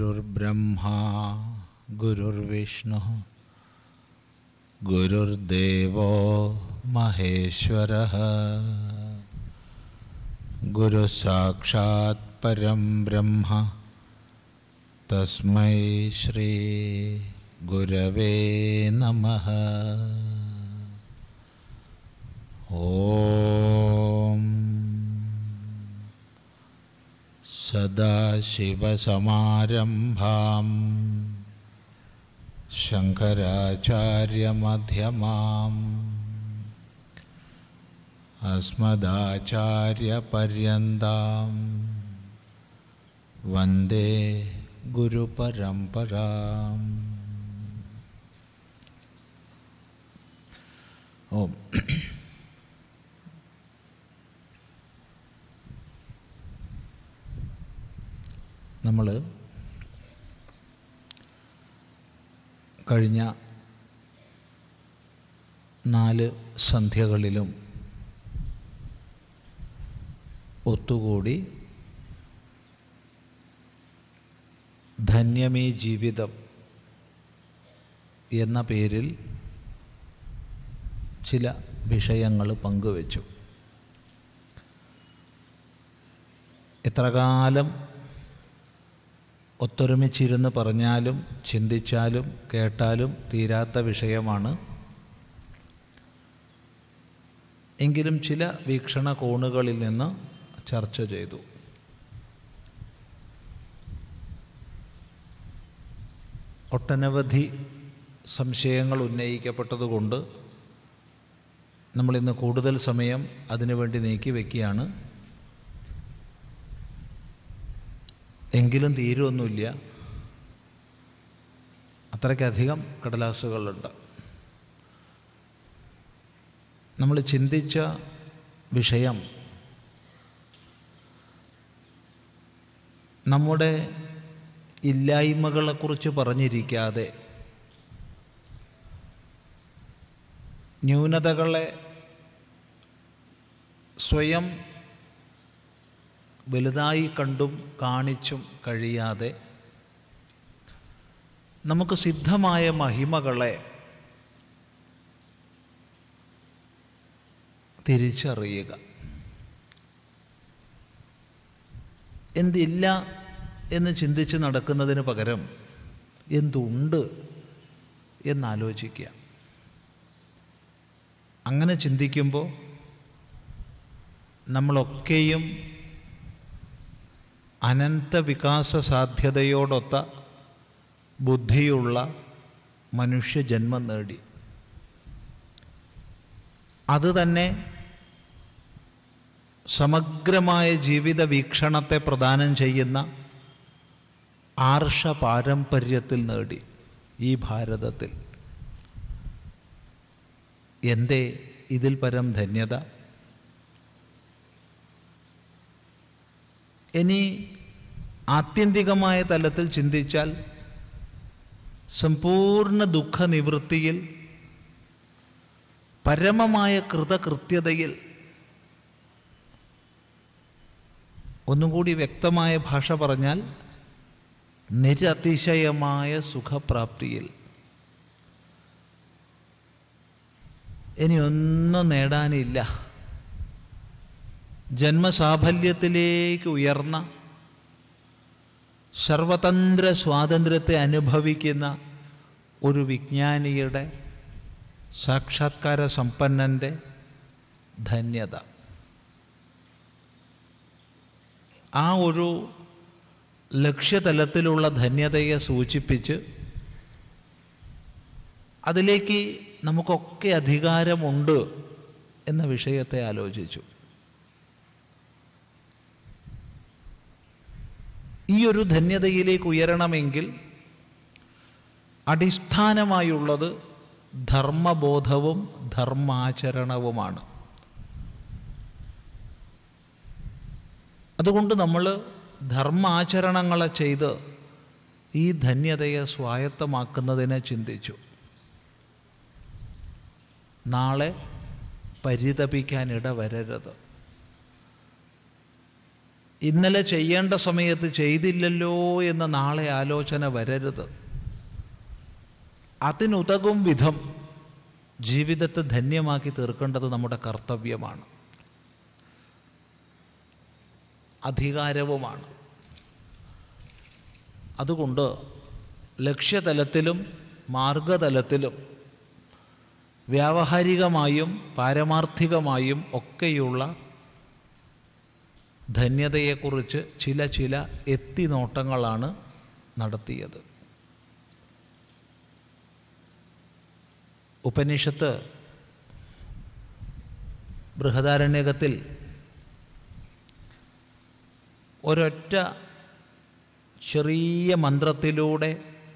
गुरुर्ब्रह्मा गुरुर्विष्णुः गुरुर्देवो महेश्वरः गुरुसाक्षात् परं ब्रह्म तस्मै श्रीगुरवे नमः ॐ सदाशिवसमारम्भां शङ्कराचार्यमध्यमाम् अस्मदाचार्यपर्यन्तां वन्दे गुरुपरम्पराम् ഓം നമ്മൾ കഴിഞ്ഞ നാല് സന്ധ്യകളിലും ഒത്തുകൂടി ധന്യമേ ജീവിതം എന്ന പേരിൽ ചില വിഷയങ്ങൾ പങ്കുവച്ചു എത്ര കാലം ഒത്തൊരുമിച്ചിരുന്ന് പറഞ്ഞാലും ചിന്തിച്ചാലും കേട്ടാലും തീരാത്ത വിഷയമാണ് എങ്കിലും ചില വീക്ഷണകോണുകളിൽ നിന്ന് ചർച്ച ചെയ്തു ഒട്ടനവധി സംശയങ്ങൾ ഉന്നയിക്കപ്പെട്ടതുകൊണ്ട് നമ്മളിന്ന് കൂടുതൽ സമയം അതിനുവേണ്ടി നീക്കി വയ്ക്കുകയാണ് എങ്കിലും തീരുമൊന്നുമില്ല അത്രയ്ക്കധികം കടലാസുകളുണ്ട് നമ്മൾ ചിന്തിച്ച വിഷയം നമ്മുടെ ഇല്ലായ്മകളെക്കുറിച്ച് പറഞ്ഞിരിക്കാതെ ന്യൂനതകളെ സ്വയം വലുതായി കണ്ടും കാണിച്ചും കഴിയാതെ നമുക്ക് സിദ്ധമായ മഹിമകളെ തിരിച്ചറിയുക എന്തില്ല എന്ന് ചിന്തിച്ച് നടക്കുന്നതിന് പകരം എന്തുണ്ട് എന്നാലോചിക്കുക അങ്ങനെ ചിന്തിക്കുമ്പോൾ നമ്മളൊക്കെയും അനന്ത വികാസ സാധ്യതയോടൊത്ത ബുദ്ധിയുള്ള മനുഷ്യജന്മം നേടി അത് തന്നെ സമഗ്രമായ ജീവിത വീക്ഷണത്തെ പ്രദാനം ചെയ്യുന്ന ആർഷ പാരമ്പര്യത്തിൽ നേടി ഈ ഭാരതത്തിൽ എന്തേ ഇതിൽ പരം ധന്യത ഇനി ആത്യന്തികമായ തലത്തിൽ ചിന്തിച്ചാൽ സമ്പൂർണ്ണ ദുഃഖനിവൃത്തിയിൽ പരമമായ കൃതകൃത്യതയിൽ ഒന്നും കൂടി വ്യക്തമായ ഭാഷ പറഞ്ഞാൽ നിരതിശയമായ സുഖപ്രാപ്തിയിൽ ഇനി ഒന്നും നേടാനില്ല ജന്മസാഫല്യത്തിലേക്ക് ഉയർന്ന സർവതന്ത്ര സ്വാതന്ത്ര്യത്തെ അനുഭവിക്കുന്ന ഒരു വിജ്ഞാനിയുടെ സാക്ഷാത്കാര സമ്പന്നൻ്റെ ധന്യത ആ ഒരു ലക്ഷ്യതലത്തിലുള്ള ധന്യതയെ സൂചിപ്പിച്ച് അതിലേക്ക് നമുക്കൊക്കെ അധികാരമുണ്ട് എന്ന വിഷയത്തെ ആലോചിച്ചു ഈ ഒരു ധന്യതയിലേക്ക് ഉയരണമെങ്കിൽ അടിസ്ഥാനമായുള്ളത് ധർമ്മബോധവും ധർമാചരണവുമാണ് അതുകൊണ്ട് നമ്മൾ ധർമാചരണങ്ങളെ ചെയ്ത് ഈ ധന്യതയെ സ്വായത്തമാക്കുന്നതിനെ ചിന്തിച്ചു നാളെ പരിതപിക്കാനിട വരരുത് ഇന്നലെ ചെയ്യേണ്ട സമയത്ത് ചെയ്തില്ലല്ലോ എന്ന നാളെ ആലോചന വരരുത് അതിനുതകും വിധം ജീവിതത്തെ ധന്യമാക്കി തീർക്കേണ്ടത് നമ്മുടെ കർത്തവ്യമാണ് അധികാരവുമാണ് അതുകൊണ്ട് ലക്ഷ്യതലത്തിലും മാർഗതലത്തിലും വ്യാവഹാരികമായും പാരമാർത്ഥികമായും ഒക്കെയുള്ള ധന്യതയെക്കുറിച്ച് ചില ചില എത്തിനോട്ടങ്ങളാണ് നടത്തിയത് ഉപനിഷത്ത് ബൃഹദാരണ്യകത്തിൽ ഒരൊറ്റ ചെറിയ മന്ത്രത്തിലൂടെ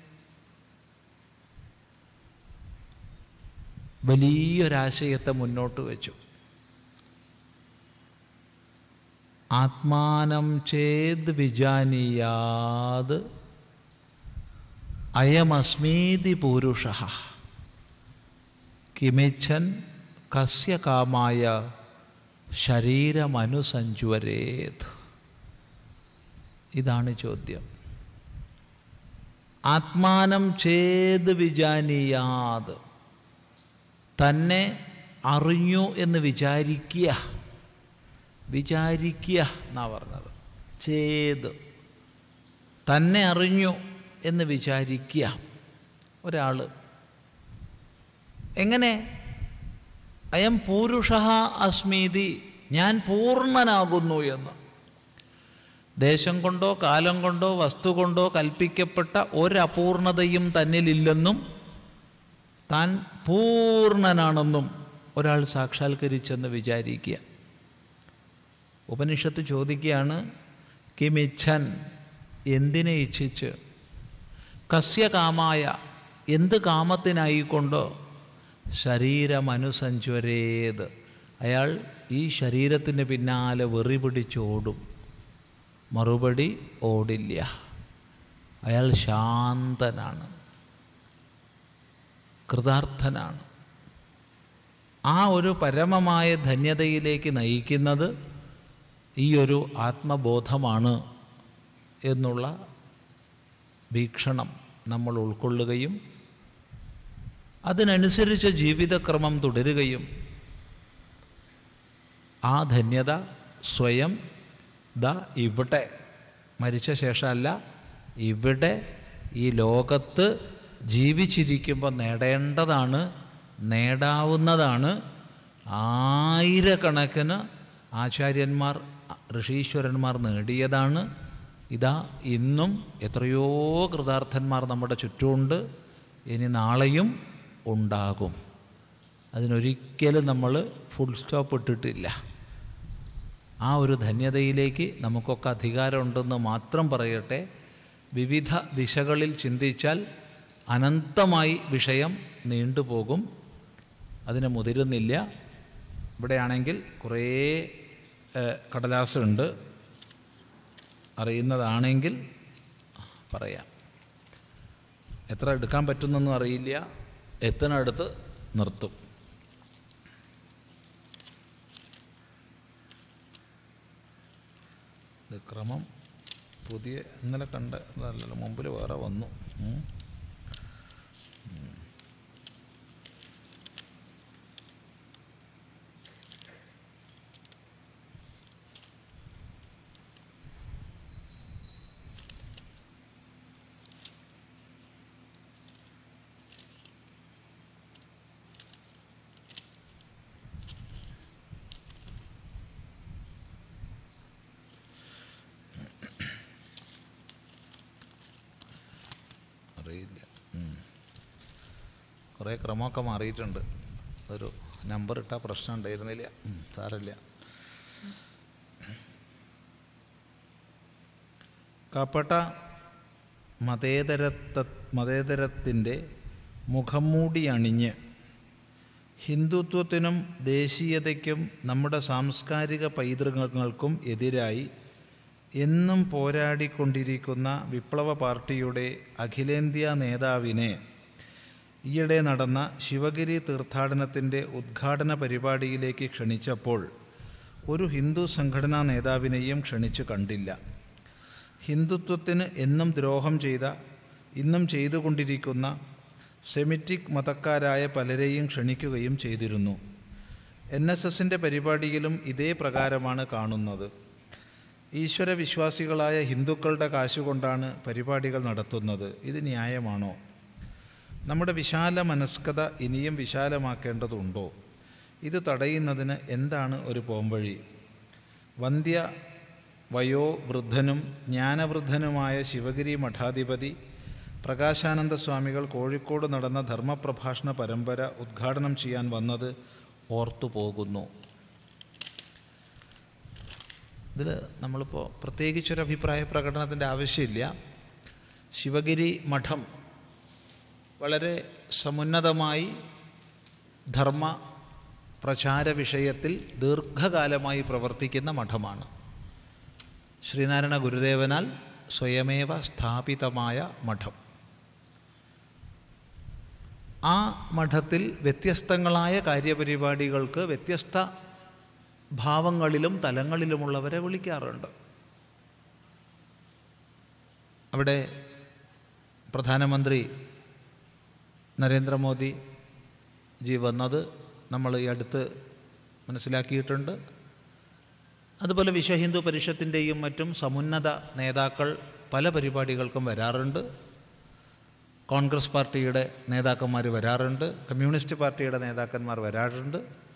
വലിയൊരാശയത്തെ മുന്നോട്ട് വെച്ചു ആത്മാനം ചേത് വിജാനീയാത് അയമസ്മീതി പൂരുഷ കിമിച്ഛൻ കസ്യ കാമായ ശരീരമനുസഞ്ചുവരേത് ഇതാണ് ചോദ്യം ആത്മാനം ചേത് വിജാനീയാത് തന്നെ അറിഞ്ഞു എന്ന് വിചാരിക്കുക വിചാരിക്കുക എന്നാ പറഞ്ഞത് ചേത് തന്നെ അറിഞ്ഞു എന്ന് വിചാരിക്കുക ഒരാൾ എങ്ങനെ അയം പൂരുഷ അസ്മീതി ഞാൻ പൂർണ്ണനാകുന്നു എന്ന് ദേശം കൊണ്ടോ കാലം കൊണ്ടോ വസ്തു കൊണ്ടോ കൽപ്പിക്കപ്പെട്ട ഒരപൂർണതയും തന്നിലില്ലെന്നും താൻ പൂർണ്ണനാണെന്നും ഒരാൾ സാക്ഷാത്കരിച്ചെന്ന് വിചാരിക്കുക ഉപനിഷത്ത് ചോദിക്കുകയാണ് കിമിച്ഛൻ എന്തിനെ ഇച്ഛിച്ച് കസ്യ കാമായ എന്ത് കാമത്തിനായിക്കൊണ്ടോ ശരീരമനുസഞ്ചരേത് അയാൾ ഈ ശരീരത്തിന് പിന്നാലെ വെറി പിടിച്ചോടും മറുപടി ഓടില്ല അയാൾ ശാന്തനാണ് കൃതാർത്ഥനാണ് ആ ഒരു പരമമായ ധന്യതയിലേക്ക് നയിക്കുന്നത് ഈ ഒരു ആത്മബോധമാണ് എന്നുള്ള വീക്ഷണം നമ്മൾ ഉൾക്കൊള്ളുകയും അതിനനുസരിച്ച് ജീവിതക്രമം തുടരുകയും ആ ധന്യത സ്വയം ദാ ഇവിടെ മരിച്ച ശേഷമല്ല ഇവിടെ ഈ ലോകത്ത് ജീവിച്ചിരിക്കുമ്പോൾ നേടേണ്ടതാണ് നേടാവുന്നതാണ് ആയിരക്കണക്കിന് ആചാര്യന്മാർ ഋഷീശ്വരന്മാർ നേടിയതാണ് ഇതാ ഇന്നും എത്രയോ കൃതാർത്ഥന്മാർ നമ്മുടെ ചുറ്റുമുണ്ട് ഇനി നാളെയും ഉണ്ടാകും അതിനൊരിക്കലും നമ്മൾ ഫുൾ സ്റ്റോപ്പ് ഇട്ടിട്ടില്ല ആ ഒരു ധന്യതയിലേക്ക് നമുക്കൊക്കെ അധികാരമുണ്ടെന്ന് മാത്രം പറയട്ടെ വിവിധ ദിശകളിൽ ചിന്തിച്ചാൽ അനന്തമായി വിഷയം നീണ്ടുപോകും അതിന് മുതിരുന്നില്ല ഇവിടെയാണെങ്കിൽ കുറേ ഏഹ്, കടലാസുണ്ട് അറിയുന്നതാണെങ്കിൽ പറയാം എത്ര എടുക്കാൻ പറ്റുന്നൊന്നും അറിയില്ല എത്തുന്നിടത്ത് നിർത്തും ഇത് ക്രമം പുതിയ ഇന്നലെ കണ്ട ഇതല്ലല്ലോ മുമ്പിൽ വേറെ വന്നു ഉം. അറിയില്ല ഉം. കുറേ ക്രമമൊക്കെ മാറിയിട്ടുണ്ട് ഒരു നമ്പർ ഇട്ടാൽ പ്രശ്നം ഉണ്ടായിരുന്നില്ല ഉം, സാരമില്ല കപട മതേതരത്ത മതേതരത്തിൻ്റെ മുഖം മൂടി അണിഞ്ഞ് ഹിന്ദുത്വത്തിനും ദേശീയതയ്ക്കും നമ്മുടെ സാംസ്കാരിക പൈതൃകങ്ങൾക്കും എതിരായി എന്നും പോരാടിക്കൊണ്ടിരിക്കുന്ന വിപ്ലവ പാർട്ടിയുടെ അഖിലേന്ത്യാ നേതാവിനെ ഈയിടെ നടന്ന ശിവഗിരി തീർത്ഥാടനത്തിൻ്റെ ഉദ്ഘാടന പരിപാടിയിലേക്ക് ക്ഷണിച്ചപ്പോൾ ഒരു ഹിന്ദു സംഘടനാ നേതാവിനെയും ക്ഷണിച്ചു കണ്ടില്ല ഹിന്ദുത്വത്തിന് എന്നും ദ്രോഹം ചെയ്ത ഇന്നും ചെയ്തുകൊണ്ടിരിക്കുന്ന സെമിറ്റിക് മതക്കാരായ പലരെയും ക്ഷണിക്കുകയും ചെയ്തിരുന്നു എൻ എസ് എസിൻ്റെ പരിപാടിയിലും ഇതേ പ്രകാരമാണ് കാണുന്നത് ഈശ്വരവിശ്വാസികളായ ഹിന്ദുക്കളുടെ കാശുകൊണ്ടാണ് പരിപാടികൾ നടത്തുന്നത് ഇത് ന്യായമാണോ നമ്മുടെ വിശാല മനസ്കത ഇനിയും വിശാലമാക്കേണ്ടതുണ്ടോ ഇത് തടയുന്നതിന് എന്താണ് ഒരു പോംവഴി വന്ധ്യ വയോവൃദ്ധനും ജ്ഞാനവൃദ്ധനുമായ ശിവഗിരി മഠാധിപതി പ്രകാശാനന്ദ സ്വാമികൾ കോഴിക്കോട് നടന്ന ധർമ്മപ്രഭാഷണ പരമ്പര ഉദ്ഘാടനം ചെയ്യാൻ വന്നത് ഓർത്തു പോകുന്നു ഇതിൽ നമ്മളിപ്പോൾ പ്രത്യേകിച്ചൊരു അഭിപ്രായ പ്രകടനത്തിൻ്റെ ആവശ്യമില്ല ശിവഗിരി മഠം വളരെ സമുന്നതമായി ധർമ്മ പ്രചാര വിഷയത്തിൽ ദീർഘകാലമായി പ്രവർത്തിക്കുന്ന മഠമാണ് ശ്രീനാരായണ ഗുരുദേവനാൽ സ്വയമേവ സ്ഥാപിതമായ മഠം ആ മഠത്തിൽ വ്യത്യസ്തങ്ങളായ കാര്യപരിപാടികൾക്ക് വ്യത്യസ്ത ഭാവങ്ങളിലും തലങ്ങളിലുമുള്ളവരെ വിളിക്കാറുണ്ട് അവിടെ പ്രധാനമന്ത്രി നരേന്ദ്രമോദി ജി വന്നത് നമ്മൾ ഈ അടുത്ത് മനസ്സിലാക്കിയിട്ടുണ്ട് അതുപോലെ വിശ്വ ഹിന്ദു പരിഷത്തിൻ്റെയും മറ്റും സമുന്നത നേതാക്കൾ പല പരിപാടികൾക്കും വരാറുണ്ട് കോൺഗ്രസ് പാർട്ടിയുടെ നേതാക്കന്മാർ വരാറുണ്ട് കമ്മ്യൂണിസ്റ്റ് പാർട്ടിയുടെ നേതാക്കന്മാർ വരാറുണ്ട്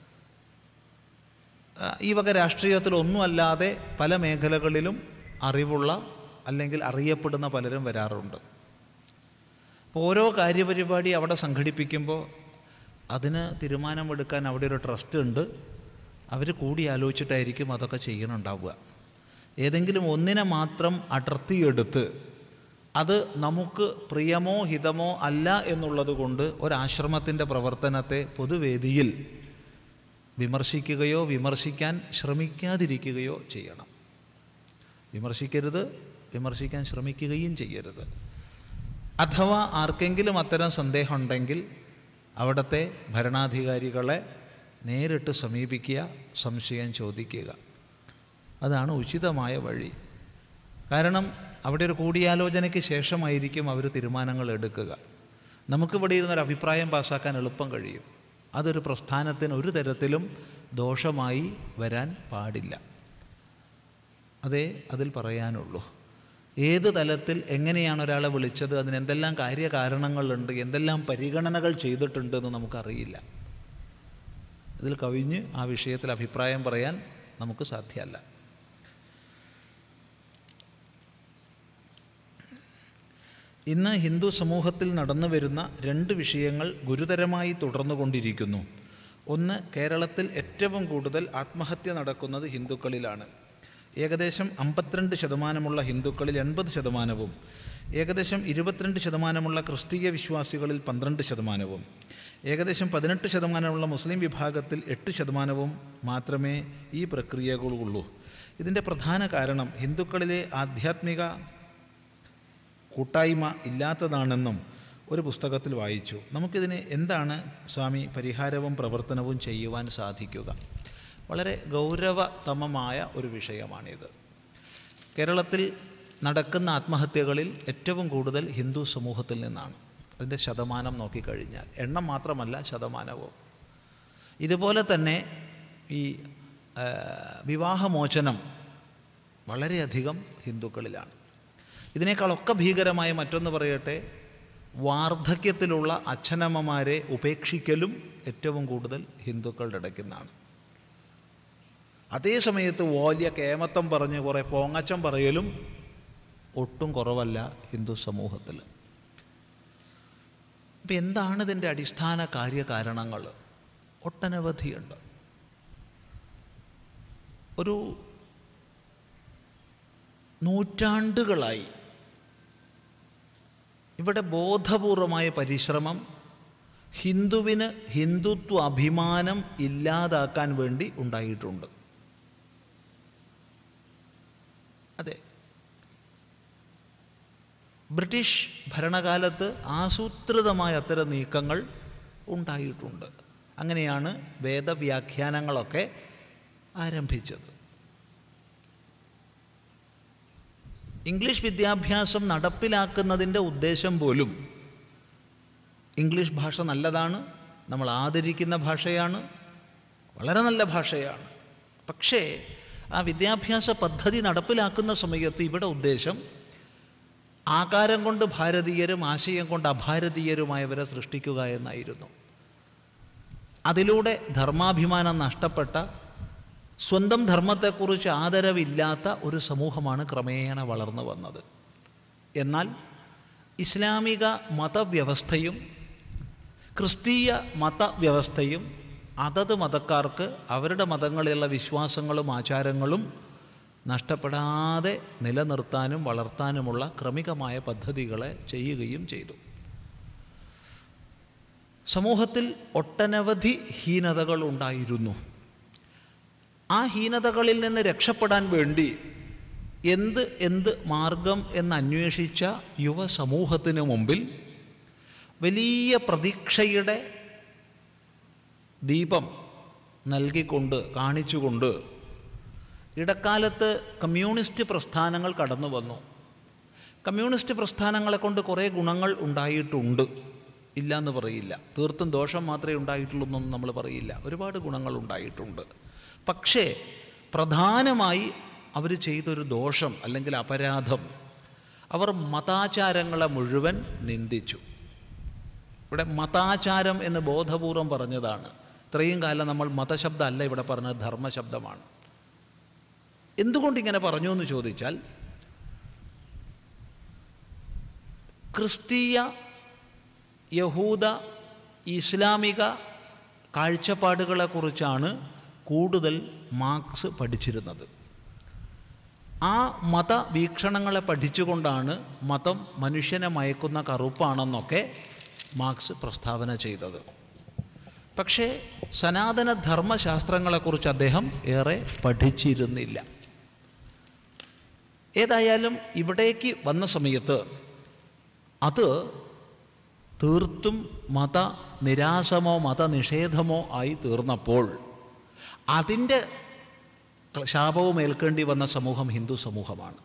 ആ, ഈ വക രാഷ്ട്രീയത്തിലൊന്നുമല്ലാതെ പല മേഖലകളിലും അറിവുള്ള അല്ലെങ്കിൽ അറിയപ്പെടുന്ന പലരും വരാറുണ്ട് അപ്പോൾ ഓരോ കാര്യപരിപാടി അവിടെ സംഘടിപ്പിക്കുമ്പോൾ അതിന് തീരുമാനമെടുക്കാൻ അവിടെ ഒരു ട്രസ്റ്റ് ഉണ്ട് അവർ കൂടി ആലോചിച്ചിട്ടായിരിക്കും അതൊക്കെ ചെയ്യണുണ്ടാവുക ഏതെങ്കിലും ഒന്നിനെ മാത്രം അടർത്തിയെടുത്ത് അത് നമുക്ക് പ്രിയമോ ഹിതമോ അല്ല എന്നുള്ളത് കൊണ്ട് ഒരാശ്രമത്തിൻ്റെ പ്രവർത്തനത്തെ പൊതുവേദിയിൽ വിമർശിക്കുകയോ വിമർശിക്കാൻ ശ്രമിക്കാതിരിക്കുകയോ ചെയ്യണം വിമർശിക്കരുത് വിമർശിക്കാൻ ശ്രമിക്കുകയും ചെയ്യരുത് അഥവാ ആർക്കെങ്കിലും അത്തരം സന്ദേഹമുണ്ടെങ്കിൽ അവിടുത്തെ ഭരണാധികാരികളെ നേരിട്ട് സമീപിക്കുക സംശയം ചോദിക്കുക അതാണ് ഉചിതമായ വഴി കാരണം അവിടെ ഒരു കൂടിയാലോചനയ്ക്ക് ശേഷമായിരിക്കും അവർ തീരുമാനങ്ങൾ എടുക്കുക നമുക്കിവിടെ ഇരുന്നൊരു അഭിപ്രായം പാസ്സാക്കാൻ എളുപ്പം കഴിയും അതൊരു പ്രസ്ഥാനത്തിന് ഒരു തരത്തിലും ദോഷമായി വരാൻ പാടില്ല അതേ അതിൽ പറയാനുള്ളൂ ഏത് തലത്തിൽ എങ്ങനെയാണ് ഒരാളെ വിളിച്ചത് അതിന് എന്തെല്ലാം കാര്യകാരണങ്ങളുണ്ട് എന്തെല്ലാം പരിഗണനകൾ ചെയ്തിട്ടുണ്ടെന്ന് നമുക്കറിയില്ല ഇതിൽ കവിഞ്ഞ് ആ വിഷയത്തിൽ അഭിപ്രായം പറയാൻ നമുക്ക് സാധ്യമല്ല ഇന്ന് ഹിന്ദു സമൂഹത്തിൽ നടന്നു വരുന്ന രണ്ട് വിഷയങ്ങൾ ഗുരുതരമായി തുടർന്നുകൊണ്ടിരിക്കുന്നു ഒന്ന് കേരളത്തിൽ ഏറ്റവും കൂടുതൽ ആത്മഹത്യ നടക്കുന്നത് ഹിന്ദുക്കളിലാണ് ഏകദേശം അമ്പത്തിരണ്ട് ശതമാനമുള്ള ഹിന്ദുക്കളിൽ എൺപത് ശതമാനവും ഏകദേശം ഇരുപത്തിരണ്ട് ശതമാനമുള്ള ക്രിസ്തീയ വിശ്വാസികളിൽ പന്ത്രണ്ട് ശതമാനവും ഏകദേശം പതിനെട്ട് ശതമാനമുള്ള മുസ്ലിം വിഭാഗത്തിൽ എട്ട് ശതമാനവും മാത്രമേ ഈ പ്രക്രിയകളുള്ളൂ ഇതിൻ്റെ പ്രധാന കാരണം ഹിന്ദുക്കളിലെ ആധ്യാത്മിക കൂട്ടായ്മ ഇല്ലാത്തതാണെന്നും ഒരു പുസ്തകത്തിൽ വായിച്ചു നമുക്കിതിന് എന്താണ് സ്വാമി പരിഹാരവും പ്രവർത്തനവും ചെയ്യുവാൻ സാധിക്കുക വളരെ ഗൗരവതമമായ ഒരു വിഷയമാണിത് കേരളത്തിൽ നടക്കുന്ന ആത്മഹത്യകളിൽ ഏറ്റവും കൂടുതൽ ഹിന്ദു സമൂഹത്തിൽ നിന്നാണ് അതിൻ്റെ ശതമാനം നോക്കിക്കഴിഞ്ഞാൽ എണ്ണം മാത്രമല്ല ശതമാനവും ഇതുപോലെ തന്നെ ഈ ആ, വിവാഹമോചനം വളരെയധികം ഹിന്ദുക്കളിലാണ് ഇതിനേക്കാളൊക്കെ ഭീകരമായ മറ്റൊന്ന് പറയട്ടെ വാർദ്ധക്യത്തിലുള്ള അച്ഛനമ്മമാരെ ഉപേക്ഷിക്കലും ഏറ്റവും കൂടുതൽ ഹിന്ദുക്കളുടെ ഇടയ്ക്കുന്നാണ് അതേ സമയത്ത് വലിയ കേമത്തം പറഞ്ഞ് കുറേ പോങ്ങച്ചം പറയലും ഒട്ടും കുറവല്ല ഹിന്ദു സമൂഹത്തിൽ അപ്പം എന്താണ് ഇതിൻ്റെ അടിസ്ഥാന കാര്യകാരണങ്ങൾ ഒട്ടനവധിയുണ്ട് ഒരു നൂറ്റാണ്ടുകളായി ഇവിടെ ബോധപൂർവമായ പരിശ്രമം ഹിന്ദുവിന് ഹിന്ദുത്വ അഭിമാനം ഇല്ലാതാക്കാൻ വേണ്ടി ഉണ്ടായിട്ടുണ്ട് അതെ ബ്രിട്ടീഷ് ഭരണകാലത്ത് ആസൂത്രിതമായ അത്തരം നീക്കങ്ങൾ ഉണ്ടായിട്ടുണ്ട് അങ്ങനെയാണ് വേദവ്യാഖ്യാനങ്ങളൊക്കെ ആരംഭിച്ചത് ഇംഗ്ലീഷ് വിദ്യാഭ്യാസം നടപ്പിലാക്കുന്നതിൻ്റെ ഉദ്ദേശം പോലും ഇംഗ്ലീഷ് ഭാഷ നല്ലതാണ് നമ്മൾ ആദരിക്കുന്ന ഭാഷയാണ് വളരെ നല്ല ഭാഷയാണ് പക്ഷേ ആ വിദ്യാഭ്യാസ പദ്ധതി നടപ്പിലാക്കുന്ന സമയത്ത് ഇവിടെ ഉദ്ദേശം ആകാരം കൊണ്ട് ഭാരതീയരും ആശയം കൊണ്ട് അഭാരതീയരുമായവരെ സൃഷ്ടിക്കുക എന്നായിരുന്നു അതിലൂടെ ധർമാഭിമാനം നഷ്ടപ്പെട്ട സ്വന്തം ധർമ്മത്തെക്കുറിച്ച് ആദരവില്ലാത്ത ഒരു സമൂഹമാണ് ക്രമേണ വളർന്നു വന്നത് എന്നാൽ ഇസ്ലാമിക മതവ്യവസ്ഥയും ക്രിസ്തീയ മതവ്യവസ്ഥയും അതത് മതക്കാർക്ക് അവരുടെ മതങ്ങളിലുള്ള വിശ്വാസങ്ങളും ആചാരങ്ങളും നഷ്ടപ്പെടാതെ നിലനിർത്താനും വളർത്താനുമുള്ള ക്രമികമായ പദ്ധതികളെ ചെയ്യുകയും ചെയ്തു സമൂഹത്തിൽ ഒട്ടനവധി ഹീനതകൾ ഉണ്ടായിരുന്നു ആ ഹീനതകളിൽ നിന്ന് രക്ഷപ്പെടാൻ വേണ്ടി എന്ത് എന്ത് മാർഗം എന്ന് അന്വേഷിച്ച യുവസമൂഹത്തിന് മുമ്പിൽ വലിയ പ്രതീക്ഷയുടെ ദീപം നൽകിക്കൊണ്ട് കാണിച്ചുകൊണ്ട് ഇടക്കാലത്ത് കമ്മ്യൂണിസ്റ്റ് പ്രസ്ഥാനങ്ങൾ കടന്നു വന്നു കമ്മ്യൂണിസ്റ്റ് പ്രസ്ഥാനങ്ങളെ കൊണ്ട് കുറേ ഗുണങ്ങൾ ഉണ്ടായിട്ടുണ്ട് ഇല്ല എന്ന് പറയില്ല തീർത്തും ദോഷം മാത്രമേ ഉണ്ടായിട്ടുള്ളൂ എന്നൊന്നും നമ്മൾ പറയില്ല ഒരുപാട് ഗുണങ്ങൾ ഉണ്ടായിട്ടുണ്ട് പക്ഷേ പ്രധാനമായി അവർ ചെയ്തൊരു ദോഷം അല്ലെങ്കിൽ അപരാധം അവർ മതാചാരങ്ങളെ മുഴുവൻ നിന്ദിച്ചു ഇവിടെ മതാചാരം എന്ന് ബോധപൂർവം പറഞ്ഞതാണ് ഇത്രയും കാലം നമ്മൾ മതശബ്ദം അല്ല ഇവിടെ പറഞ്ഞത് ധർമ്മശബ്ദമാണ് എന്തുകൊണ്ട് ഇങ്ങനെ പറഞ്ഞു എന്ന് ചോദിച്ചാൽ ക്രിസ്തീയ യഹൂദ ഇസ്ലാമിക കാഴ്ചപ്പാടുകളെക്കുറിച്ചാണ് കൂടുതൽ മാർക്സ് പഠിച്ചിരുന്നത് ആ മതവീക്ഷണങ്ങളെ പഠിച്ചുകൊണ്ടാണ് മതം മനുഷ്യനെ മയക്കുന്ന കറുപ്പാണെന്നൊക്കെ മാർക്സ് പ്രസ്താവന ചെയ്തത് പക്ഷേ സനാതന ധർമ്മശാസ്ത്രങ്ങളെക്കുറിച്ച് അദ്ദേഹം ഏറെ പഠിച്ചിരുന്നില്ല ഏതായാലും ഇവിടേക്ക് വന്ന സമയത്ത് അത് തീർത്തും മത നിരാസമോ മതനിഷേധമോ ആയി തീർന്നപ്പോൾ അതിൻ്റെ ശാപവും ഏൽക്കേണ്ടി വന്ന സമൂഹം ഹിന്ദു സമൂഹമാണ്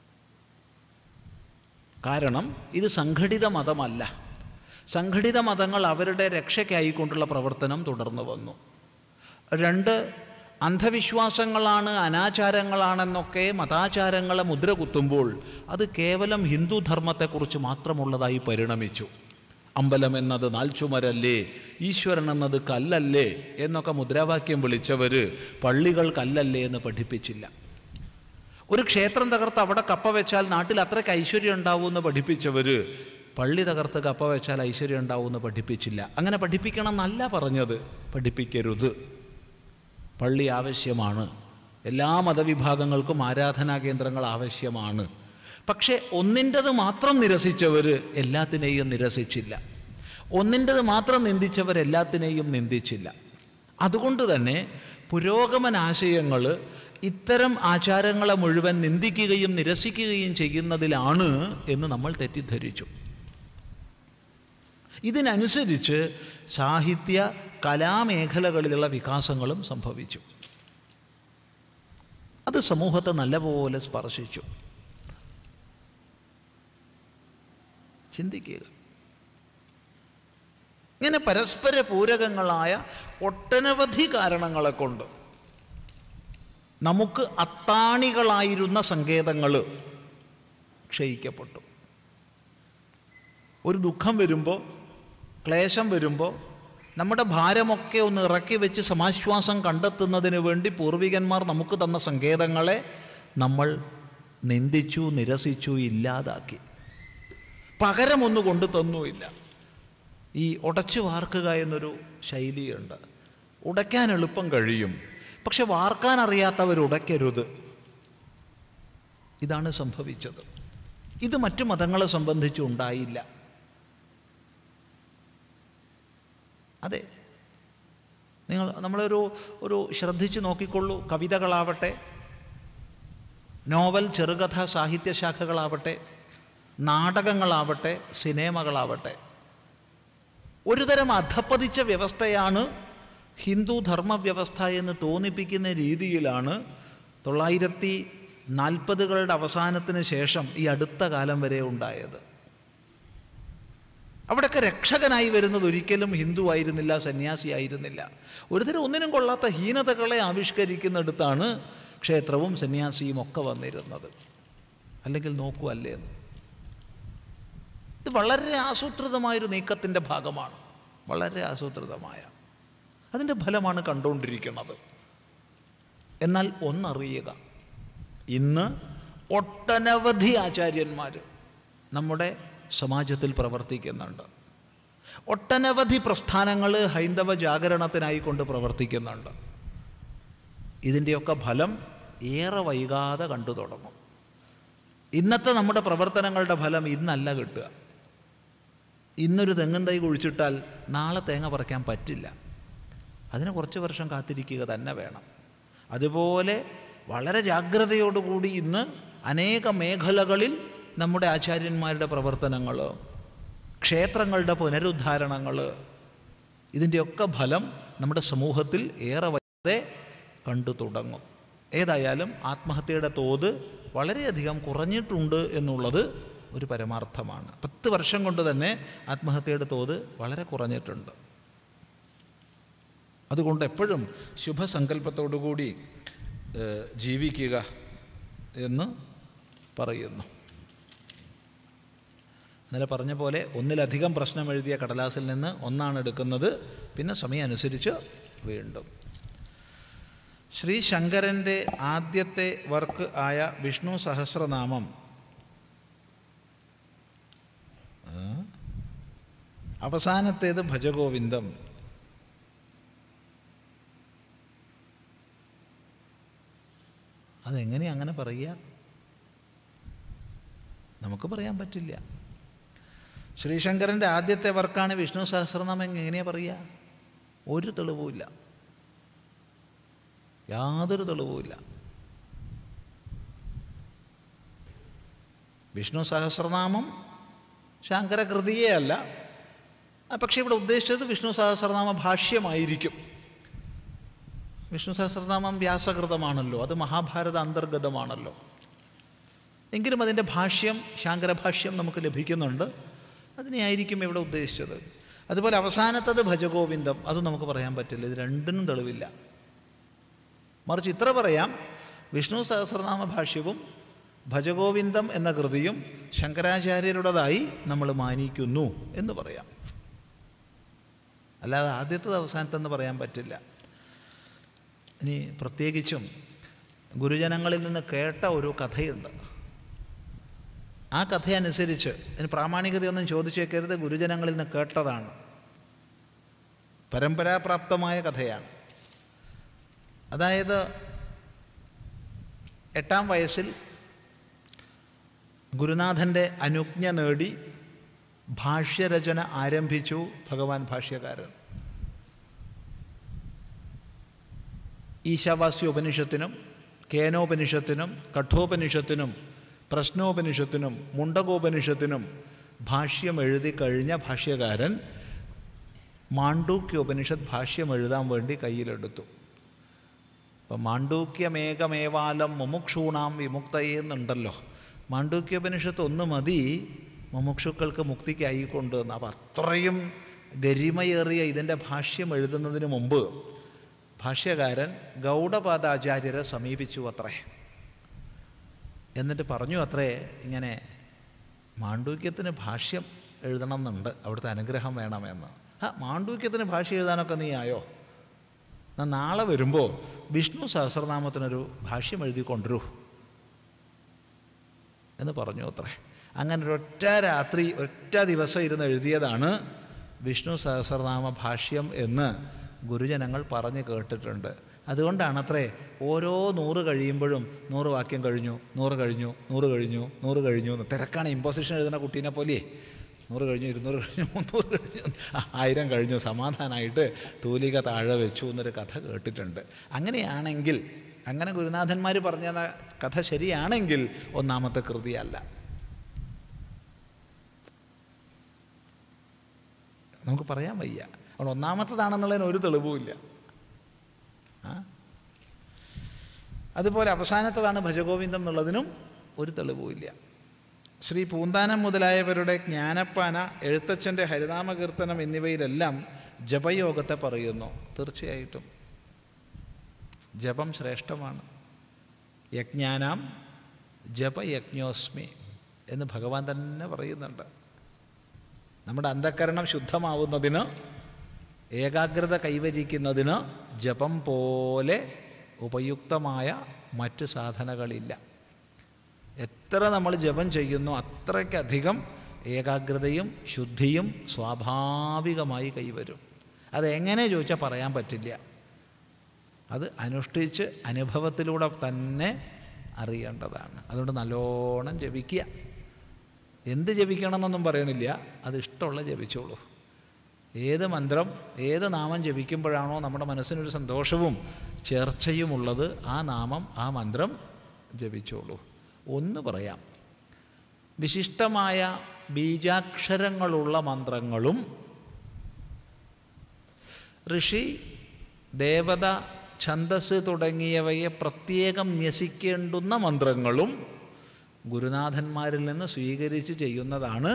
കാരണം ഇത് സംഘടിത മതമല്ല സംഘടിത മതങ്ങൾ അവരുടെ രക്ഷയ്ക്കായിക്കൊണ്ടുള്ള പ്രവർത്തനം തുടർന്നു വന്നു രണ്ട് അന്ധവിശ്വാസങ്ങളാണ് അനാചാരങ്ങളാണെന്നൊക്കെ മതാചാരങ്ങളെ മുദ്ര കുത്തുമ്പോൾ അത് കേവലം ഹിന്ദു ധർമ്മത്തെക്കുറിച്ച് മാത്രമുള്ളതായി പരിണമിച്ചു അമ്പലം എന്നത് നാൽച്ചുമരല്ലേ ഈശ്വരൻ എന്നത് കല്ലല്ലേ എന്നൊക്കെ മുദ്രാവാക്യം വിളിച്ചവർ പള്ളികൾ കല്ലല്ലേ എന്ന് പഠിപ്പിച്ചില്ല ഒരു ക്ഷേത്രം തകർത്ത് അവിടെ കപ്പ വെച്ചാൽ നാട്ടിൽ അത്രയ്ക്ക് ഐശ്വര്യം ഉണ്ടാവുമെന്ന് പഠിപ്പിച്ചവർ പള്ളി തകർത്ത് കപ്പ വെച്ചാൽ ഐശ്വര്യം ഉണ്ടാവുമെന്ന് പഠിപ്പിച്ചില്ല അങ്ങനെ പഠിപ്പിക്കണം എന്നല്ല പറഞ്ഞത് പഠിപ്പിക്കരുത് പള്ളി ആവശ്യമാണ് എല്ലാ മതവിഭാഗങ്ങൾക്കും ആരാധനാ കേന്ദ്രങ്ങൾ ആവശ്യമാണ് പക്ഷേ ഒന്നിൻ്റെത് മാത്രം നിരസിച്ചവർ എല്ലാത്തിനെയും നിരസിച്ചില്ല ഒന്നിൻ്റെത് മാത്രം നിന്ദിച്ചവർ എല്ലാത്തിനെയും നിന്ദിച്ചില്ല അതുകൊണ്ട് തന്നെ പുരോഗമനാശയങ്ങൾ ഇത്തരം ആചാരങ്ങളെ മുഴുവൻ നിന്ദിക്കുകയും നിരസിക്കുകയും ചെയ്യുന്നതിലാണ് എന്ന് നമ്മൾ തെറ്റിദ്ധരിച്ചു ഇതിനനുസരിച്ച് സാഹിത്യ കലാമേഖലകളിലുള്ള വികാസങ്ങളും സംഭവിച്ചു അത് സമൂഹത്തെ നല്ലപോലെ സ്പർശിച്ചു ചിന്തിക്കുക ഇങ്ങനെ പരസ്പര പൂരകങ്ങളായ ഒട്ടനവധി കാരണങ്ങളെ കൊണ്ട് നമുക്ക് അത്താണികളായിരുന്ന സങ്കേതങ്ങൾ ക്ഷയിക്കപ്പെട്ടു ഒരു ദുഃഖം വരുമ്പോൾ ക്ലേശം വരുമ്പോൾ നമ്മുടെ ഭാരമൊക്കെ ഒന്ന് ഇറക്കി വെച്ച് സമാശ്വാസം കണ്ടെത്തുന്നതിന് വേണ്ടി പൂർവികന്മാർ നമുക്ക് തന്ന സങ്കേതങ്ങളെ നമ്മൾ നിന്ദിച്ചു നിരസിച്ചു ഇല്ലാതാക്കി പകരമൊന്നു കൊണ്ടു തന്നുമില്ല ഈ ഉടച്ചു വാർക്കുക എന്നൊരു ശൈലിയുണ്ട് ഉടയ്ക്കാൻ എളുപ്പം കഴിയും പക്ഷെ വാർക്കാൻ അറിയാത്തവർ ഉടയ്ക്കരുത് ഇതാണ് സംഭവിച്ചത് ഇത് മറ്റു മതങ്ങളെ സംബന്ധിച്ച് ഉണ്ടായില്ല അതെ നിങ്ങൾ നമ്മളൊരു ഒരു ശ്രദ്ധിച്ച് നോക്കിക്കൊള്ളൂ കവിതകളാവട്ടെ നോവൽ ചെറുകഥ സാഹിത്യശാഖകളാവട്ടെ നാടകങ്ങളാവട്ടെ സിനിമകളാവട്ടെ ഒരുതരം അധപ്പതിച്ച വ്യവസ്ഥയാണ് ഹിന്ദു ധർമ്മവ്യവസ്ഥ എന്ന് തോന്നിപ്പിക്കുന്ന രീതിയിലാണ് തൊള്ളായിരത്തി നാൽപ്പതുകളുടെ അവസാനത്തിന് ശേഷം ഈ അടുത്ത കാലം വരെ ഉണ്ടായത് അവിടെയൊക്കെ രക്ഷകനായി വരുന്നത് ഒരിക്കലും ഹിന്ദു ആയിരുന്നില്ല സന്യാസി ആയിരുന്നില്ല ഒരുതരം ഒന്നിനും കൊള്ളാത്ത ഹീനതകളെ ആവിഷ്കരിക്കുന്നിടത്താണ് ക്ഷേത്രവും സന്യാസിയും ഒക്കെ വന്നിരുന്നത് അല്ലെങ്കിൽ നോക്കൂ അല്ലേ എന്ന് ഇത് വളരെ ആസൂത്രിതമായൊരു നീക്കത്തിൻ്റെ ഭാഗമാണ് വളരെ ആസൂത്രിതമായ അതിൻ്റെ ഫലമാണ് കണ്ടുകൊണ്ടിരിക്കുന്നത് എന്നാൽ ഒന്നറിയുക ഇന്ന് ഒട്ടനവധി ആചാര്യന്മാർ നമ്മുടെ സമാജത്തിൽ പ്രവർത്തിക്കുന്നുണ്ട് ഒട്ടനവധി പ്രസ്ഥാനങ്ങൾ ഹൈന്ദവ ജാഗരണത്തിനായി കൊണ്ട് പ്രവർത്തിക്കുന്നുണ്ട് ഇതിൻ്റെയൊക്കെ ഫലം ഏറെ വൈകാതെ കണ്ടു തുടങ്ങും ഇന്നത്തെ നമ്മുടെ പ്രവർത്തനങ്ങളുടെ ഫലം ഇന്നല്ല കിട്ടുക ഇന്നൊരു തെങ്ങും തൈ കുഴിച്ചിട്ടാൽ നാളെ തേങ്ങ പറിക്കാൻ പറ്റില്ല അതിന് കുറച്ച് വർഷം കാത്തിരിക്കുക തന്നെ വേണം അതുപോലെ വളരെ ജാഗ്രതയോടുകൂടി ഇന്ന് അനേക മേഖലകളിൽ നമ്മുടെ ആചാര്യന്മാരുടെ പ്രവർത്തനങ്ങൾ ക്ഷേത്രങ്ങളുടെ പുനരുദ്ധാരണങ്ങൾ ഇതിൻ്റെയൊക്കെ ഫലം നമ്മുടെ സമൂഹത്തിൽ ഏറെ വൈകാതെ കണ്ടു തുടങ്ങും ഏതായാലും ആത്മഹത്യയുടെ തോത് വളരെയധികം കുറഞ്ഞിട്ടുണ്ട് എന്നുള്ളത് ഒരു പരമാർത്ഥമാണ് പത്ത് വർഷം കൊണ്ട് തന്നെ ആത്മഹത്യയുടെ തോത് വളരെ കുറഞ്ഞിട്ടുണ്ട് അതുകൊണ്ട് എപ്പോഴും ശുഭസങ്കല്പത്തോടുകൂടി ഏഹ്, ജീവിക്കുക എന്ന് പറയുന്നു ഇന്നലെ പറഞ്ഞ പോലെ ഒന്നിലധികം പ്രശ്നം എഴുതിയ കടലാസിൽ നിന്ന് ഒന്നാണ് എടുക്കുന്നത് പിന്നെ സമയം അനുസരിച്ച് വീണ്ടും ശ്രീ ശങ്കരൻ്റെ ആദ്യത്തെ വർക്ക് ആയ വിഷ്ണു സഹസ്രനാമം ആ, അവസാനത്തേത് ഭജഗോവിന്ദം അതെങ്ങനെ അങ്ങനെ പറയുക നമുക്ക് പറയാൻ പറ്റില്ല ശ്രീശങ്കരൻ്റെ ആദ്യത്തെ വർക്കാണ് വിഷ്ണു സഹസ്രനാമം എങ്ങനെയാണ് പറയുക ഒരു തെളിവുമില്ല യാതൊരു തെളിവുമില്ല വിഷ്ണു സഹസ്രനാമം ശങ്കരകൃതിയേ അല്ല ആ, പക്ഷേ ഇവിടെ ഉദ്ദേശിച്ചത് വിഷ്ണു സഹസ്രനാമ ഭാഷ്യമായിരിക്കും വിഷ്ണു സഹസ്രനാമം വ്യാസകൃതമാണല്ലോ അത് മഹാഭാരത അന്തർഗതമാണല്ലോ എങ്കിലും അതിൻ്റെ ഭാഷ്യം ശാങ്കരഭാഷ്യം നമുക്ക് ലഭിക്കുന്നുണ്ട് അതിനെയായിരിക്കും ഇവിടെ ഉദ്ദേശിച്ചത് അതുപോലെ അവസാനത്തത് ഭജഗോവിന്ദം അതും നമുക്ക് പറയാൻ പറ്റില്ല ഇത് രണ്ടിനും തെളിവില്ല മറിച്ച് ഇത്ര പറയാം വിഷ്ണു സഹസ്രനാമ ഭാഷ്യവും ഭജഗോവിന്ദം എന്ന കൃതിയും ശങ്കരാചാര്യരുടേതായി നമ്മൾ മാനിക്കുന്നു എന്ന് പറയാം അല്ലാതെ ആദ്യത്തത് അവസാനത്തെന്ന് പറയാൻ പറ്റില്ല ഇനി പ്രത്യേകിച്ചും ഗുരുജനങ്ങളിൽ നിന്ന് കേട്ട ഒരു കഥയുണ്ട് ആ കഥയനുസരിച്ച് ഇതിന് പ്രാമാണികതയൊന്നും ചോദിച്ചേക്കരുത് ഗുരുജനങ്ങളിൽ നിന്ന് കേട്ടതാണ് പരമ്പരാപ്രാപ്തമായ കഥയാണ് അതായത് എട്ടാം വയസ്സിൽ ഗുരുനാഥൻ്റെ അനുജ്ഞ നേടി ഭാഷ്യരചന ആരംഭിച്ചു ഭഗവാൻ ഭാഷ്യകാരൻ ഈശാവാസ്യ ഉപനിഷത്തിനും കേനോപനിഷത്തിനും കഠോപനിഷത്തിനും പ്രശ്നോപനിഷത്തിനും മുണ്ടകോപനിഷത്തിനും ഭാഷ്യം എഴുതി കഴിഞ്ഞ ഭാഷ്യകാരൻ മാണ്ഡൂക്യോപനിഷത്ത് ഭാഷ്യം എഴുതാൻ വേണ്ടി കയ്യിലെടുത്തു അപ്പം മാണ്ഡൂക്യമേകമേവാലം മുമുക്ഷൂണാം വിമുക്തയെ എന്നുണ്ടല്ലോ മാണ്ഡൂക്യോപനിഷത്ത് ഒന്ന് മതി മുമുക്ഷുക്കൾക്ക് മുക്തിക്കായിക്കൊണ്ട് എന്ന് അപ്പം അത്രയും ഗരിമയേറിയ ഇതിൻ്റെ ഭാഷ്യം എഴുതുന്നതിന് മുമ്പ് ഭാഷ്യകാരൻ ഗൗഡപാദാചാര്യരെ സമീപിച്ചു അത്രേ എന്നിട്ട് പറഞ്ഞു അത്രേ ഇങ്ങനെ മാണ്ഡൂക്യത്തിന് ഭാഷ്യം എഴുതണം എന്നുണ്ട് അവിടുത്തെ അനുഗ്രഹം വേണമെന്ന് ആ മാണ്ഡൂക്യത്തിന് ഭാഷ്യം എഴുതാനൊക്കെ നീ ആയോ എന്നാ നാളെ വരുമ്പോൾ വിഷ്ണു സഹസ്രനാമത്തിനൊരു ഭാഷ്യം എഴുതി കൊണ്ടുവരൂ എന്ന് പറഞ്ഞു അത്രേ അങ്ങനെ ഒരൊറ്റ രാത്രി ഒറ്റ ദിവസം ഇരുന്ന് എഴുതിയതാണ് വിഷ്ണു സഹസ്രനാമ ഭാഷ്യം എന്ന് ഗുരുജനങ്ങൾ പറഞ്ഞ് കേട്ടിട്ടുണ്ട് അതുകൊണ്ടാണ് അത്രേ ഓരോ നൂറ് കഴിയുമ്പോഴും നൂറ് വാക്യം കഴിഞ്ഞു നൂറ് കഴിഞ്ഞു നൂറ് കഴിഞ്ഞു നൂറ് കഴിഞ്ഞു എന്ന് തിരക്കാണ് ഇമ്പോസിഷൻ എഴുതുന്ന കുട്ടീനെ പോലെ നൂറ് കഴിഞ്ഞു ഇരുന്നൂറ് കഴിഞ്ഞു മുന്നൂറ് കഴിഞ്ഞു ആ, ആയിരം കഴിഞ്ഞു സമാധാനമായിട്ട് തൂലിക താഴെ വെച്ചു എന്നൊരു കഥ കേട്ടിട്ടുണ്ട് അങ്ങനെയാണെങ്കിൽ അങ്ങനെ ഗുരുനാഥന്മാർ പറഞ്ഞ കഥ ശരിയാണെങ്കിൽ ഒന്നാമത്തെ കൃതിയല്ല നമുക്ക് പറയാൻ വയ്യ അതുകൊണ്ട് ഒന്നാമത്തതാണെന്നുള്ളതിന് ഒരു തെളിവുമില്ല അതുപോലെ അവസാനത്തതാണ് ഭജഗോവിന്ദം എന്നുള്ളതിനും ഒരു തെളിവുമില്ല ശ്രീ പൂന്താനം മുതലായവരുടെ ജ്ഞാനപ്പാന എഴുത്തച്ഛൻ്റെ ഹരിനാമകീർത്തനം എന്നിവയിലെല്ലാം ജപയോഗത്തെ പറയുന്നു തീർച്ചയായിട്ടും ജപം ശ്രേഷ്ഠമാണ് യജ്ഞാനാം ജപയജ്ഞോസ്മി എന്ന് ഭഗവാൻ തന്നെ പറയുന്നുണ്ട് നമ്മുടെ അന്ധക്കരണം ശുദ്ധമാവുന്നതിന് ഏകാഗ്രത കൈവരിക്കുന്നതിന് ജപം പോലെ ഉപയുക്തമായ മറ്റു സാധനങ്ങളില്ല എത്ര നമ്മൾ ജപം ചെയ്യുന്നു അത്രയ്ക്കധികം ഏകാഗ്രതയും ശുദ്ധിയും സ്വാഭാവികമായി കൈവരും അതെങ്ങനെ ചോദിച്ചാൽ പറയാൻ പറ്റില്ല അത് അനുഷ്ഠിച്ച് അനുഭവത്തിലൂടെ തന്നെ അറിയേണ്ടതാണ് അതുകൊണ്ട് നല്ലോണം ജപിക്കുക എന്ത് ജപിക്കണം എന്നൊന്നും പറയണില്ല അത് ഇഷ്ടമുള്ള ജപിച്ചോളൂ ഏത് മന്ത്രം ഏത് നാമം ജപിക്കുമ്പോഴാണോ നമ്മുടെ മനസ്സിനൊരു സന്തോഷവും ചേർച്ചയുമുള്ളത് ആ നാമം ആ മന്ത്രം ജപിച്ചോളൂ ഒന്ന് പറയാം വിശിഷ്ടമായ ബീജാക്ഷരങ്ങളുള്ള മന്ത്രങ്ങളും ഋഷി ദേവത ഛന്ദസ് തുടങ്ങിയവയെ പ്രത്യേകം ന്യസിക്കേണ്ടുന്ന മന്ത്രങ്ങളും ഗുരുനാഥന്മാരിൽ നിന്ന് സ്വീകരിച്ച് ചെയ്യുന്നതാണ്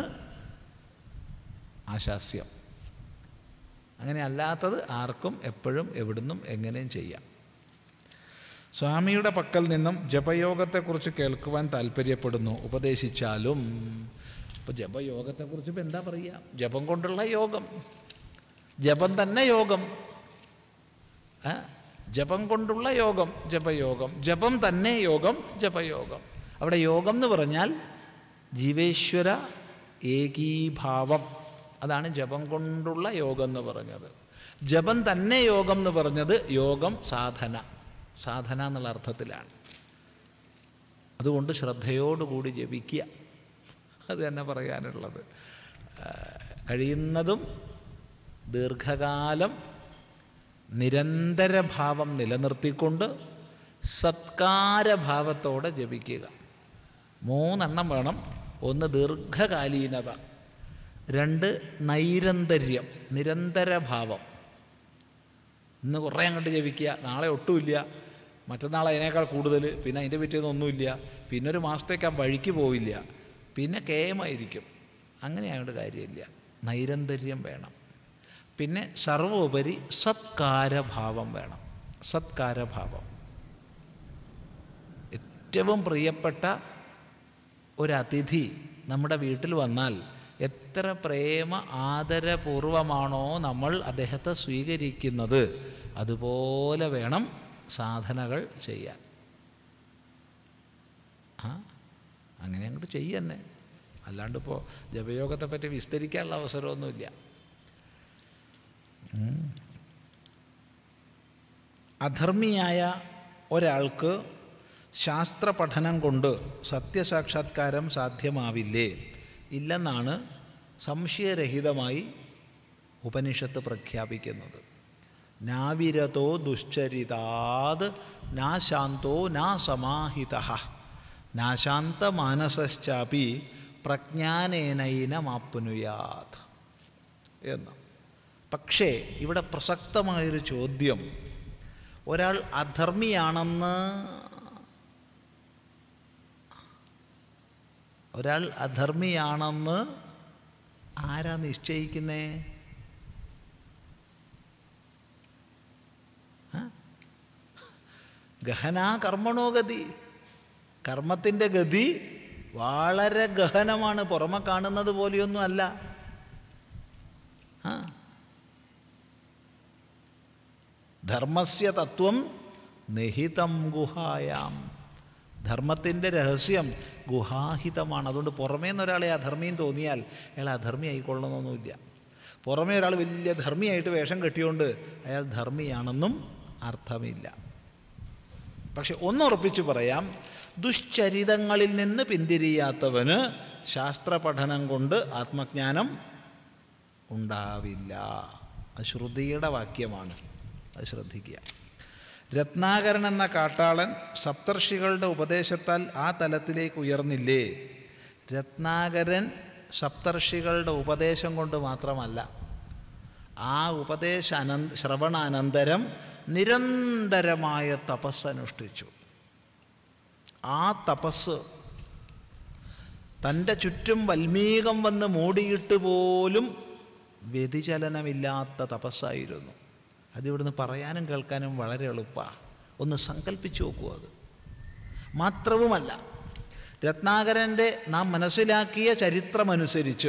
ആശാസ്യം അങ്ങനെ അല്ലാത്തത് ആർക്കും എപ്പോഴും എവിടുന്നും എങ്ങനെയും ചെയ്യാം സ്വാമിയുടെ പക്കൽ നിന്നും ജപയോഗത്തെക്കുറിച്ച് കേൾക്കുവാൻ താല്പര്യപ്പെടുന്നു ഉപദേശിച്ചാലും ഇപ്പോൾ ജപയോഗത്തെക്കുറിച്ച് ഇപ്പം എന്താ പറയുക ജപം കൊണ്ടുള്ള യോഗം ജപം തന്നെ യോഗം ആ? ജപം കൊണ്ടുള്ള യോഗം ജപയോഗം ജപം തന്നെ യോഗം ജപയോഗം അവിടെ യോഗം എന്ന് പറഞ്ഞാൽ ജീവേശ്വര ഏകീഭാവം അതാണ് ജപം കൊണ്ടുള്ള യോഗം എന്ന് പറഞ്ഞത് ജപം തന്നെ യോഗം എന്ന് പറഞ്ഞത് യോഗം സാധന സാധന എന്നുള്ള അർത്ഥത്തിലാണ് അതുകൊണ്ട് ശ്രദ്ധയോടുകൂടി ജപിക്കുക അത് തന്നെ പറയാനുള്ളത് ആ, കഴിയുന്നതും ദീർഘകാലം നിരന്തരഭാവം നിലനിർത്തിക്കൊണ്ട് സത്കാരഭാവത്തോടെ ജപിക്കുക മൂന്നെണ്ണം വേണം ഒന്ന് ദീർഘകാലീനത രണ്ട് നൈരന്തര്യം നിരന്തരഭാവം ഇന്ന് കുറേ അങ്ങോട്ട് ജപിക്കുക നാളെ ഒട്ടുമില്ല മറ്റന്നാൾ അതിനേക്കാൾ കൂടുതൽ പിന്നെ അതിൻ്റെ പിറ്റേന്ന് ഒന്നുമില്ല പിന്നെ ഒരു മാസത്തേക്ക് ആ വഴിക്ക് പോവില്ല പിന്നെ കേമായിരിക്കും അങ്ങനെ ആയതുകൊണ്ട് കാര്യമില്ല നൈരന്തര്യം വേണം പിന്നെ സർവോപരി സത്കാരഭാവം വേണം സത്കാരഭാവം ഏറ്റവും പ്രിയപ്പെട്ട ഒരതിഥി നമ്മുടെ വീട്ടിൽ വന്നാൽ എത്ര പ്രേമ ആദരപൂർവമാണോ നമ്മൾ അദ്ദേഹത്തെ സ്വീകരിക്കുന്നത് അതുപോലെ വേണം സാധനകൾ ചെയ്യാൻ ആ അങ്ങനെ അങ്ങോട്ട് ചെയ്യന്നെ അല്ലാണ്ട് ഇപ്പോൾ ജപയോഗത്തെ പറ്റി വിസ്തരിക്കാനുള്ള അവസരമൊന്നുമില്ല ഉം. അധർമ്മിയായ ഒരാൾക്ക് ശാസ്ത്ര പഠനം കൊണ്ട് സത്യസാക്ഷാത്കാരം സാധ്യമാവില്ലേ ഇല്ലെന്നാണ് സംശയരഹിതമായി ഉപനിഷത്ത് പ്രഖ്യാപിക്കുന്നത് നാവിരതോ ദുശ്ചരിതാത് നാശാന്തോ നാ സമാഹിത നാശാന്ത മാനസശ്ചാപി പ്രജ്ഞാനേനൈനമാപ്നുയാത് എന്ന് പക്ഷേ ഇവിടെ പ്രസക്തമായൊരു ചോദ്യം ഒരാൾ അധർമ്മിയാണെന്ന് ഒരാൾ അധർമ്മിയാണെന്ന് ആരാ നിശ്ചയിക്കുന്നേ ആ? ഗഹനാ കർമ്മണോ ഗതി കർമ്മത്തിൻ്റെ ഗതി വളരെ ഗഹനമാണ് പുറമെ കാണുന്നത് പോലെയൊന്നും അല്ല ആ ധർമ്മസ്യ തത്വം നിഹിതം ഗുഹായാം ധർമ്മത്തിൻ്റെ രഹസ്യം ഗുഹാഹിതമാണ് അതുകൊണ്ട് പുറമേ നിന്ന് ഒരാളെ അധർമ്മിയും തോന്നിയാൽ അയാൾ അധർമ്മി ആയിക്കൊള്ളണമെന്നൊന്നുമില്ല പുറമേ ഒരാൾ വലിയ ധർമ്മിയായിട്ട് വേഷം കെട്ടിയോണ്ട് അയാൾ ധർമ്മിയാണെന്നും അർത്ഥമില്ല പക്ഷെ ഒന്നുറപ്പിച്ച് പറയാം ദുശ്ചരിതങ്ങളിൽ നിന്ന് പിന്തിരിയാത്തവന് ശാസ്ത്ര പഠനം കൊണ്ട് ആത്മജ്ഞാനം ഉണ്ടാവില്ല അത് ശ്രുതിയുടെ വാക്യമാണ് അത് ശ്രദ്ധിക്കുക രത്നാകരൻ എന്ന കാട്ടാളൻ സപ്തർഷികളുടെ ഉപദേശത്താൽ ആ തലത്തിലേക്ക് ഉയർന്നില്ലേ രത്നാകരൻ സപ്തർഷികളുടെ ഉപദേശം കൊണ്ട് മാത്രമല്ല ആ ഉപദേശ അനന്ത ശ്രവണാനന്തരം നിരന്തരമായ തപസ്സനുഷ്ഠിച്ചു ആ തപസ് തൻ്റെ ചുറ്റും വൽമീകം വന്ന് മൂടിയിട്ട് പോലും വ്യതിചലനമില്ലാത്ത തപസ്സായിരുന്നു അതിവിടുന്ന് പറയാനും കേൾക്കാനും വളരെ എളുപ്പമാണ് ഒന്ന് സങ്കല്പിച്ചു നോക്കൂ അത് മാത്രവുമല്ല രത്നാകരൻ്റെ നാം മനസ്സിലാക്കിയ ചരിത്രമനുസരിച്ച്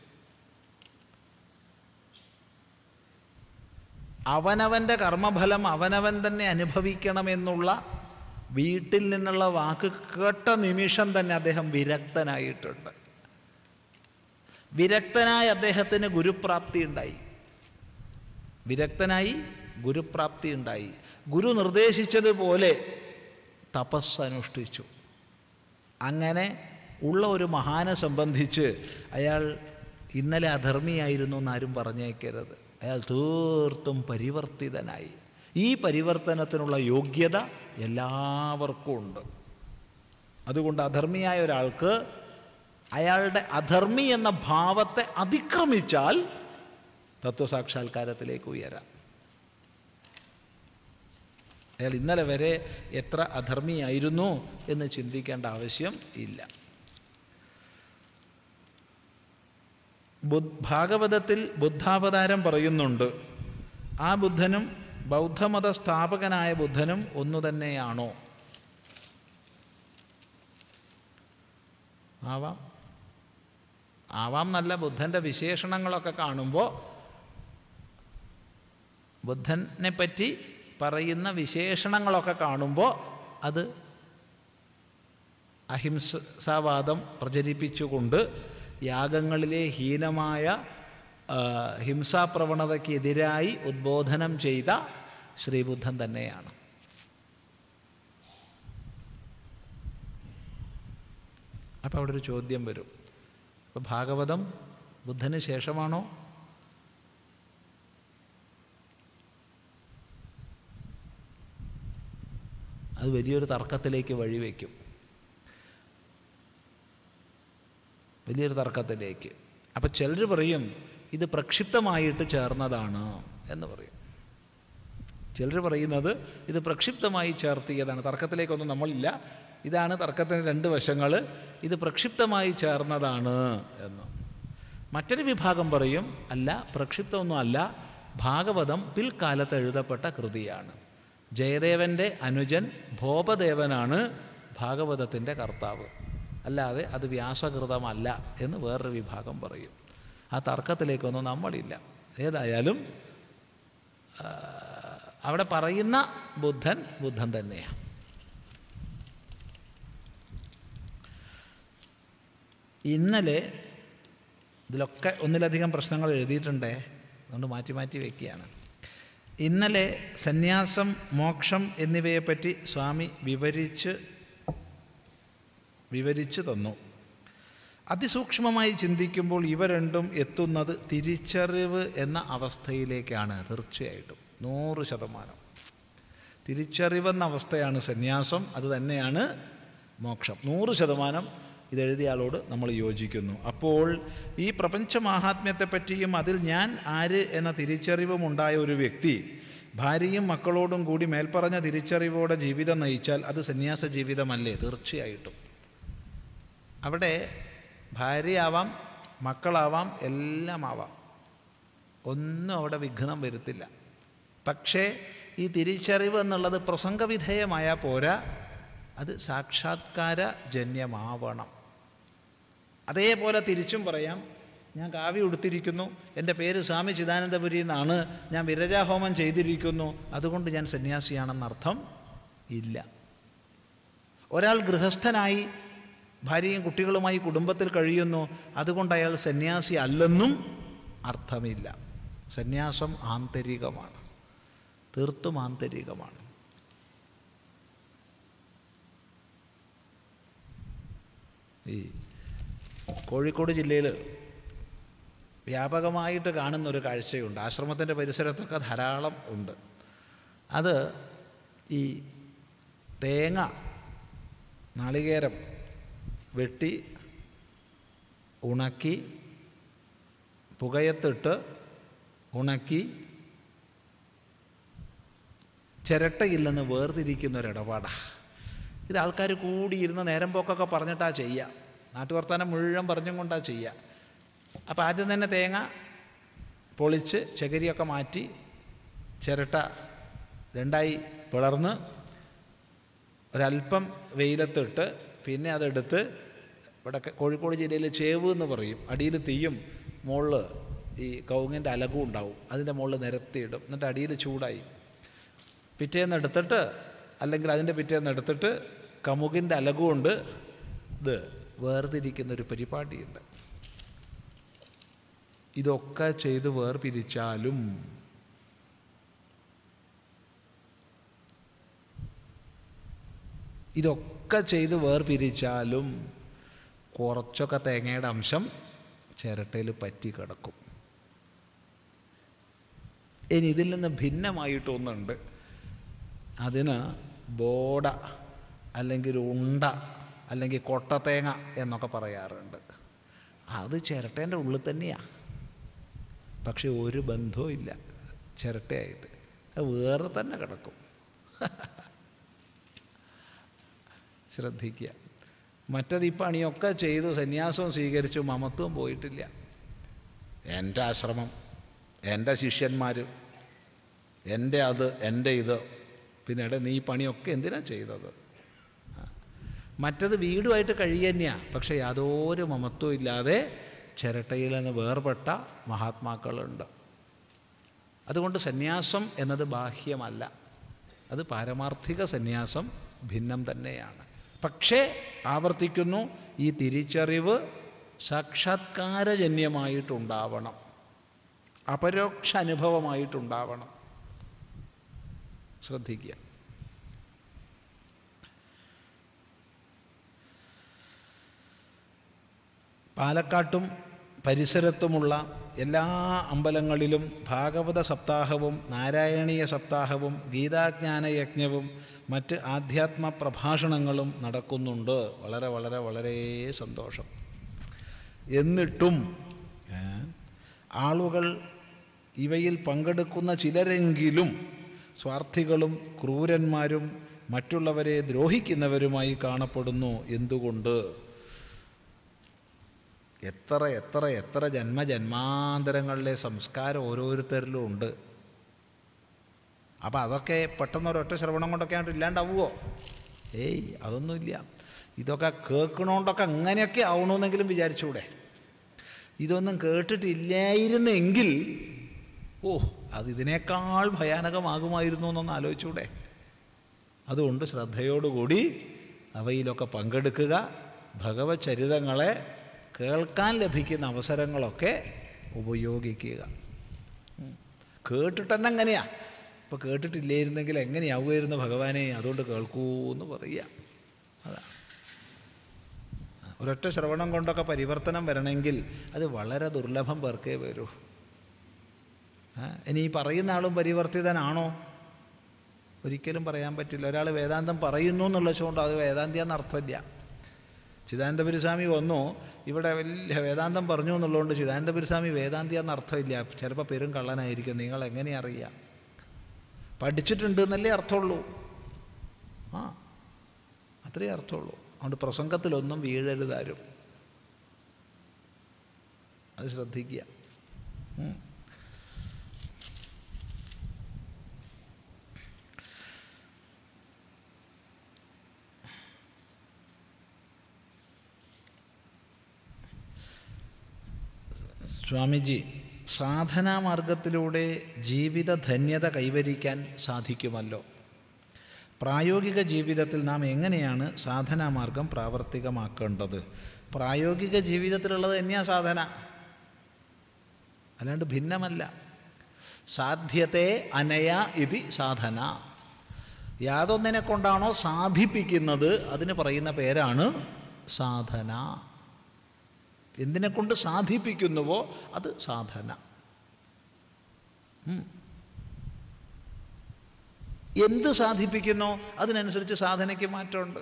അവനവൻ്റെ കർമ്മഫലം അവനവൻ തന്നെ അനുഭവിക്കണമെന്നുള്ള വീട്ടിൽ നിന്നുള്ള വാക്ക് കേട്ട നിമിഷം തന്നെ അദ്ദേഹം വിരക്തനായിട്ടുണ്ട് വിരക്തനായ അദ്ദേഹത്തിന് ഗുരുപ്രാപ്തി ഉണ്ടായി വിരക്തനായി ഗുരുപ്രാപ്തി ഉണ്ടായി ഗുരു നിർദ്ദേശിച്ചതുപോലെ തപസ് അനുഷ്ഠിച്ചു അങ്ങനെ ഉള്ള ഒരു മഹാനെ സംബന്ധിച്ച് അയാൾ ഇന്നലെ അധർമ്മിയായിരുന്നു എന്നാരും പറഞ്ഞേക്കരുത് അയാൾ തീർത്തും പരിവർത്തിതനായി ഈ പരിവർത്തനത്തിനുള്ള യോഗ്യത എല്ലാവർക്കും ഉണ്ട് അതുകൊണ്ട് അധർമ്മിയായ ഒരാൾക്ക് അയാളുടെ അധർമ്മി എന്ന ഭാവത്തെ അതിക്രമിച്ചാൽ തത്വസാക്ഷാത്കാരത്തിലേക്ക് ഉയരാം അയാൾ ഇന്നലെ വരെ എത്ര അധർമ്മിയായിരുന്നു എന്ന് ചിന്തിക്കേണ്ട ആവശ്യം ഇല്ല ബുദ്ധ ഭാഗവതത്തിൽ ബുദ്ധാവതാരം പറയുന്നുണ്ട് ആ ബുദ്ധനും ബൗദ്ധമത സ്ഥാപകനായ ബുദ്ധനും ഒന്നു തന്നെയാണോ ആവാം ആവാം നല്ല ബുദ്ധൻ്റെ വിശേഷണങ്ങളൊക്കെ കാണുമ്പോൾ ബുദ്ധനെ പറ്റി പറയുന്ന വിശേഷണങ്ങളൊക്കെ കാണുമ്പോൾ അത് അഹിംസാവാദം പ്രചരിപ്പിച്ചുകൊണ്ട് യാഗങ്ങളിലെ ഹീനമായ ആ, ഹിംസാപ്രവണതയ്ക്കെതിരായി ഉദ്ബോധനം ചെയ്ത ശ്രീബുദ്ധൻ തന്നെയാണ് അപ്പോൾ അവിടെ ഒരു ചോദ്യം വരും അപ്പോൾ ഭാഗവതം ബുദ്ധന് ശേഷമാണോ അത് വലിയൊരു തർക്കത്തിലേക്ക് വഴിവെക്കും വലിയൊരു തർക്കത്തിലേക്ക് അപ്പം ചിലർ പറയും ഇത് പ്രക്ഷിപ്തമായിട്ട് ചേർന്നതാണ് എന്ന് പറയും ചിലർ പറയുന്നത് ഇത് പ്രക്ഷിപ്തമായി ചേർത്തിയതാണ് തർക്കത്തിലേക്കൊന്നും നമ്മളില്ല ഇതാണ് തർക്കത്തിന് രണ്ട് വശങ്ങൾ ഇത് പ്രക്ഷിപ്തമായി ചേർന്നതാണ് എന്ന് മറ്റൊരു വിഭാഗം പറയും അല്ല പ്രക്ഷിപ്തമൊന്നും അല്ല ഭാഗവതം പിൽക്കാലത്ത് എഴുതപ്പെട്ട കൃതിയാണ് ജയദേവൻ്റെ അനുജൻ ഭോപദേവനാണ് ഭാഗവതത്തിൻ്റെ കർത്താവ് അല്ലാതെ അത് വ്യാസകൃതമല്ല എന്ന് വേറൊരു വിഭാഗം പറയും ആ തർക്കത്തിലേക്കൊന്നും നമ്മളില്ല ഏതായാലും ആ, അവിടെ പറയുന്ന ബുദ്ധൻ ബുദ്ധൻ തന്നെയാണ് ഇന്നലെ ഇതിലൊക്കെ ഒന്നിലധികം പ്രശ്നങ്ങൾ എഴുതിയിട്ടുണ്ടേ അതുകൊണ്ട് മാറ്റി മാറ്റി വയ്ക്കുകയാണ് ഇന്നലെ സന്യാസം മോക്ഷം എന്നിവയെപ്പറ്റി സ്വാമി വിവരിച്ച് വിവരിച്ചു തന്നു അതിസൂക്ഷ്മമായി ചിന്തിക്കുമ്പോൾ ഇവ രണ്ടും എത്തുന്നത് തിരിച്ചറിവ് എന്ന അവസ്ഥയിലേക്കാണ് തീർച്ചയായിട്ടും നൂറ് ശതമാനം തിരിച്ചറിവെന്ന അവസ്ഥയാണ് സന്യാസം അത് തന്നെയാണ് മോക്ഷം നൂറ് ശതമാനം ഇതെഴുതിയ ആളോട് നമ്മൾ യോജിക്കുന്നു അപ്പോൾ ഈ പ്രപഞ്ച മാഹാത്മ്യത്തെപ്പറ്റിയും അതിൽ ഞാൻ ആര് എന്ന തിരിച്ചറിവും ഉണ്ടായ ഒരു വ്യക്തി ഭാര്യയും മക്കളോടും കൂടി മേൽപ്പറഞ്ഞ തിരിച്ചറിവോടെ ജീവിതം നയിച്ചാൽ അത് സന്യാസ ജീവിതമല്ലേ തീർച്ചയായിട്ടും അവിടെ ഭാര്യയാവാം മക്കളാവാം എല്ലാം ആവാം ഒന്നും അവിടെ വിഘ്നം വരുത്തില്ല പക്ഷേ ഈ തിരിച്ചറിവ് എന്നുള്ളത് പ്രസംഗവിധേയമായാൽ പോരാ അത് സാക്ഷാത്കാര ജന്യമാവണം അതേപോലെ തിരിച്ചും പറയാം ഞാൻ കാവ്യ ഉടുത്തിരിക്കുന്നു എൻ്റെ പേര് സ്വാമി ചിദാനന്ദപുരി എന്നാണ് ഞാൻ വിരജാഹോമം ചെയ്തിരിക്കുന്നു അതുകൊണ്ട് ഞാൻ സന്യാസിയാണെന്നർത്ഥം ഇല്ല ഒരാൾ ഗൃഹസ്ഥനായി ഭാര്യയും കുട്ടികളുമായി കുടുംബത്തിൽ കഴിയുന്നു അതുകൊണ്ട് അയാൾ സന്യാസി അല്ലെന്നും അർത്ഥമില്ല സന്യാസം ആന്തരികമാണ് തീർത്തും ആന്തരികമാണ് ഈ കോഴിക്കോട് ജില്ലയിൽ വ്യാപകമായിട്ട് കാണുന്ന ഒരു കാഴ്ചയുണ്ട് ആശ്രമത്തിൻ്റെ പരിസരത്തൊക്കെ ധാരാളം ഉണ്ട് അത് ഈ തേങ്ങ നാളികേരം വെട്ടി ഉണക്കി പുകയത്തിട്ട് ഉണക്കി ചിരട്ടയില്ലെന്ന് വേർതിരിക്കുന്ന ഒരിടപാടാണ് ഇത് ആൾക്കാർ കൂടിയിരുന്ന് നേരം പോക്കൊക്കെ പറഞ്ഞിട്ടാ ചെയ്യുക നാട്ടുവർത്താനം മുഴുവൻ പറഞ്ഞും കൊണ്ടാ ചെയ്യുക അപ്പോൾ ആദ്യം തന്നെ തേങ്ങ പൊളിച്ച് ചകരിയൊക്കെ മാറ്റി ചിരട്ട രണ്ടായി പിളർന്ന് ഒരല്പം വെയിലത്തിട്ട് പിന്നെ അതെടുത്ത് ഇവിടെ കോഴിക്കോട് ജില്ലയിൽ ചേവ് എന്ന് പറയും അടിയിൽ തീയും മുകളിൽ ഈ കവുങ്ങിൻ്റെ അലകും ഉണ്ടാവും അതിൻ്റെ മുകളിൽ നിരത്തിയിടും എന്നിട്ട് അടിയിൽ ചൂടായി പിറ്റേന്ന് എടുത്തിട്ട് അല്ലെങ്കിൽ അതിൻ്റെ പിറ്റേന്ന് എടുത്തിട്ട് കമുകിൻ്റെ അലകുകൊണ്ട് ഇത് വേർതിരിക്കുന്നൊരു പരിപാടിയുണ്ട് ഇതൊക്കെ ചെയ്ത് വേർപിരിച്ചാലും ഇതൊക്കെ ചെയ്ത് വേർപിരിച്ചാലും കുറച്ചൊക്കെ തേങ്ങയുടെ അംശം ചിരട്ടയിൽ പറ്റി കിടക്കും ഇനി ഇതിൽ നിന്ന് ഭിന്നമായിട്ടൊന്നുണ്ട് അതിന് ബോട അല്ലെങ്കിൽ ഉണ്ട അല്ലെങ്കിൽ കൊട്ടത്തേങ്ങ എന്നൊക്കെ പറയാറുണ്ട് അത് ചിരട്ടേൻ്റെ ഉള്ളിൽ തന്നെയാണ് പക്ഷെ ഒരു ബന്ധവും ഇല്ല ചിരട്ടയായിട്ട് അത് വേറെ തന്നെ കിടക്കും ശ്രദ്ധിക്കുക മറ്റത് ഈ പണിയൊക്കെ ചെയ്തു സന്യാസവും സ്വീകരിച്ചു മമത്വവും പോയിട്ടില്ല എൻ്റെ ആശ്രമം എൻ്റെ ശിഷ്യന്മാർ എൻ്റെ അത് എൻ്റെ ഇത് പിന്നെ എടാ നീ ഈ പണിയൊക്കെ എന്തിനാ ചെയ്തത് ആ. മറ്റത് വീടുമായിട്ട് കഴിയുക തന്നെയാണ് പക്ഷേ യാതൊരു മമത്വവും ഇല്ലാതെ ചിരട്ടയിൽ നിന്ന് വേർപെട്ട മഹാത്മാക്കളുണ്ട് അതുകൊണ്ട് സന്യാസം എന്നത് ബാഹ്യമല്ല അത് പാരമാർത്ഥിക സന്യാസം ഭിന്നം തന്നെയാണ് പക്ഷേ ആവർത്തിക്കുന്നു ഈ തിരിച്ചറിവ് സാക്ഷാത്കാരജന്യമായിട്ടുണ്ടാവണം അപരോക്ഷ അനുഭവമായിട്ടുണ്ടാവണം ശ്രദ്ധിക്കുക പാലക്കാട്ടും പരിസരത്തുമുള്ള എല്ലാ അമ്പലങ്ങളിലും ഭാഗവത സപ്താഹവും നാരായണീയ സപ്താഹവും ഗീതാജ്ഞാന യജ്ഞവും മറ്റ് ആധ്യാത്മ പ്രഭാഷണങ്ങളും നടക്കുന്നുണ്ട് വളരെ വളരെ വളരെ സന്തോഷം എന്നിട്ടും ഏ, ആളുകൾ ഇവയിൽ പങ്കെടുക്കുന്ന ചിലരെങ്കിലും സ്വാർത്ഥികളും ക്രൂരന്മാരും മറ്റുള്ളവരെ ദ്രോഹിക്കുന്നവരുമായി കാണപ്പെടുന്നു എന്തുകൊണ്ട് എത്ര എത്ര എത്ര ജന്മജന്മാന്തരങ്ങളിലെ സംസ്കാരം ഓരോരുത്തരിലും ഉണ്ട് അപ്പോൾ അതൊക്കെ പെട്ടെന്ന് ഒരൊറ്റ ശ്രവണം കൊണ്ടൊക്കെ ആയിട്ട് ഇല്ലാണ്ടാവുമോ ഏയ് അതൊന്നുമില്ല ഇതൊക്കെ കേൾക്കണോണ്ടൊക്കെ അങ്ങനെയൊക്കെ ആവണമെന്നെങ്കിലും വിചാരിച്ചൂടെ ഇതൊന്നും കേട്ടിട്ടില്ലായിരുന്നെങ്കിൽ ഓ അത് ഇതിനേക്കാൾ ഭയാനകമാകുമായിരുന്നു എന്നൊന്ന് ആലോചിച്ചൂടെ അതുകൊണ്ട് ശ്രദ്ധയോടുകൂടി അവയിലൊക്കെ പങ്കെടുക്കുക ഭഗവത് ചരിതങ്ങളെ കേൾക്കാൻ ലഭിക്കുന്ന അവസരങ്ങളൊക്കെ ഉപയോഗിക്കുക ഉം. കേട്ടിട്ട് തന്നെ എങ്ങനെയാ ഇപ്പോൾ കേട്ടിട്ടില്ലായിരുന്നെങ്കിൽ എങ്ങനെയാവുമായിരുന്നു ഭഗവാനെ അതുകൊണ്ട് കേൾക്കൂ എന്ന് പറയുക അതാ ഒരൊറ്റ ശ്രവണം കൊണ്ടൊക്കെ പരിവർത്തനം വരണമെങ്കിൽ അത് വളരെ ദുർലഭം പേർക്കേ വരൂ ആ, ഇനി ഈ പറയുന്ന ആളും പരിവർത്തിതനാണോ ഒരിക്കലും പറയാൻ പറ്റില്ല ഒരാൾ വേദാന്തം പറയുന്നു എന്നുള്ള വെച്ചുകൊണ്ട് അത് വേദാന്തിയാന്ന് അർത്ഥമില്ല ചിദാനന്ദപുരസ്വാമി വന്നു ഇവിടെ വലിയ വേദാന്തം പറഞ്ഞു എന്നുള്ളതുകൊണ്ട് ചിദാനന്ദപുരസ്വാമി വേദാന്തിയാന്ന് അർത്ഥമില്ല ചിലപ്പോൾ പെരും കള്ളനായിരിക്കും നിങ്ങൾ എങ്ങനെ അറിയാം പഠിച്ചിട്ടുണ്ട് എന്നല്ലേ അർത്ഥമുള്ളൂ ആ അത്രയേ അർത്ഥമുള്ളൂ അതുകൊണ്ട് പ്രസംഗത്തിലൊന്നും വീഴരുതാരും അത് ശ്രദ്ധിക്കുക ഉം. സ്വാമിജി സാധനാമാർഗത്തിലൂടെ ജീവിത ധന്യത കൈവരിക്കാൻ സാധിക്കുമല്ലോ പ്രായോഗിക ജീവിതത്തിൽ നാം എങ്ങനെയാണ് സാധനാമാർഗം പ്രാവർത്തികമാക്കേണ്ടത് പ്രായോഗിക ജീവിതത്തിലുള്ളത് തന്നെയാണ് സാധന അല്ലാണ്ട് ഭിന്നമല്ല സാധ്യത്തെ അനയ ഇതി സാധന യാതൊന്നിനെ കൊണ്ടാണോ സാധിപ്പിക്കുന്നത് അതിന് പറയുന്ന പേരാണ് സാധന എന്തിനെ കൊണ്ട് സാധിപ്പിക്കുന്നുവോ അത് സാധന ഉം. എന്ത് സാധിപ്പിക്കുന്നോ അതിനനുസരിച്ച് സാധനയ്ക്ക് മാറ്റമുണ്ട്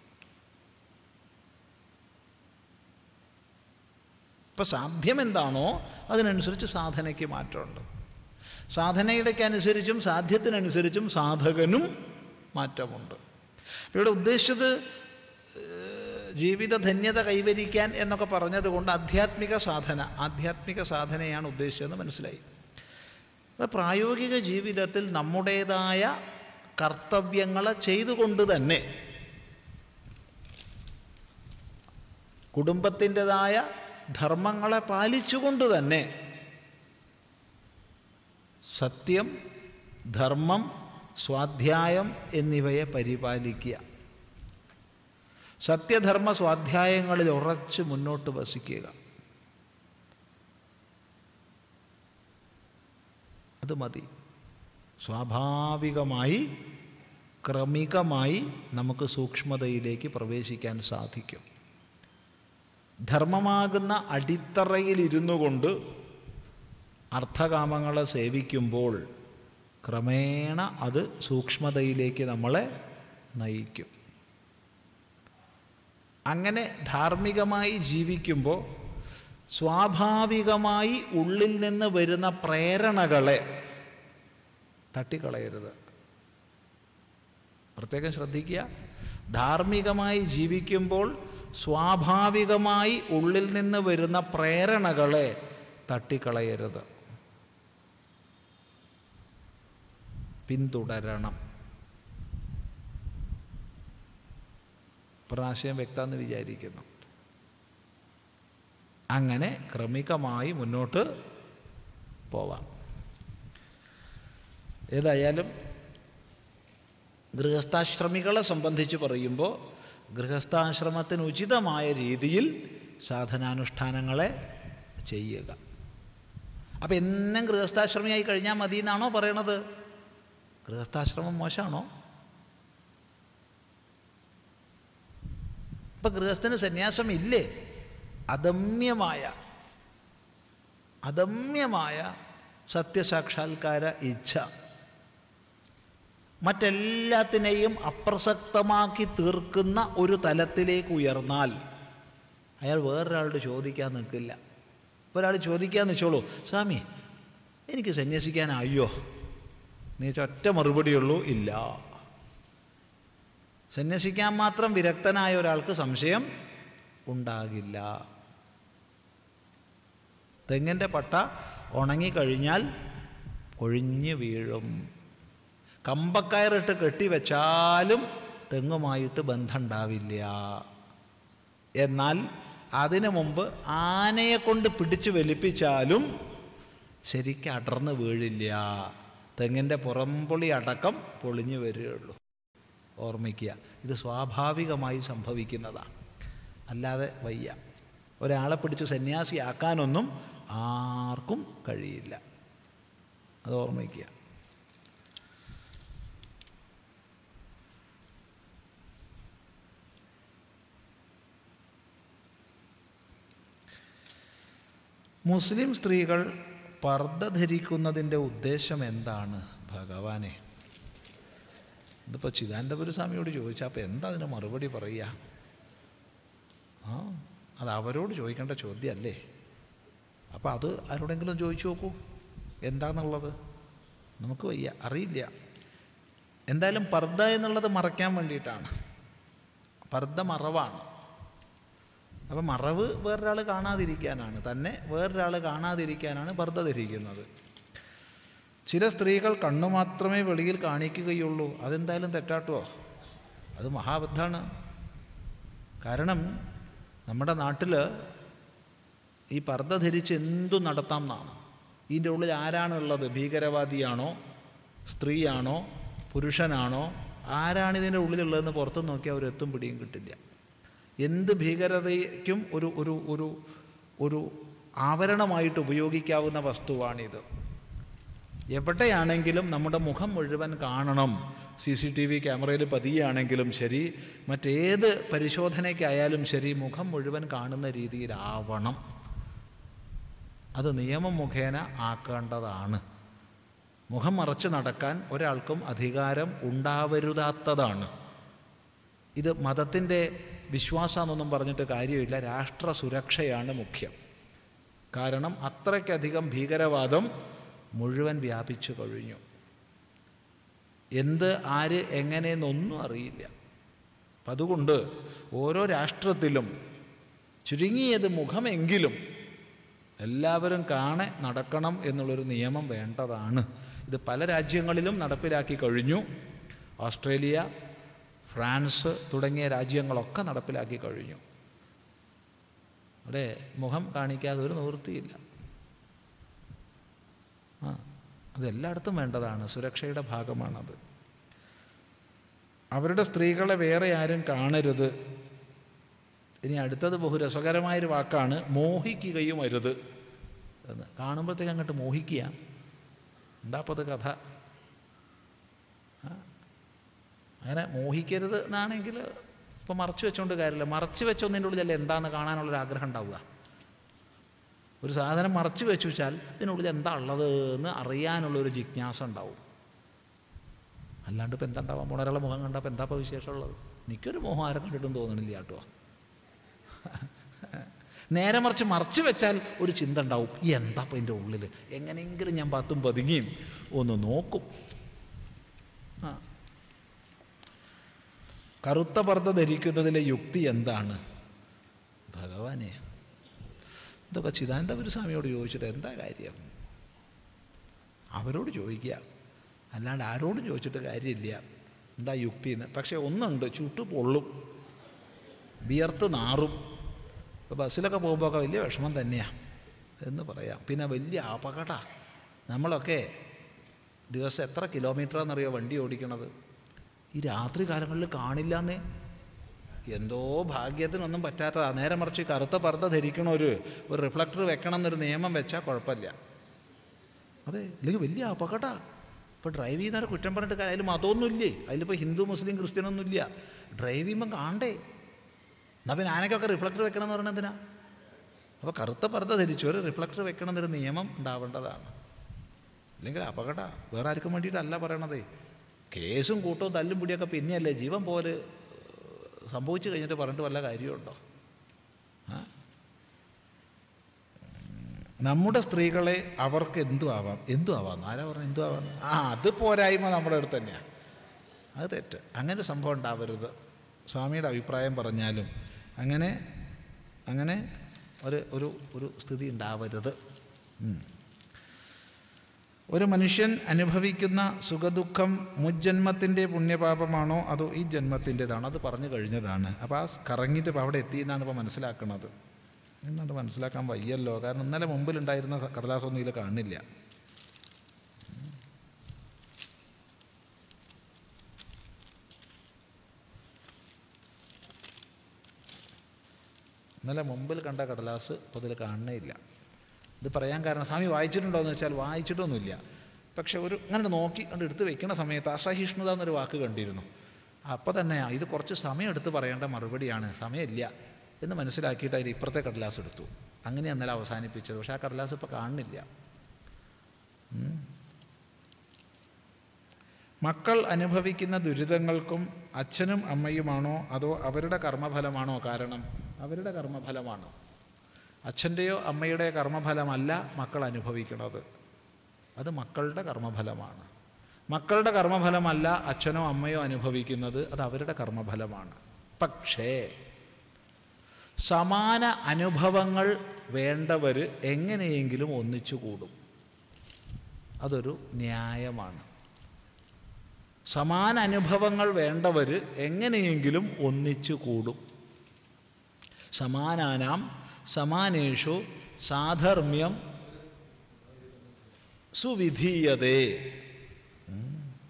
ഇപ്പം സാധ്യം എന്താണോ അതിനനുസരിച്ച് സാധനയ്ക്ക് മാറ്റമുണ്ട് സാധനയുടെക്ക് അനുസരിച്ചും സാധ്യത്തിനനുസരിച്ചും സാധകനും മാറ്റമുണ്ട് അപ്പോൾ ഇവിടെ ഉദ്ദേശിച്ചത് ഏഹ്, ജീവിത ധന്യത കൈവരിക്കാൻ എന്നൊക്കെ പറഞ്ഞതുകൊണ്ട് ആധ്യാത്മിക സാധന ആധ്യാത്മിക സാധനയാണ് ഉദ്ദേശിച്ചതെന്ന് മനസ്സിലായി അപ്പോൾ പ്രായോഗിക ജീവിതത്തിൽ നമ്മുടേതായ കർത്തവ്യങ്ങളെ ചെയ്തുകൊണ്ട് തന്നെ കുടുംബത്തിൻ്റെതായ ധർമ്മങ്ങളെ പാലിച്ചുകൊണ്ട് തന്നെ സത്യം ധർമ്മം സ്വാധ്യായം എന്നിവയെ പരിപാലിക്കുക സത്യധർമ്മ സ്വാധ്യായങ്ങളിൽ ഉറച്ച് മുന്നോട്ട് വസിക്കുക അത് മതി സ്വാഭാവികമായി ക്രമികമായി നമുക്ക് സൂക്ഷ്മതയിലേക്ക് പ്രവേശിക്കാൻ സാധിക്കും ധർമ്മമാകുന്ന അടിത്തറയിലിരുന്നു കൊണ്ട് അർത്ഥകാമങ്ങളെ സേവിക്കുമ്പോൾ ക്രമേണ അത് സൂക്ഷ്മതയിലേക്ക് നമ്മളെ നയിക്കും അങ്ങനെ ധാർമ്മികമായി ജീവിക്കുമ്പോൾ സ്വാഭാവികമായി ഉള്ളിൽ നിന്ന് വരുന്ന പ്രേരണകളെ തട്ടിക്കളയരുത് പ്രത്യേകം ശ്രദ്ധിക്കുക ധാർമ്മികമായി ജീവിക്കുമ്പോൾ സ്വാഭാവികമായി ഉള്ളിൽ നിന്ന് വരുന്ന പ്രേരണകളെ തട്ടിക്കളയരുത് പിന്തുടരണം പ്രാശയം വ്യക്തമെന്ന് വിചാരിക്കുന്നു അങ്ങനെ ക്രമികമായി മുന്നോട്ട് പോവാം ഏതായാലും ഗൃഹസ്ഥാശ്രമികളെ സംബന്ധിച്ച് പറയുമ്പോൾ ഗൃഹസ്ഥാശ്രമത്തിന് ഉചിതമായ രീതിയിൽ സാധനാനുഷ്ഠാനങ്ങളെ ചെയ്യുക അപ്പം എന്നും ഗൃഹസ്ഥാശ്രമിയായി കഴിഞ്ഞാൽ മതി എന്നാണോ പറയണത് ഗൃഹസ്ഥാശ്രമം മോശമാണോ ഇപ്പം ഗൃഹസ്ഥന് സന്യാസം ഇല്ലേ അദമ്യമായ അദമ്യമായ സത്യസാക്ഷാത്കാര ഇച്ഛ മറ്റെല്ലാത്തിനെയും അപ്രസക്തമാക്കി തീർക്കുന്ന ഒരു തലത്തിലേക്ക് ഉയർന്നാൽ അയാൾ വേറൊരാളോട് ചോദിക്കാൻ നിൽക്കില്ല ഒരാൾ ചോദിക്കാൻ നിൽച്ചോളൂ സ്വാമി എനിക്ക് സന്യസിക്കാനായോ നീ ഒറ്റ മറുപടിയുള്ളൂ ഇല്ല സന്യസിക്കാൻ മാത്രം വിരക്തനായ ഒരാൾക്ക് സംശയം ഉണ്ടാകില്ല തെങ്ങിൻ്റെ പട്ട ഉണങ്ങിക്കഴിഞ്ഞാൽ കൊഴിഞ്ഞു വീഴും കമ്പക്കയറിട്ട് കെട്ടിവെച്ചാലും തെങ്ങുമായിട്ട് ബന്ധമുണ്ടാവില്ല എന്നാൽ അതിനു മുമ്പ് ആനയെ കൊണ്ട് പിടിച്ചു വലിപ്പിച്ചാലും ശരിക്കും അടർന്ന് വീഴില്ല തെങ്ങിൻ്റെ പുറംപൊളി അടക്കം പൊളിഞ്ഞു വരികയുള്ളൂ ഓർമ്മിക്കുക ഇത് സ്വാഭാവികമായി സംഭവിക്കുന്നതാണ് അല്ലാതെ വയ്യ ഒരാളെ പിടിച്ച് സന്യാസിയാക്കാനൊന്നും ആർക്കും കഴിയില്ല അത് ഓർമ്മിക്കുക മുസ്ലിം സ്ത്രീകൾ പർദ്ദ ധരിക്കുന്നതിൻ്റെ ഉദ്ദേശം എന്താണ് ഭഗവാനെ ഇതിപ്പോൾ ചിദാനന്ദപുര സ്വാമിയോട് ചോദിച്ചാൽ അപ്പോൾ എന്താ അതിന് മറുപടി പറയുക ആ അത് അവരോട് ചോദിക്കേണ്ട ചോദ്യമല്ലേ അപ്പോൾ അത് ആരോടെങ്കിലും ചോദിച്ചു നോക്കൂ എന്താന്നുള്ളത് നമുക്ക് വയ്യ അറിയില്ല എന്തായാലും പർദ്ദ എന്നുള്ളത് മറയ്ക്കാൻ വേണ്ടിയിട്ടാണ് പർദ്ദ മറവാണ് അപ്പം മറവ് വേറൊരാൾ കാണാതിരിക്കാനാണ് തന്നെ വേറൊരാൾ കാണാതിരിക്കാനാണ് പർദ്ദ ധരിക്കുന്നത് ചില സ്ത്രീകൾ കണ്ണു മാത്രമേ വെളിയിൽ കാണിക്കുകയുള്ളൂ അതെന്തായാലും തെറ്റാട്ടോ അത് മഹാബദ്ധാണ് കാരണം നമ്മുടെ നാട്ടിൽ ഈ പർദ്ദ ധരിച്ച് എന്തു നടത്താം എന്നാണ് ഇതിൻ്റെ ഉള്ളിൽ ആരാണുള്ളത് ഭീകരവാദിയാണോ സ്ത്രീയാണോ പുരുഷനാണോ ആരാണ് ഇതിൻ്റെ ഉള്ളിലുള്ളതെന്ന് പുറത്ത് നോക്കിയാൽ ഒരു എത്തും പിടിയും കിട്ടില്ല എന്ത് ഭീകരതയ്ക്കും ഒരു ഒരു ഒരു ഒരു ആവരണമായിട്ട് ഉപയോഗിക്കാവുന്ന വസ്തുവാണിത് എവിടെയാണെങ്കിലും നമ്മുടെ മുഖം മുഴുവൻ കാണണം സി സി ടി വി ക്യാമറയിൽ പതിയാണെങ്കിലും ശരി മറ്റേത് പരിശോധനയ്ക്കായാലും ശരി മുഖം മുഴുവൻ കാണുന്ന രീതിയിലാവണം അത് നിയമം മുഖേന ആക്കേണ്ടതാണ് മുഖം മറച്ച് നടക്കാൻ ഒരാൾക്കും അധികാരം ഉണ്ടാവരുതാത്തതാണ് ഇത് മതത്തിൻ്റെ വിശ്വാസമെന്നൊന്നും പറഞ്ഞിട്ട് കാര്യമില്ല രാഷ്ട്ര സുരക്ഷയാണ് മുഖ്യം കാരണം അത്രയ്ക്കധികം ഭീകരവാദം മുഴുവൻ വ്യാപിച്ചു കഴിഞ്ഞു എന്ത് ആര് എങ്ങനെയെന്നൊന്നും അറിയില്ല അപ്പം അതുകൊണ്ട് ഓരോ രാഷ്ട്രത്തിലും ചുരുങ്ങിയത് മുഖമെങ്കിലും എല്ലാവരും കാണെ നടക്കണം എന്നുള്ളൊരു നിയമം വേണ്ടതാണ് ഇത് പല രാജ്യങ്ങളിലും നടപ്പിലാക്കി കഴിഞ്ഞു ഓസ്ട്രേലിയ ഫ്രാൻസ് തുടങ്ങിയ രാജ്യങ്ങളൊക്കെ നടപ്പിലാക്കി കഴിഞ്ഞു അവിടെ മുഖം കാണിക്കാതെ ഒരു നിവൃത്തിയില്ല ആ അതെല്ലായിടത്തും വേണ്ടതാണ് സുരക്ഷയുടെ ഭാഗമാണത് അവരുടെ സ്ത്രീകളെ വേറെ ആരും കാണരുത് ഇനി അടുത്തത് ബഹു രസകരമായൊരു വാക്കാണ് മോഹിക്കുകയും അരുത് എന്ന് കാണുമ്പോഴത്തേക്ക് അങ്ങോട്ട് മോഹിക്കുക എന്താപ്പത് കഥ ആ? അങ്ങനെ മോഹിക്കരുത് എന്നാണെങ്കിൽ ഇപ്പം മറച്ചു വെച്ചുകൊണ്ട് കാര്യമില്ല മറച്ചു വെച്ചൊന്നിൻ്റെ ഉള്ളിൽ അല്ലേ എന്താണെന്ന് കാണാനുള്ളൊരു ആഗ്രഹം ഉണ്ടാവുക ഒരു സാധനം മറച്ചു വെച്ചു വെച്ചാൽ ഇതിനുള്ളിൽ എന്താ ഉള്ളത് എന്ന് അറിയാനുള്ളൊരു ജിജ്ഞാസ ഉണ്ടാവും അല്ലാണ്ട് ഇപ്പം എന്താ ഉണ്ടാവാൻ പോണ ഒരാളെ മുഖം കണ്ടപ്പോൾ എന്താ ഇപ്പോൾ വിശേഷമുള്ളത് എനിക്കൊരു മോഹം ആരെ കണ്ടിട്ടും തോന്നണില്ല കേട്ടോ നേരെ മറിച്ച് മറച്ചു വെച്ചാൽ ഒരു ചിന്ത ഉണ്ടാവും എന്താ ഇപ്പം എൻ്റെ ഉള്ളിൽ എങ്ങനെയെങ്കിലും ഞാൻ പത്തും പതുങ്ങിയും ഒന്ന് നോക്കും ആ കറുത്ത പർദ്ദ ധരിക്കുന്നതിലെ യുക്തി എന്താണ് ഭഗവാനെ ഇതൊക്കെ ചിദാനന്ദപുര സ്വാമിയോട് ചോദിച്ചിട്ട് എന്താ കാര്യം അവരോട് ചോദിക്കുക അല്ലാണ്ട് ആരോടും ചോദിച്ചിട്ട് കാര്യമില്ല എന്താ യുക്തി എന്ന് പക്ഷേ ഒന്നുണ്ട് ചുട്ടു പൊള്ളും വിയർത്ത് നാറും ഇപ്പോൾ ബസ്സിലൊക്കെ പോകുമ്പോഴൊക്കെ വലിയ വിഷമം തന്നെയാണ് എന്ന് പറയാം പിന്നെ വലിയ അപകട നമ്മളൊക്കെ ദിവസം എത്ര കിലോമീറ്ററാണെന്നറിയോ വണ്ടി ഓടിക്കണത് ഈ രാത്രി കാലങ്ങളിൽ കാണില്ല എന്നേ എന്തോ ഭാഗ്യത്തിനൊന്നും പറ്റാത്തതാ നേരെ മറിച്ച് ഈ കറുത്ത പർദ്ദ ധരിക്കണ ഒരു ഒരു റിഫ്ലക്ടർ വെക്കണം എന്നൊരു നിയമം വെച്ചാൽ കുഴപ്പമില്ല അതെ അല്ലെങ്കിൽ വലിയ അപകട ഇപ്പോൾ ഡ്രൈവ് ചെയ്യുന്നവരെ കുറ്റം പറഞ്ഞിട്ട് കാര്യം അതിൽ മതമൊന്നുമില്ലേ അതിലിപ്പോൾ ഹിന്ദു മുസ്ലിം ക്രിസ്ത്യനൊന്നുമില്ല ഡ്രൈവ് ചെയ്യുമ്പം കാണണ്ടേ എന്നാൽ പിന്നെ ആനക്കൊക്കെ റിഫ്ലക്ടർ വെക്കണം എന്ന് പറയുന്നത് എന്തിനാ അപ്പോൾ കറുത്ത പർദ്ദ ധരിച്ചു ഒരു റിഫ്ലക്ടർ വെക്കണം എന്നൊരു നിയമം ഉണ്ടാവേണ്ടതാണ് അല്ലെങ്കിൽ അപകട വേറെ ആർക്കും വേണ്ടിയിട്ടല്ല പറയണതേ കേസും കൂട്ടവും തല്ലും പിടിയൊക്കെ പിന്നെയല്ലേ ജീവൻ പോലെ സംഭവിച്ചു കഴിഞ്ഞിട്ട് പറഞ്ഞിട്ട് വല്ല കാര്യമുണ്ടോ ആ? നമ്മുടെ സ്ത്രീകളെ അവർക്ക് എന്തു ആവാം എന്തു ആവാം ആരാ പറഞ്ഞു എന്തു ആവാം ആ അത് പോരായ്മ നമ്മുടെ അടുത്ത് തന്നെയാണ് അത് തെറ്റ് അങ്ങനെ ഒരു സംഭവം ഉണ്ടാവരുത് സ്വാമിയുടെ അഭിപ്രായം പറഞ്ഞാലും അങ്ങനെ അങ്ങനെ ഒരു ഒരു ഒരു സ്ഥിതി ഉണ്ടാവരുത് ഉം. ഒരു മനുഷ്യൻ അനുഭവിക്കുന്ന സുഖദുഃഖം മുജ്ജന്മത്തിൻ്റെ പുണ്യപാപമാണോ അതോ ഈ ജന്മത്തിൻ്റെതാണോ അത് പറഞ്ഞു കഴിഞ്ഞതാണ് അപ്പോൾ ആ കറങ്ങിയിട്ട് ഇപ്പോൾ അവിടെ എത്തി എന്നാണ് ഇപ്പോൾ മനസ്സിലാക്കുന്നത് എന്നാണ് മനസ്സിലാക്കാൻ വയ്യല്ലോ കാരണം ഇന്നലെ മുമ്പിലുണ്ടായിരുന്ന കടലാസൊന്നും ഇതിൽ കാണില്ല ഇന്നലെ മുമ്പിൽ കണ്ട കടലാസ് ഇപ്പോൾ ഇതിൽ കാണണേ ഇല്ല ഇത് പറയാൻ കാരണം സ്വാമി വായിച്ചിട്ടുണ്ടോ എന്ന് വെച്ചാൽ വായിച്ചിട്ടൊന്നുമില്ല പക്ഷെ ഒരു അങ്ങനെ നോക്കി കണ്ട് എടുത്ത് വെക്കണ സമയത്ത് അസഹിഷ്ണുത എന്നൊരു വാക്ക് കണ്ടിരുന്നു അപ്പോൾ തന്നെ ആ, ഇത് കുറച്ച് സമയം എടുത്ത് പറയേണ്ട മറുപടിയാണ് സമയമില്ല എന്ന് മനസ്സിലാക്കിയിട്ട് അതിൽ ഇപ്പുറത്തെ കടലാസ് എടുത്തു അങ്ങനെ അന്നലെ അവസാനിപ്പിച്ചത് പക്ഷേ ആ കടലാസ് ഇപ്പോൾ കാണുന്നില്ല ഉം. മക്കൾ അനുഭവിക്കുന്ന ദുരിതങ്ങൾക്കും അച്ഛനും അമ്മയുമാണോ അതോ അവരുടെ കർമ്മഫലമാണോ കാരണം അവരുടെ കർമ്മഫലമാണ് അച്ഛൻ്റെയോ അമ്മയുടെ കർമ്മഫലമല്ല മക്കൾ അനുഭവിക്കുന്നത് അത് മക്കളുടെ കർമ്മഫലമാണ് മക്കളുടെ കർമ്മഫലമല്ല അച്ഛനോ അമ്മയോ അനുഭവിക്കുന്നത് അത് അവരുടെ കർമ്മഫലമാണ് പക്ഷേ സമാന അനുഭവങ്ങൾ വേണ്ടവർ എങ്ങനെയെങ്കിലും ഒന്നിച്ചു കൂടും അതൊരു ന്യായമാണ് സമാന അനുഭവങ്ങൾ വേണ്ടവർ എങ്ങനെയെങ്കിലും ഒന്നിച്ചു കൂടും സമാനാനാം സമാനേഷു സാധർമ്മ്യം സുവിധീയതേ ഉം.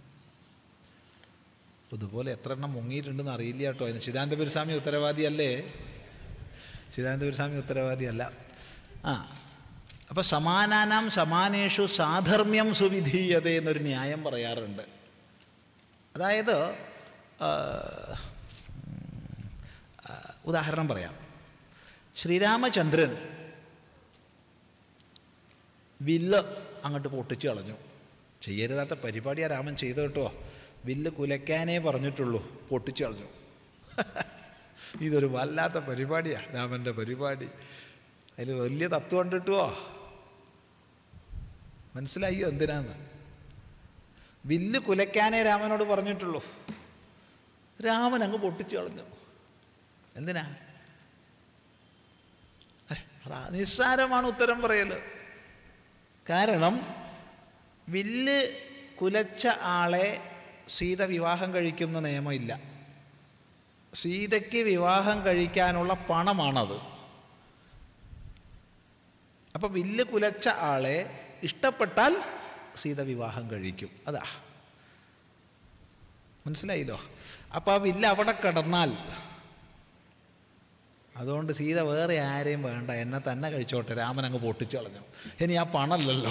ഇതുപോലെ എത്ര എണ്ണം മുങ്ങിയിട്ടുണ്ടെന്ന് അറിയില്ല കേട്ടോ അതിന് ചിദാനന്ദപുരസ്വാമി ഉത്തരവാദിയല്ലേ ചിദാനന്ദപുരസ്വാമി ഉത്തരവാദിയല്ല ആ അപ്പോൾ സമാനാനാം സമാനേഷു സാധർമ്മ്യം സുവിധീയത എന്നൊരു ന്യായം പറയാറുണ്ട് അതായത് ആ, ആ, ഉദാഹരണം പറയാം ശ്രീരാമചന്ദ്രൻ വില്ല് അങ്ങോട്ട് പൊട്ടിച്ച് കളഞ്ഞു ചെയ്യരുതാത്ത പരിപാടിയാ രാമൻ ചെയ്തു കേട്ടോ വില്ല് കുലയ്ക്കാനേ പറഞ്ഞിട്ടുള്ളൂ പൊട്ടിച്ച് കളഞ്ഞു ഇതൊരു വല്ലാത്ത പരിപാടിയാണ് രാമൻ്റെ പരിപാടി അതിൽ വലിയ തത്വം ഉണ്ട് കിട്ടുമോ മനസ്സിലായോ എന്തിനാന്ന് വില്ല് കുലയ്ക്കാനേ രാമനോട് പറഞ്ഞിട്ടുള്ളൂ രാമൻ അങ്ങ് പൊട്ടിച്ചു കളഞ്ഞു എന്തിനാ ഏ, അതാ നിസ്സാരമാണ് ഉത്തരം പറയല് കാരണം വില്ല് കുലച്ച ആളെ സീത വിവാഹം കഴിക്കുന്ന നിയമമില്ല സീതയ്ക്ക് വിവാഹം കഴിക്കാനുള്ള പണമാണത് അപ്പം വില്ല് കുലച്ച ആളെ ഇഷ്ടപ്പെട്ടാൽ സീത വിവാഹം കഴിക്കും അതാ മനസ്സിലായില്ലോ അപ്പം ആ വില്ല് അവിടെ കിടന്നാൽ അതുകൊണ്ട് സീത വേറെ ആരെയും വേണ്ട എന്നെ തന്നെ കഴിച്ചോട്ടെ രാമൻ അങ്ങ് പൊട്ടിച്ചു കളഞ്ഞു ഇനി ആ പണമല്ലല്ലോ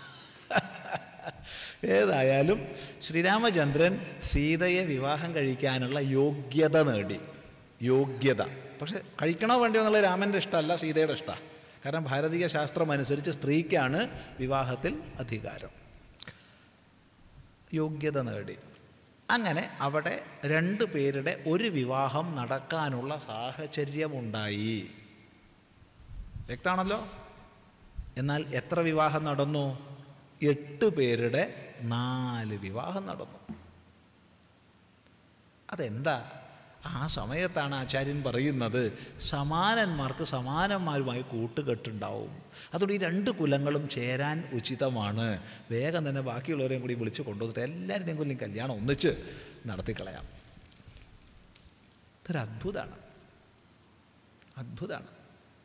ഏതായാലും ശ്രീരാമചന്ദ്രൻ സീതയെ വിവാഹം കഴിക്കാനുള്ള യോഗ്യത നേടി യോഗ്യത പക്ഷെ കഴിക്കണോ വേണ്ടിയോ എന്നുള്ള രാമൻ്റെ ഇഷ്ടമല്ല സീതയുടെ ഇഷ്ടമാണ് കാരണം ഭാരതീയ ശാസ്ത്രം അനുസരിച്ച് സ്ത്രീക്കാണ് വിവാഹത്തിൽ അധികാരം യോഗ്യത നേടി അങ്ങനെ അവിടെ രണ്ട് പേരുടെ ഒരു വിവാഹം നടക്കാനുള്ള സാഹചര്യമുണ്ടായി വ്യക്തമാണല്ലോ എന്നാൽ എത്ര വിവാഹം നടന്നു എട്ട് പേരുടെ നാല് വിവാഹം നടന്നു അതെന്താ ആ സമയത്താണ് ആചാര്യൻ പറയുന്നത് സമാനന്മാർക്ക് സമാനന്മാരുമായി കൂട്ടുകെട്ടുണ്ടാവും അതുകൊണ്ട് ഈ രണ്ട് കുലങ്ങളും ചേരാൻ ഉചിതമാണ് വേഗം തന്നെ ബാക്കിയുള്ളവരെയും കൂടി വിളിച്ച് കൊണ്ടുവന്നിട്ട് എല്ലാവരുടെയും കൊല്ലും കല്യാണം ഒന്നിച്ച് നടത്തിക്കളയാം ഇതൊരു അത്ഭുതമാണ് അത്ഭുതമാണ്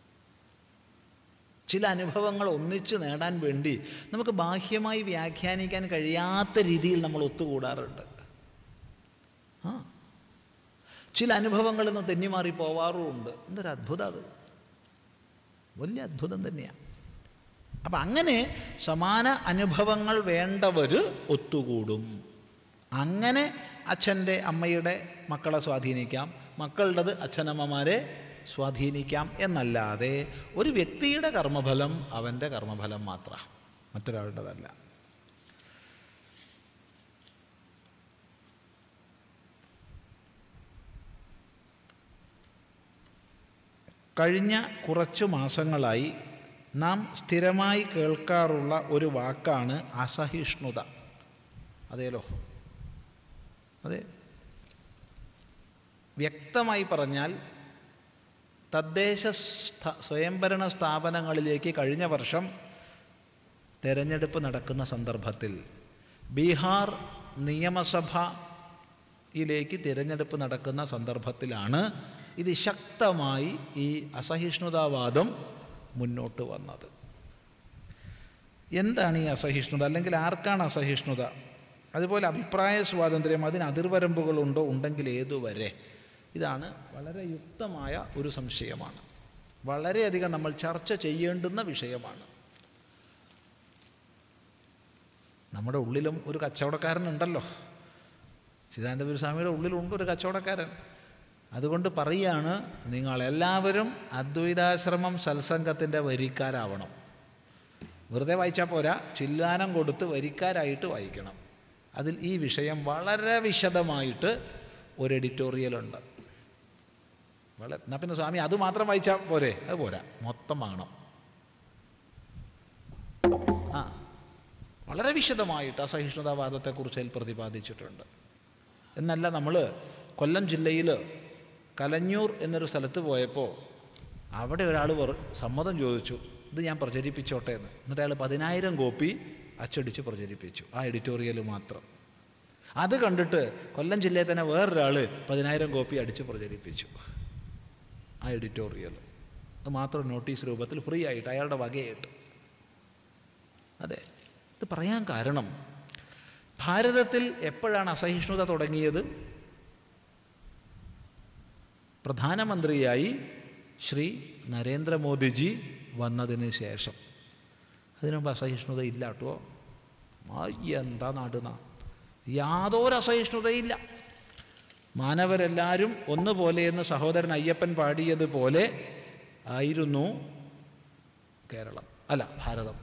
ചില അനുഭവങ്ങൾ ഒന്നിച്ച് നേടാൻ വേണ്ടി നമുക്ക് ബാഹ്യമായി വ്യാഖ്യാനിക്കാൻ കഴിയാത്ത രീതിയിൽ നമ്മൾ ഒത്തുകൂടാറുണ്ട് ആ ചില അനുഭവങ്ങളിൽ നിന്ന് തെന്നിമാറി പോവാറുമുണ്ട് എന്തൊരു അത്ഭുതം അത് വലിയ അത്ഭുതം തന്നെയാണ് അപ്പം അങ്ങനെ സമാന അനുഭവങ്ങൾ വേണ്ടവർ ഒത്തുകൂടും അങ്ങനെ അച്ഛൻ്റെ അമ്മയുടെ മക്കളെ സ്വാധീനിക്കാം മക്കളുടേത് അച്ഛനമ്മമാരെ സ്വാധീനിക്കാം എന്നല്ലാതെ ഒരു വ്യക്തിയുടെ കർമ്മഫലം അവൻ്റെ കർമ്മഫലം മാത്രമാണ് മറ്റൊരാളുടേതല്ല കഴിഞ്ഞ കുറച്ചു മാസങ്ങളായി നാം സ്ഥിരമായി കേൾക്കാറുള്ള ഒരു വാക്കാണ് അസഹിഷ്ണുത അതേലോ അതെ വ്യക്തമായി പറഞ്ഞാൽ തദ്ദേശ സ്ഥ- സ്വയംഭരണ സ്ഥാപനങ്ങളിലേക്ക് കഴിഞ്ഞ വർഷം തെരഞ്ഞെടുപ്പ് നടക്കുന്ന സന്ദർഭത്തിൽ ബീഹാർ നിയമസഭയിലേക്ക് തിരഞ്ഞെടുപ്പ് നടക്കുന്ന സന്ദർഭത്തിലാണ് ഇത് ശക്തമായി ഈ അസഹിഷ്ണുതാവാദം മുന്നോട്ട് വന്നത് എന്താണ് ഈ അസഹിഷ്ണുത അല്ലെങ്കിൽ ആർക്കാണ് അസഹിഷ്ണുത അതുപോലെ അഭിപ്രായ സ്വാതന്ത്ര്യം അതിന് അതിർവരമ്പുകളുണ്ടോ ഉണ്ടെങ്കിൽ ഏതുവരെ ഇതാണ് വളരെ യുക്തമായ ഒരു സംശയമാണ് വളരെയധികം നമ്മൾ ചർച്ച ചെയ്യേണ്ടുന്ന വിഷയമാണ് നമ്മുടെ ഉള്ളിലും ഒരു കച്ചവടക്കാരനുണ്ടല്ലോ ചിദാനന്ദപുര സ്വാമിയുടെ ഉള്ളിലുണ്ട് ഒരു കച്ചവടക്കാരൻ അതുകൊണ്ട് പറയുകയാണ് നിങ്ങളെല്ലാവരും അദ്വൈതാശ്രമം സത്സംഗത്തിൻ്റെ വരിക്കാരാവണം വെറുതെ വായിച്ചാൽ പോരാ ചില്ലാനം കൊടുത്ത് വരിക്കാരായിട്ട് വായിക്കണം അതിൽ ഈ വിഷയം വളരെ വിശദമായിട്ട് ഒരു എഡിറ്റോറിയലുണ്ട് വളരെ എന്നാൽ പിന്നെ സ്വാമി അത് മാത്രം വായിച്ചാൽ പോരെ അത് പോരാ മൊത്തം വാങ്ങണം ആ വളരെ വിശദമായിട്ട് അസഹിഷ്ണുതാവാദത്തെക്കുറിച്ച് അതിൽ പ്രതിപാദിച്ചിട്ടുണ്ട് എന്നല്ല നമ്മൾ കൊല്ലം ജില്ലയിൽ കലഞ്ഞൂർ എന്നൊരു സ്ഥലത്ത് പോയപ്പോൾ അവിടെ ഒരാൾ സമ്മതം ചോദിച്ചു ഇത് ഞാൻ പ്രചരിപ്പിച്ചോട്ടെ എന്ന് എന്നിട്ട് അയാൾ പതിനായിരം കോപ്പി അച്ചടിച്ച് പ്രചരിപ്പിച്ചു ആ എഡിറ്റോറിയൽ മാത്രം അത് കണ്ടിട്ട് കൊല്ലം ജില്ലയിൽ തന്നെ വേറൊരാൾ പതിനായിരം കോപ്പി അടിച്ച് പ്രചരിപ്പിച്ചു ആ എഡിറ്റോറിയൽ അത് മാത്രം നോട്ടീസ് രൂപത്തിൽ ഫ്രീ ആയിട്ട് അയാളുടെ വകയായിട്ട് അതെ ഇത് പറയാൻ കാരണം ഭാരതത്തിൽ എപ്പോഴാണ് അസഹിഷ്ണുത തുടങ്ങിയത് പ്രധാനമന്ത്രിയായി ശ്രീ നരേന്ദ്രമോദിജി വന്നതിന് ശേഷം അതിനുമുമ്പ് അസഹിഷ്ണുത ഇല്ല കേട്ടോ ആ എന്താ നാടുന്ന യാതൊരു അസഹിഷ്ണുതയില്ല മാനവരെല്ലാവരും ഒന്നുപോലെ എന്ന് സഹോദരൻ അയ്യപ്പൻ പാടിയതുപോലെ ആയിരുന്നു കേരളം അല്ല ഭാരതം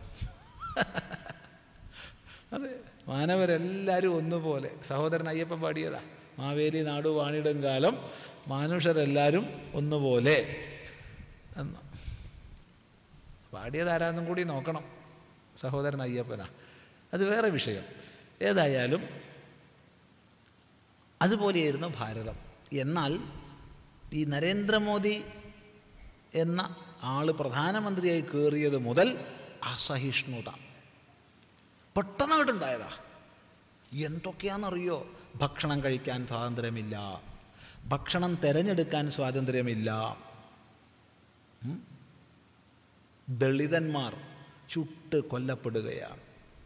അതെ മാനവരെല്ലാവരും ഒന്നുപോലെ സഹോദരൻ അയ്യപ്പൻ പാടിയതാ മാവേലി നാടു വാണിടും കാലം മാനുഷരെല്ലാവരും ഒന്നുപോലെ എന്ന് പാടിയതാരാന്നും കൂടി നോക്കണം സഹോദരൻ അയ്യപ്പനാ അത് വേറെ വിഷയം ഏതായാലും അതുപോലെയായിരുന്നു ഭാരതം എന്നാൽ ഈ നരേന്ദ്രമോദി എന്ന ആൾ പ്രധാനമന്ത്രിയായി കയറിയത് മുതൽ അസഹിഷ്ണുത പെട്ടെന്നായിട്ടുണ്ടായതാ എന്തൊക്കെയാണെന്നറിയോ ഭക്ഷണം കഴിക്കാൻ സ്വാതന്ത്ര്യമില്ല ഭക്ഷണം തിരഞ്ഞെടുക്കാൻ സ്വാതന്ത്ര്യമില്ല ഉം? ദളിതന്മാർ ചുട്ട് കൊല്ലപ്പെടുകയാണ്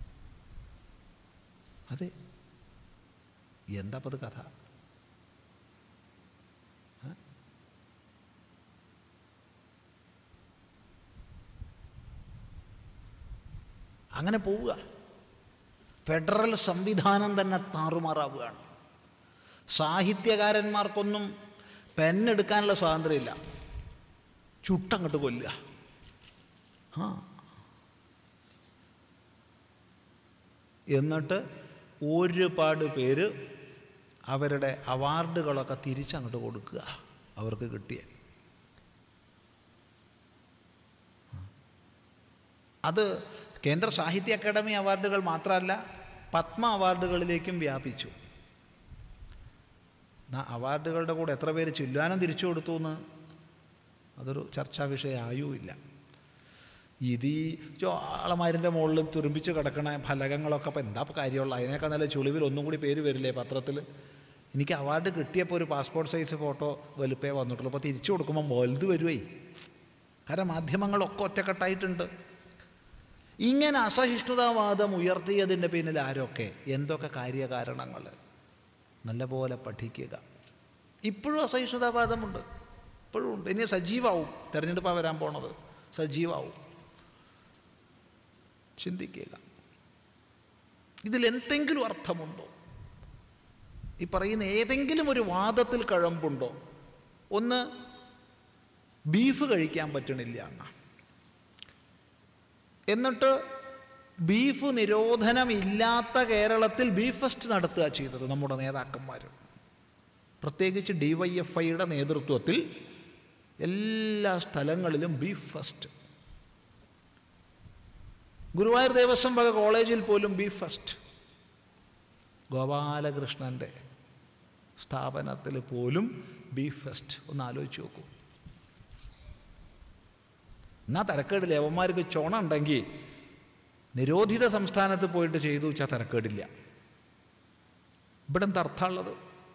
അതെ എന്താ അത് കഥ ഏ? അങ്ങനെ പോവുക ഫെഡറൽ സംവിധാനം തന്നെ താറുമാറാവുകയാണ് സാഹിത്യകാരന്മാർക്കൊന്നും പെന്നെടുക്കാനുള്ള സ്വാതന്ത്ര്യമില്ല ചുട്ടങ്ങോട്ട് കൊല്ലുക ആ എന്നിട്ട് ഒരുപാട് പേര് അവരുടെ അവാർഡുകളൊക്കെ തിരിച്ചങ്ങോട്ട് കൊടുക്കുക അവർക്ക് കിട്ടിയ അത് കേന്ദ്ര സാഹിത്യ അക്കാദമി അവാർഡുകൾ മാത്രമല്ല പത്മ അവാർഡുകളിലേക്കും വ്യാപിച്ചു എന്നാ അവാർഡുകളുടെ കൂടെ എത്ര പേര് ചില്ലുവാനും തിരിച്ചു കൊടുത്തു എന്ന് അതൊരു ചർച്ചാ വിഷയമായുമില്ല ഇത് ഈ ചോളമാരിൻ്റെ മുകളിൽ തുരുമ്പിച്ച് കിടക്കണ ഫലകങ്ങളൊക്കെ അപ്പോൾ എന്താ കാര്യമുള്ള അതിനേക്കാൾ നല്ല ചുളിവിൽ ഒന്നും കൂടി പേര് വരില്ലേ പത്രത്തിൽ എനിക്ക് അവാർഡ് കിട്ടിയപ്പോൾ ഒരു പാസ്പോർട്ട് സൈസ് ഫോട്ടോ വലുപ്പേ വന്നിട്ടുള്ളൂ അപ്പോൾ തിരിച്ചു കൊടുക്കുമ്പോൾ വലുത് വരുവേ കാരണം മാധ്യമങ്ങളൊക്കെ ഒറ്റക്കെട്ടായിട്ടുണ്ട് ഇങ്ങനെ അസഹിഷ്ണുതാവാദം ഉയർത്തിയതിൻ്റെ പിന്നിൽ ആരൊക്കെ എന്തൊക്കെ കാര്യകാരണങ്ങൾ നല്ലപോലെ പഠിക്കുക ഇപ്പോഴും അസഹിഷ്ണുതാവാദമുണ്ട് ഇപ്പോഴും ഉണ്ട് ഇനി സജീവാവും തിരഞ്ഞെടുപ്പാണ് വരാൻ പോണത് സജീവാവും ചിന്തിക്കുക ഇതിൽ എന്തെങ്കിലും അർത്ഥമുണ്ടോ ഈ പറയുന്ന ഏതെങ്കിലും ഒരു വാദത്തിൽ കഴമ്പുണ്ടോ ഒന്ന് ബീഫ് കഴിക്കാൻ പറ്റണില്ല എന്നാ എന്നിട്ട് ബീഫ് നിരോധനമില്ലാത്ത കേരളത്തിൽ ബീഫ് ഫെസ്റ്റ് നടത്തുക ചെയ്തത് നമ്മുടെ നേതാക്കന്മാർ പ്രത്യേകിച്ച് ഡി വൈ എഫ് ഐയുടെ നേതൃത്വത്തിൽ എല്ലാ സ്ഥലങ്ങളിലും ബീഫ് ഫെസ്റ്റ് ഗുരുവായൂർ ദേവസ്വം വക കോളേജിൽ പോലും ബീഫ് ഫെസ്റ്റ് ഗോപാലകൃഷ്ണൻ്റെ സ്ഥാപനത്തിൽ പോലും ബീഫ് ഫെസ്റ്റ് ഒന്ന് ആലോചിച്ച് നോക്കൂ എന്നാ തരക്കേടില്ല യവന്മാർക്ക് ചോണ ഉണ്ടെങ്കിൽ നിരോധിത സംസ്ഥാനത്ത് പോയിട്ട് ചെയ്തു വെച്ചാൽ തരക്കേടില്ല ഇവിടെ എന്താ അർത്ഥമുള്ളത്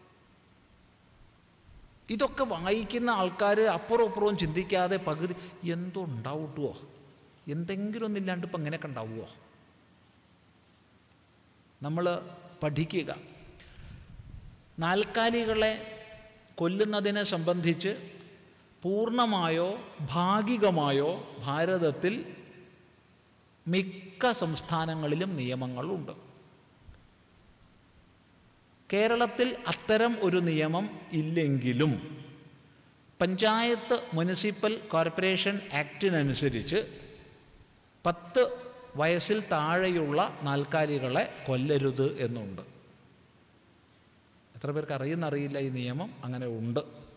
ഇതൊക്കെ വായിക്കുന്ന ആൾക്കാർ അപ്പുറം അപ്പുറവും ചിന്തിക്കാതെ പകുതി എന്തോ ഉണ്ടാവട്ടോ എന്തെങ്കിലും ഒന്നില്ലാണ്ട് ഇപ്പം ഇങ്ങനെയൊക്കെ ഉണ്ടാവുമോ നമ്മൾ പഠിക്കുക നാൽക്കാലികളെ കൊല്ലുന്നതിനെ സംബന്ധിച്ച് പൂർണ്ണമായോ ഭാഗികമായോ ഭാരതത്തിൽ മിക്ക സംസ്ഥാനങ്ങളിലും നിയമങ്ങളുണ്ട് കേരളത്തിൽ അത്തരം ഒരു നിയമം ഇല്ലെങ്കിലും പഞ്ചായത്ത് മുനിസിപ്പൽ കോർപ്പറേഷൻ ആക്ടിനനുസരിച്ച് പത്ത് വയസ്സിൽ താഴെയുള്ള നാൽക്കാലികളെ കൊല്ലരുത് എന്നുണ്ട് എത്ര പേർക്ക് അറിയുന്നറിയില്ല ഈ നിയമം അങ്ങനെ ഉണ്ട്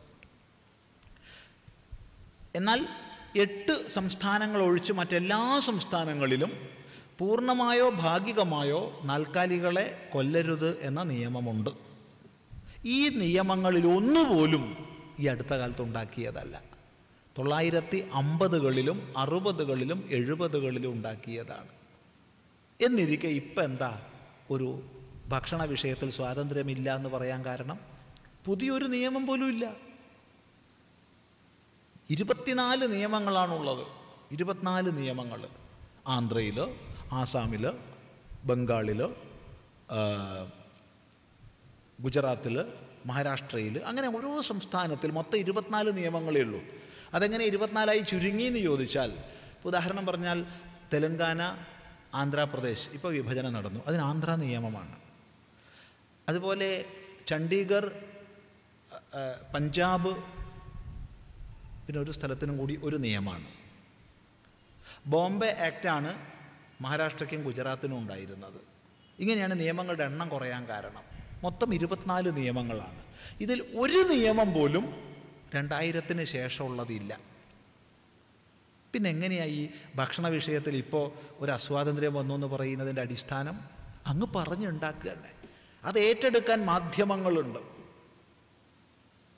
എന്നാൽ എട്ട് സംസ്ഥാനങ്ങൾ ഒഴിച്ച് മറ്റെല്ലാ സംസ്ഥാനങ്ങളിലും പൂർണ്ണമായോ ഭാഗികമായോ നാൽക്കാലികളെ കൊല്ലരുത് എന്ന നിയമമുണ്ട് ഈ നിയമങ്ങളിൽ ഒന്നുപോലും ഈ അടുത്ത കാലത്ത് ഉണ്ടാക്കിയതല്ല തൊള്ളായിരത്തി അമ്പതുകളിലും അറുപതുകളിലും എഴുപതുകളിലും ഉണ്ടാക്കിയതാണ് എന്നിരിക്കെ ഇപ്പം എന്താ ഒരു ഭക്ഷണ വിഷയത്തിൽ സ്വാതന്ത്ര്യമില്ല എന്ന് പറയാൻ കാരണം പുതിയൊരു നിയമം പോലും ഇല്ല ഇരുപത്തിനാല് നിയമങ്ങളാണുള്ളത് ഇരുപത്തിനാല് നിയമങ്ങൾ ആന്ധ്രയിൽ ആസാമിൽ ബംഗാളിൽ ഗുജറാത്തിൽ മഹാരാഷ്ട്രയിൽ അങ്ങനെ ഓരോ സംസ്ഥാനത്തിൽ മൊത്തം ഇരുപത്തിനാല് നിയമങ്ങളേ ഉള്ളൂ അതെങ്ങനെ ഇരുപത്തിനാലായി ചുരുങ്ങി എന്ന് ചോദിച്ചാൽ ഇപ്പോൾ ഉദാഹരണം പറഞ്ഞാൽ തെലങ്കാന ആന്ധ്രാപ്രദേശ് ഇപ്പോൾ വിഭജനം നടന്നു അതിന് ആന്ധ്ര നിയമമാണ് അതുപോലെ ചണ്ഡീഗഡ് ആ, പഞ്ചാബ് പിന്നെ ഒരു സ്ഥലത്തിനും കൂടി ഒരു നിയമമാണ് ബോംബെ ആക്റ്റാണ് മഹാരാഷ്ട്രയ്ക്കും ഗുജറാത്തിനും ഉണ്ടായിരുന്നത് ഇങ്ങനെയാണ് നിയമങ്ങളുടെ എണ്ണം കുറയാൻ കാരണം മൊത്തം ഇരുപത്തിനാല് നിയമങ്ങളാണ് ഇതിൽ ഒരു നിയമം പോലും രണ്ടായിരത്തിന് ശേഷമുള്ളതില്ല പിന്നെ എങ്ങനെയാണ് ഈ ഭക്ഷണ വിഷയത്തിൽ ഇപ്പോൾ ഒരു അസ്വാതന്ത്ര്യം വന്നു എന്ന് പറയുന്നതിൻ്റെ അടിസ്ഥാനം അങ്ങ് പറഞ്ഞുണ്ടാക്കുക തന്നെ അത് ഏറ്റെടുക്കാൻ മാധ്യമങ്ങളുണ്ട്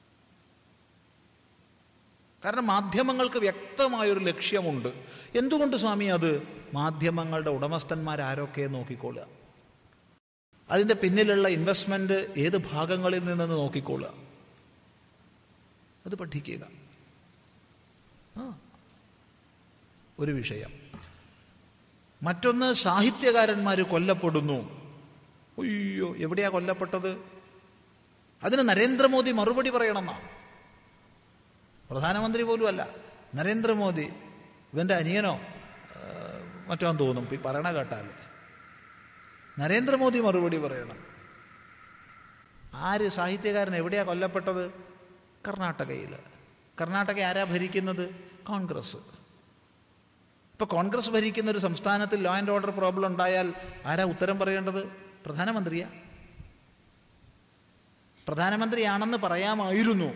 കാരണം മാധ്യമങ്ങൾക്ക് വ്യക്തമായൊരു ലക്ഷ്യമുണ്ട് എന്തുകൊണ്ട് സ്വാമി അത് മാധ്യമങ്ങളുടെ ഉടമസ്ഥന്മാരാരൊക്കെ നോക്കിക്കൊള്ളുക അതിൻ്റെ പിന്നിലുള്ള ഇൻവെസ്റ്റ്മെൻറ്റ് ഏത് ഭാഗങ്ങളിൽ നിന്നെന്ന് നോക്കിക്കൊള്ളുക അത് പഠിക്കുക ആ ഒരു വിഷയം മറ്റൊന്ന് സാഹിത്യകാരന്മാർ കൊല്ലപ്പെടുന്നു അയ്യോ എവിടെയാ കൊല്ലപ്പെട്ടത് അതിന് നരേന്ദ്രമോദി മറുപടി പറയണമെന്നാണ് പ്രധാനമന്ത്രി പോലും അല്ല നരേന്ദ്രമോദി ഇവൻ്റെ അനിയനോ ഏഹ്, മറ്റോ തോന്നും ഈ പറയണ കേട്ടാൽ നരേന്ദ്രമോദി മറുപടി പറയണം ആര് സാഹിത്യകാരൻ എവിടെയാ കൊല്ലപ്പെട്ടത് കർണാടകയിൽ കർണാടക ആരാ ഭരിക്കുന്നത് കോൺഗ്രസ് ഇപ്പൊ കോൺഗ്രസ് ഭരിക്കുന്ന ഒരു സംസ്ഥാനത്തിൽ ലോ ആൻഡ് ഓർഡർ പ്രോബ്ലം ഉണ്ടായാൽ ആരാ ഉത്തരം പറയേണ്ടത് പ്രധാനമന്ത്രിയാ പ്രധാനമന്ത്രിയാണെന്ന് പറയാമായിരുന്നു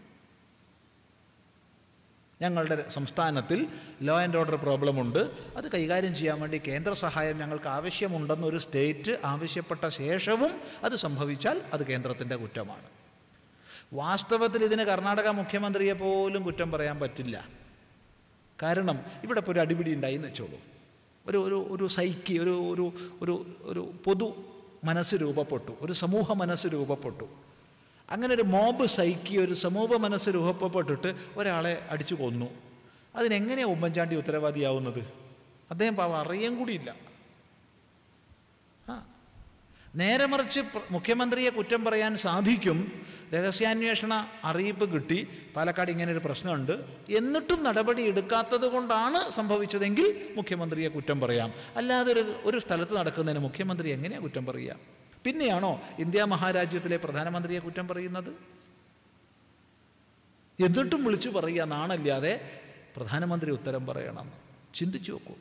ഞങ്ങളുടെ സംസ്ഥാനത്തിൽ ലോ ആൻഡ് ഓർഡർ പ്രോബ്ലം ഉണ്ട് അത് കൈകാര്യം ചെയ്യാൻ വേണ്ടി കേന്ദ്ര സഹായം ഞങ്ങൾക്ക് ആവശ്യമുണ്ടെന്ന് ഒരു സ്റ്റേറ്റ് ആവശ്യപ്പെട്ട ശേഷവും അത് സംഭവിച്ചാൽ അത് കേന്ദ്രത്തിൻ്റെ കുറ്റമാണ് വാസ്തവത്തിൽ ഇതിന് കർണാടക മുഖ്യമന്ത്രിയെ പോലും കുറ്റം പറയാൻ പറ്റില്ല കാരണം ഇവിടെ ഇപ്പോൾ ഒരു അടിപിടി ഉണ്ടായി എന്ന് വെച്ചോളൂ ഒരു ഒരു ഒരു സൈക്കി ഒരു ഒരു ഒരു ഒരു പൊതു മനസ്സ് രൂപപ്പെട്ടു ഒരു സമൂഹ മനസ്സ് രൂപപ്പെട്ടു അങ്ങനെ ഒരു മോബ് സൈക്കി ഒരു സമൂഹ മനസ്സ് രൂപപ്പെട്ടിട്ട് ഒരാളെ അടിച്ചു കൊന്നു അതിനെങ്ങനെയാണ് ഉമ്മൻചാണ്ടി ഉത്തരവാദിയാവുന്നത് അദ്ദേഹം പാവം അറിയാൻ കൂടിയില്ല ആ നേരെ മറിച്ച് പ്ര- മുഖ്യമന്ത്രിയെ കുറ്റം പറയാൻ സാധിക്കും രഹസ്യാന്വേഷണ അറിയിപ്പ് കിട്ടി പാലക്കാട് ഇങ്ങനെ ഒരു പ്രശ്നമുണ്ട് എന്നിട്ടും നടപടി എടുക്കാത്തത് കൊണ്ടാണ് സംഭവിച്ചതെങ്കിൽ മുഖ്യമന്ത്രിയെ കുറ്റം പറയാം അല്ലാതെ ഒരു ഒരു സ്ഥലത്ത് നടക്കുന്നതിന് മുഖ്യമന്ത്രി എങ്ങനെയാണ് കുറ്റം പറയുക പിന്നെയാണോ ഇന്ത്യ മഹാരാജ്യത്തിലെ പ്രധാനമന്ത്രിയെ കുറ്റം പറയുന്നത് എന്നിട്ടും വിളിച്ചു പറയുക നാണല്ലാതെ പ്രധാനമന്ത്രി ഉത്തരം പറയണം ചിന്തിച്ചു നോക്കൂ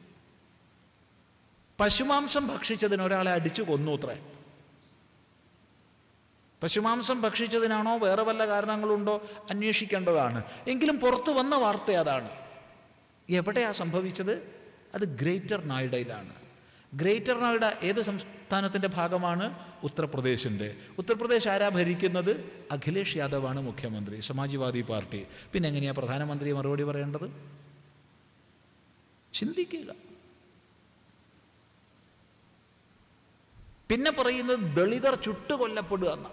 പശുമാംസം ഭക്ഷിച്ചതിന് ഒരാളെ അടിച്ചു കൊന്നു അത്രേ പശുമാംസം ഭക്ഷിച്ചതിനാണോ വേറെ വല്ല കാരണങ്ങളുണ്ടോ അന്വേഷിക്കേണ്ടതാണ് എങ്കിലും പുറത്തു വന്ന വാർത്ത അതാണ് എവിടെയാ സംഭവിച്ചത് അത് ഗ്രേറ്റർ നോയിഡയിലാണ് ഗ്രേറ്റർ നോയിഡ ഏത് സംസ്ഥാനത്തിൻ്റെ ഭാഗമാണ് ഉത്തർപ്രദേശിൻ്റെ ഉത്തർപ്രദേശ് ആരാ ഭരിക്കുന്നത് അഖിലേഷ് യാദവാണ് മുഖ്യമന്ത്രി സമാജ്വാദി പാർട്ടി പിന്നെ എങ്ങനെയാ പ്രധാനമന്ത്രി മറുപടി പറയേണ്ടത് ചിന്തിക്കുക പിന്നെ പറയുന്നത് ദളിതർ ചുട്ടുകൊല്ലപ്പെടുക എന്നാണ്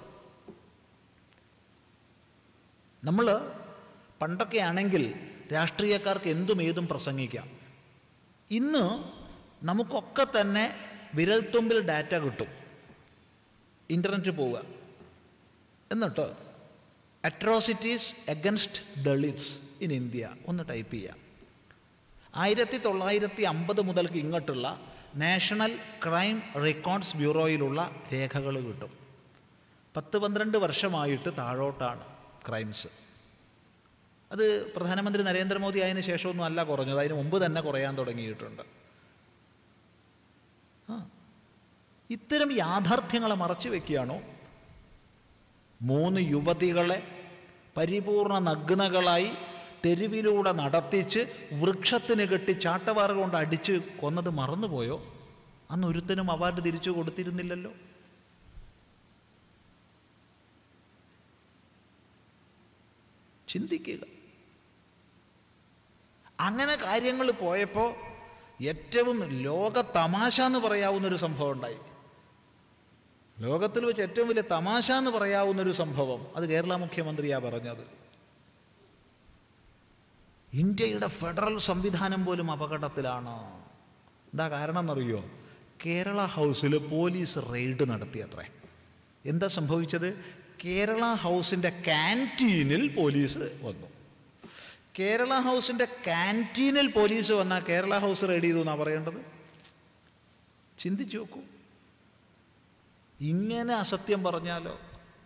നമ്മൾ പണ്ടൊക്കെ ആണെങ്കിൽ രാഷ്ട്രീയക്കാർക്ക് എന്തും ഏതും പ്രസംഗിക്കാം ഇന്ന് നമുക്കൊക്കെ തന്നെ വിരൽത്തുമ്പിൽ ഡാറ്റ കിട്ടും ഇൻ്റർനെറ്റ് പോവുക എന്നിട്ട് atrocities against dalits in India ഒന്ന് ടൈപ്പ് ചെയ്യാം ആയിരത്തി തൊള്ളായിരത്തി അമ്പത് മുതൽക്ക് ഇങ്ങോട്ടുള്ള നാഷണൽ ക്രൈം റെക്കോർഡ്സ് ബ്യൂറോയിലുള്ള രേഖകൾ കിട്ടും പത്ത് പന്ത്രണ്ട് വർഷമായിട്ട് താഴോട്ടാണ് ക്രൈംസ് അത് പ്രധാനമന്ത്രി നരേന്ദ്രമോദി ആയതിനു ശേഷമൊന്നും അല്ല കുറഞ്ഞത് അതിന് മുമ്പ് തന്നെ കുറയാൻ തുടങ്ങിയിട്ടുണ്ട് ആ ഇത്തരം യാഥാർത്ഥ്യങ്ങളെ മറച്ചു വെക്കുകയാണോ മൂന്ന് യുവതികളെ പരിപൂർണ നഗ്നകളായി തെരുവിലൂടെ നടത്തിച്ച് വൃക്ഷത്തിന് കെട്ടി ചാട്ടവാറ കൊണ്ട് അടിച്ച് കൊന്നത് മറന്നുപോയോ അന്ന് ഒരുത്തനും അവാർഡ് തിരിച്ചു കൊടുത്തിരുന്നില്ലല്ലോ ചിന്തിക്കുക അങ്ങനെ കാര്യങ്ങൾ പോയപ്പോൾ ഏറ്റവും ലോക തമാശ എന്ന് പറയാവുന്നൊരു സംഭവം ഉണ്ടായി ലോകത്തിൽ വെച്ച് ഏറ്റവും വലിയ തമാശ എന്ന് പറയാവുന്നൊരു സംഭവം അത് കേരള മുഖ്യമന്ത്രിയാ പറഞ്ഞത് ഇന്ത്യയുടെ ഫെഡറൽ സംവിധാനം പോലും അപകടത്തിലാണ് എന്താ കാരണം എന്നറിയോ കേരള ഹൗസിൽ പോലീസ് റെയ്ഡ് നടത്തിയത്രേ എന്താ സംഭവിച്ചത് കേരള ഹൗസിൻ്റെ ക്യാൻറ്റീനിൽ പോലീസ് വന്നു കേരള ഹൗസിൻ്റെ ക്യാൻറ്റീനിൽ പോലീസ് വന്നാൽ കേരള ഹൗസ് റെയ്ഡ് ചെയ്തു എന്നാണ് പറയേണ്ടത് ചിന്തിച്ചു നോക്കൂ ഇങ്ങനെ അസത്യം പറഞ്ഞാലോ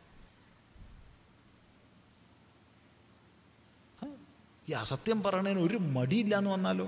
ഹ, ഈ അസത്യം പറയണതിന് ഒരു മടിയില്ല എന്ന് വന്നാലോ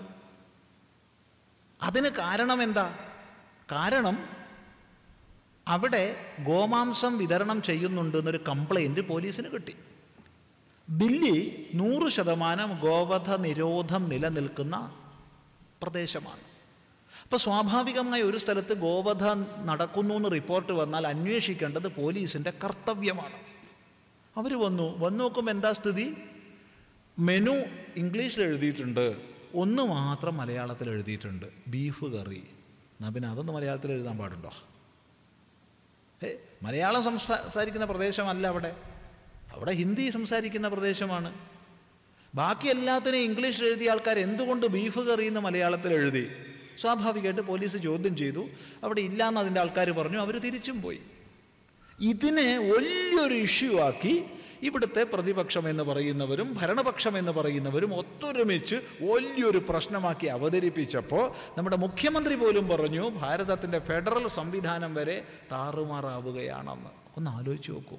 അതിന് കാരണം എന്താ കാരണം അവിടെ ഗോമാംസം വിതരണം ചെയ്യുന്നുണ്ട് എന്നൊരു കംപ്ലൈൻറ്റ് പോലീസിന് കിട്ടി ദില്ലി നൂറ് ശതമാനം ഗോവധ നിരോധം നിലനിൽക്കുന്ന പ്രദേശമാണ് അപ്പോൾ സ്വാഭാവികമായി ഒരു സ്ഥലത്ത് ഗോവധ നടക്കുന്നു എന്ന് റിപ്പോർട്ട് വന്നാൽ അന്വേഷിക്കേണ്ടത് പോലീസിൻ്റെ കർത്തവ്യമാണ് അവർ വന്നു വന്നു നോക്കുമ്പോൾ എന്താ സ്ഥിതി മെനു ഇംഗ്ലീഷിൽ എഴുതിയിട്ടുണ്ട് ഒന്ന് മാത്രം മലയാളത്തിൽ എഴുതിയിട്ടുണ്ട് ബീഫ് കറി എന്നാൽ പിന്നെ അതൊന്ന് മലയാളത്തിൽ എഴുതാൻ പാടുണ്ടോ ഏ മലയാളം സംസാരിക്കുന്ന പ്രദേശമല്ല അവിടെ അവിടെ ഹിന്ദി സംസാരിക്കുന്ന പ്രദേശമാണ് ബാക്കി എല്ലാത്തിനും ഇംഗ്ലീഷിൽ എഴുതിയ ആൾക്കാർ എന്തുകൊണ്ട് ബീഫ് കറി എന്ന് മലയാളത്തിൽ എഴുതി സ്വാഭാവികമായിട്ട് പോലീസ് ചോദ്യം ചെയ്തു അവിടെ ഇല്ലയെന്ന് അതിൻ്റെ ആൾക്കാർ പറഞ്ഞു അവർ തിരിച്ചും പോയി ഇതിനെ വലിയൊരു ഇഷ്യൂ ആക്കി ഇവിടുത്തെ പ്രതിപക്ഷം എന്ന് പറയുന്നവരും ഭരണപക്ഷം എന്ന് പറയുന്നവരും ഒത്തൊരുമിച്ച് വലിയൊരു പ്രശ്നമാക്കി അവതരിപ്പിച്ചപ്പോൾ നമ്മുടെ മുഖ്യമന്ത്രി പോലും പറഞ്ഞു ഭാരതത്തിൻ്റെ ഫെഡറൽ സംവിധാനം വരെ താറുമാറാവുകയാണെന്ന് ഒന്ന് ആലോചിച്ച് നോക്കൂ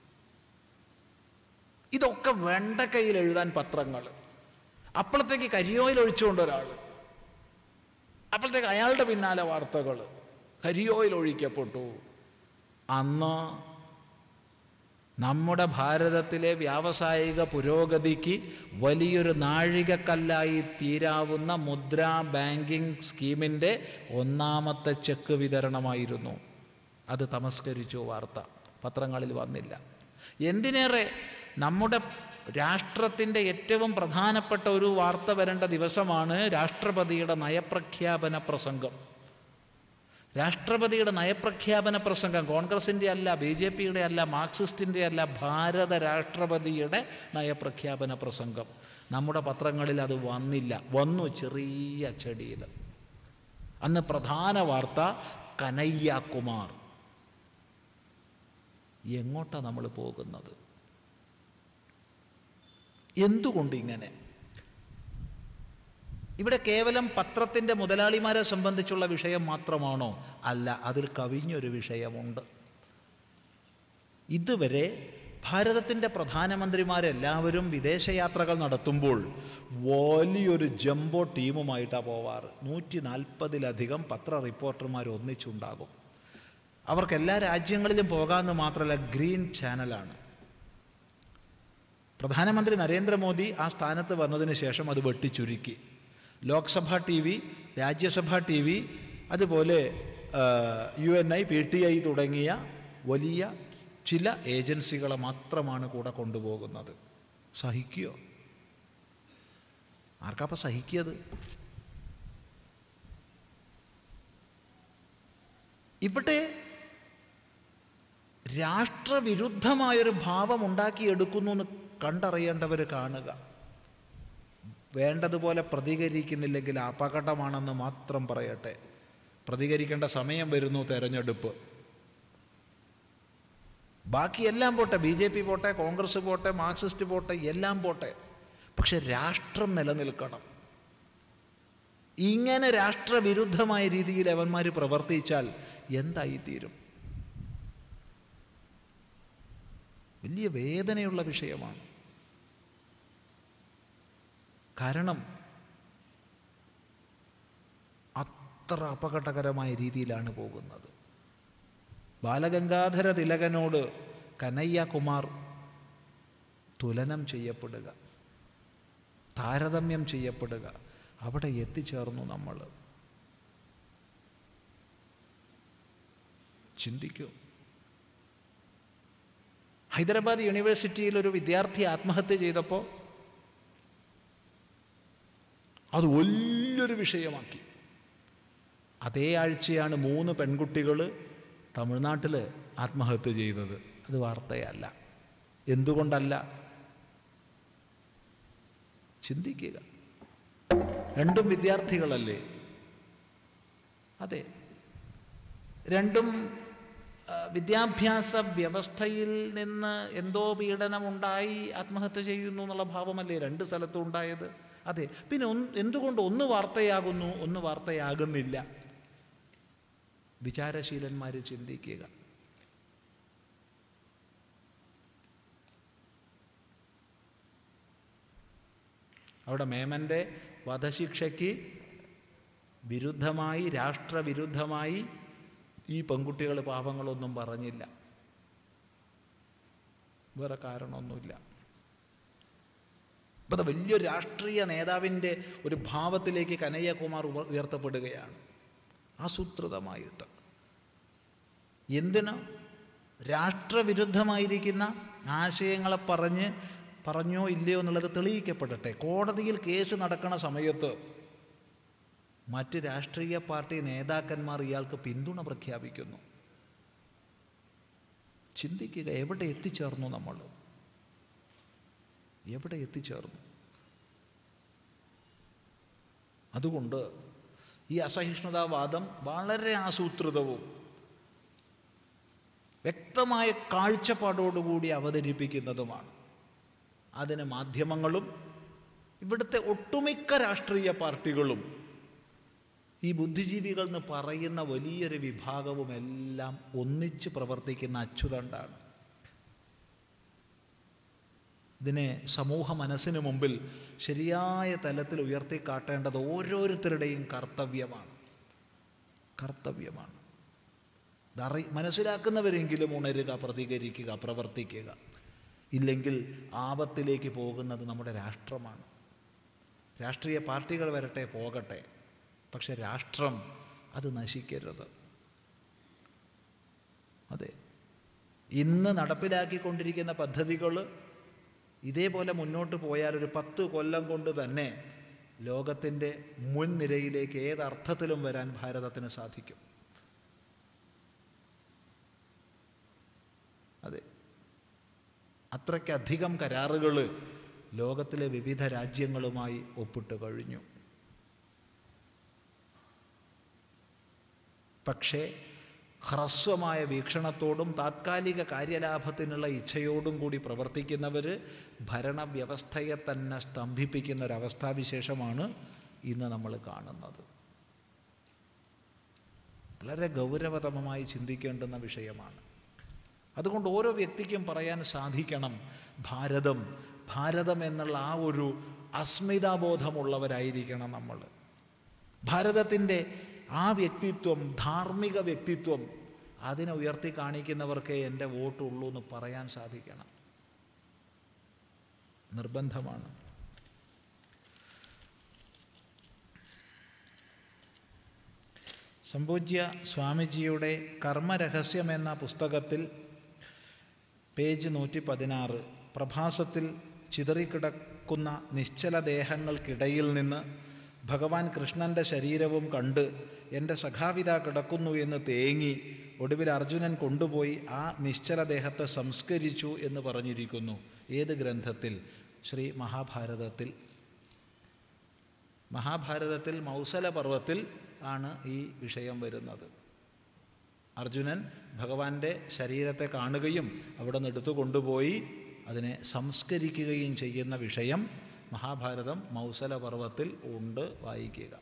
ഇതൊക്കെ വെണ്ടക്കയിൽ എഴുതാൻ പത്രങ്ങൾ അപ്പോഴത്തേക്ക് കരിയോയിൽ ഒഴിച്ചുകൊണ്ട് ഒരാൾ അപ്പോഴത്തേക്ക് അയാളുടെ പിന്നാലെ വാർത്തകൾ കരിയോയിൽ ഒഴിക്കപ്പെട്ടു അന്ന് നമ്മുടെ ഭാരതത്തിലെ വ്യാവസായിക പുരോഗതിക്ക് വലിയൊരു നാഴികക്കല്ലായി തീരാവുന്ന മുദ്രാ ബാങ്കിങ് സ്കീമിൻ്റെ ഒന്നാമത്തെ ചെക്ക് വിതരണമായിരുന്നു അത് തമസ്കരിച്ചു വാർത്ത പത്രങ്ങളിൽ വന്നില്ല എന്തിനേറെ നമ്മുടെ രാഷ്ട്രത്തിൻ്റെ ഏറ്റവും പ്രധാനപ്പെട്ട ഒരു വാർത്ത വരേണ്ട ദിവസമാണ് രാഷ്ട്രപതിയുടെ നയപ്രഖ്യാപന പ്രസംഗം രാഷ്ട്രപതിയുടെ നയപ്രഖ്യാപന പ്രസംഗം കോൺഗ്രസിൻ്റെ അല്ല ബി ജെ പിയുടെ അല്ല മാർക്സിസ്റ്റിൻ്റെ അല്ല ഭാരത രാഷ്ട്രപതിയുടെ നയപ്രഖ്യാപന പ്രസംഗം നമ്മുടെ പത്രങ്ങളിൽ അത് വന്നില്ല വന്നു ചെറിയ ചെടിയിൽ അന്ന് പ്രധാന വാർത്ത കനയ്യകുമാർ എങ്ങോട്ടാണ് നമ്മൾ പോകുന്നത് എന്തുകൊണ്ട് ഇങ്ങനെ ഇവിടെ കേവലം പത്രത്തിൻ്റെ മുതലാളിമാരെ സംബന്ധിച്ചുള്ള വിഷയം മാത്രമാണോ അല്ല അതിൽ കവിഞ്ഞൊരു വിഷയമുണ്ട് ഇതുവരെ ഭാരതത്തിൻ്റെ പ്രധാനമന്ത്രിമാരെല്ലാവരും വിദേശയാത്രകൾ നടത്തുമ്പോൾ വലിയൊരു ജംബോ ടീമുമായിട്ടാണ് പോവാറ് നൂറ്റി നാൽപ്പതിലധികം പത്ര റിപ്പോർട്ടർമാർ ഒന്നിച്ചുണ്ടാകും അവർക്ക് എല്ലാ രാജ്യങ്ങളിലും പോകാമെന്ന് മാത്രമല്ല ഗ്രീൻ ചാനലാണ് പ്രധാനമന്ത്രി നരേന്ദ്രമോദി ആ സ്ഥാനത്ത് വന്നതിന് ശേഷം അത് വെട്ടിച്ചുരുക്കി Lok Sabha T V Rajya Sabha T V അതുപോലെ U N I P T I തുടങ്ങിയ വലിയ ചില ഏജൻസികളെ മാത്രമാണ് കൂടെ കൊണ്ടുപോകുന്നത് സഹിക്കുകയോ ആർക്കാപ്പം സഹിക്കിയത് ഇവിടെ രാഷ്ട്രവിരുദ്ധമായൊരു ഭാവം ഉണ്ടാക്കിയെടുക്കുന്നു എന്ന് കണ്ടറിയേണ്ടവർ കാണുക വേണ്ടതുപോലെ പ്രതികരിക്കുന്നില്ലെങ്കിൽ അപകടമാണെന്ന് മാത്രം പറയട്ടെ പ്രതികരിക്കേണ്ട സമയം വരുന്നു തെരഞ്ഞെടുപ്പ് ബാക്കി എല്ലാം പോട്ടെ ബി ജെ പി പോട്ടെ കോൺഗ്രസ് പോട്ടെ മാർക്സിസ്റ്റ് പോട്ടെ എല്ലാം പോട്ടെ പക്ഷെ രാഷ്ട്രം നിലനിൽക്കണം ഇങ്ങനെ രാഷ്ട്രവിരുദ്ധമായ രീതിയിൽ അവന്മാർ പ്രവർത്തിച്ചാൽ എന്തായിത്തീരും വലിയ വേദനയുള്ള വിഷയമാണ് കാരണം അത്ര അപകടകരമായ രീതിയിലാണ് പോകുന്നത് ബാലഗംഗാധര തിലകനോട് കനയ്യകുമാർ തുലനം ചെയ്യപ്പെടുക താരതമ്യം ചെയ്യപ്പെടുക അവിടെ എത്തിച്ചേർന്നു നമ്മൾ ചിന്തിക്കൂ ഹൈദരാബാദ് യൂണിവേഴ്സിറ്റിയിൽ ഒരു വിദ്യാർത്ഥി ആത്മഹത്യ ചെയ്തപ്പോൾ അത് വലിയൊരു വിഷയമാക്കി അതേ ആഴ്ചയാണ് മൂന്ന് പെൺകുട്ടികൾ തമിഴ്നാട്ടിൽ ആത്മഹത്യ ചെയ്തത് അത് വാർത്തയല്ല എന്തുകൊണ്ടല്ല ചിന്തിക്കുക രണ്ടും വിദ്യാർത്ഥികളല്ലേ അതെ രണ്ടും ആ, വിദ്യാഭ്യാസ വ്യവസ്ഥയിൽ നിന്ന് എന്തോ പീഡനമുണ്ടായി ആത്മഹത്യ ചെയ്യുന്നു എന്നുള്ള ഭാവമല്ലേ രണ്ട് സ്ഥലത്തും ഉണ്ടായത് അതെ പിന്നെ ഒന്ന് എന്തുകൊണ്ട് ഒന്ന് വാർത്തയാകുന്നു ഒന്ന് വാർത്തയാകുന്നില്ല വിചാരശീലന്മാർ ചിന്തിക്കുക അവിടെ മേമൻ്റെ വധശിക്ഷയ്ക്ക് വിരുദ്ധമായി രാഷ്ട്രവിരുദ്ധമായി ഈ പെൺകുട്ടികൾ പാപങ്ങളൊന്നും പറഞ്ഞില്ല വേറെ കാരണമൊന്നുമില്ല അപ്പം അത് വലിയൊരു രാഷ്ട്രീയ നേതാവിൻ്റെ ഒരു ഭാവത്തിലേക്ക് കനയ്യകുമാർ ഉവ- ഉയർത്തപ്പെടുകയാണ് ആസൂത്രിതമായിട്ട് എന്തിന് രാഷ്ട്രവിരുദ്ധമായിരിക്കുന്ന ആശയങ്ങളെ പറഞ്ഞ് പറഞ്ഞോ ഇല്ലയോ എന്നുള്ളത് തെളിയിക്കപ്പെടട്ടെ കോടതിയിൽ കേസ് നടക്കണ സമയത്ത് മറ്റ് രാഷ്ട്രീയ പാർട്ടി നേതാക്കന്മാർ ഇയാൾക്ക് പിന്തുണ പ്രഖ്യാപിക്കുന്നു ചിന്തിക്കുക എവിടെ എത്തിച്ചേർന്നു നമ്മൾ എവിടെ എത്തിച്ചേർന്നു അതുകൊണ്ട് ഈ അസഹിഷ്ണുതാവാദം വളരെ ആസൂത്രിതവും വ്യക്തമായ കാഴ്ചപ്പാടോടുകൂടി അവതരിപ്പിക്കുന്നതുമാണ് അതിന് മാധ്യമങ്ങളും ഇവിടുത്തെ ഒട്ടുമിക്ക രാഷ്ട്രീയ പാർട്ടികളും ഈ ബുദ്ധിജീവികൾ എന്ന് പറയുന്ന വലിയൊരു വിഭാഗവും എല്ലാം ഒന്നിച്ച് പ്രവർത്തിക്കുന്ന അച്ചുതണ്ടാണ് ഇതിനെ സമൂഹ മനസ്സിന് മുമ്പിൽ ശരിയായ തലത്തിൽ ഉയർത്തിക്കാട്ടേണ്ടത് ഓരോരുത്തരുടെയും കർത്തവ്യമാണ് കർത്തവ്യമാണ് ഇതറി മനസ്സിലാക്കുന്നവരെങ്കിലും ഉണരുക പ്രതികരിക്കുക പ്രവർത്തിക്കുക ഇല്ലെങ്കിൽ ആപത്തിലേക്ക് പോകുന്നത് നമ്മുടെ രാഷ്ട്രമാണ് രാഷ്ട്രീയ പാർട്ടികൾ വരട്ടെ പോകട്ടെ പക്ഷെ രാഷ്ട്രം അത് നശിക്കരുത് അതെ ഇന്ന് നടപ്പിലാക്കിക്കൊണ്ടിരിക്കുന്ന പദ്ധതികൾ ഇതേപോലെ മുന്നോട്ട് പോയാൽ ഒരു പത്ത് കൊല്ലം കൊണ്ട് തന്നെ ലോകത്തിൻ്റെ മുൻനിരയിലേക്ക് ഏതർത്ഥത്തിലും വരാൻ ഭാരതത്തിന് സാധിക്കും അതെ അത്രയ്ക്കധികം കരാറുകൾ ലോകത്തിലെ വിവിധ രാജ്യങ്ങളുമായി ഒപ്പിട്ട് കഴിഞ്ഞു പക്ഷേ ഹ്രസ്വമായ വീക്ഷണത്തോടും താത്കാലിക കാര്യലാഭത്തിനുള്ള ഇച്ഛയോടും കൂടി പ്രവർത്തിക്കുന്നവർ ഭരണവ്യവസ്ഥയെ തന്നെ സ്തംഭിപ്പിക്കുന്ന ഒരവസ്ഥാവിശേഷമാണ് ഇന്ന് നമ്മൾ കാണുന്നത് വളരെ ഗൗരവതമമായി ചിന്തിക്കേണ്ടുന്ന വിഷയമാണ് അതുകൊണ്ട് ഓരോ വ്യക്തിക്കും പറയാൻ സാധിക്കണം ഭാരതം ഭാരതം എന്നുള്ള ആ ഒരു അസ്മിതാബോധമുള്ളവരായിരിക്കണം നമ്മൾ ഭാരതത്തിൻ്റെ ആ വ്യക്തിത്വം ധാർമ്മിക വ്യക്തിത്വം അതിനെ ഉയർത്തി കാണിക്കുന്നവർക്കേ എൻ്റെ വോട്ടുള്ളൂ എന്ന് പറയാൻ സാധിക്കണം നിർബന്ധമാണ് സംപൂജ്യ സ്വാമിജിയുടെ കർമ്മരഹസ്യം എന്ന പുസ്തകത്തിൽ പേജ് നൂറ്റി പതിനാറ് പ്രഭാസത്തിൽ ചിതറിക്കിടക്കുന്ന നിശ്ചല ദേഹങ്ങൾക്കിടയിൽ നിന്ന് ഭഗവാൻ കൃഷ്ണൻ്റെ ശരീരവും കണ്ട് എൻ്റെ സഖാവിത കിടക്കുന്നു എന്ന് തേങ്ങി ഒടുവിൽ അർജുനൻ കൊണ്ടുപോയി ആ നിശ്ചല ദേഹത്തെ സംസ്കരിച്ചു എന്ന് പറഞ്ഞിരിക്കുന്നു ഏത് ഗ്രന്ഥത്തിൽ ശ്രീ മഹാഭാരതത്തിൽ മഹാഭാരതത്തിൽ മൗസല പർവ്വത്തിൽ ആണ് ഈ വിഷയം വരുന്നത് അർജുനൻ ഭഗവാന്റെ ശരീരത്തെ കാണുകയും അവിടെ നിന്ന് എടുത്തു കൊണ്ടുപോയി അതിനെ സംസ്കരിക്കുകയും ചെയ്യുന്ന വിഷയം മഹാഭാരതം മൗസല പർവ്വത്തിൽ ഉണ്ട് വായിക്കുക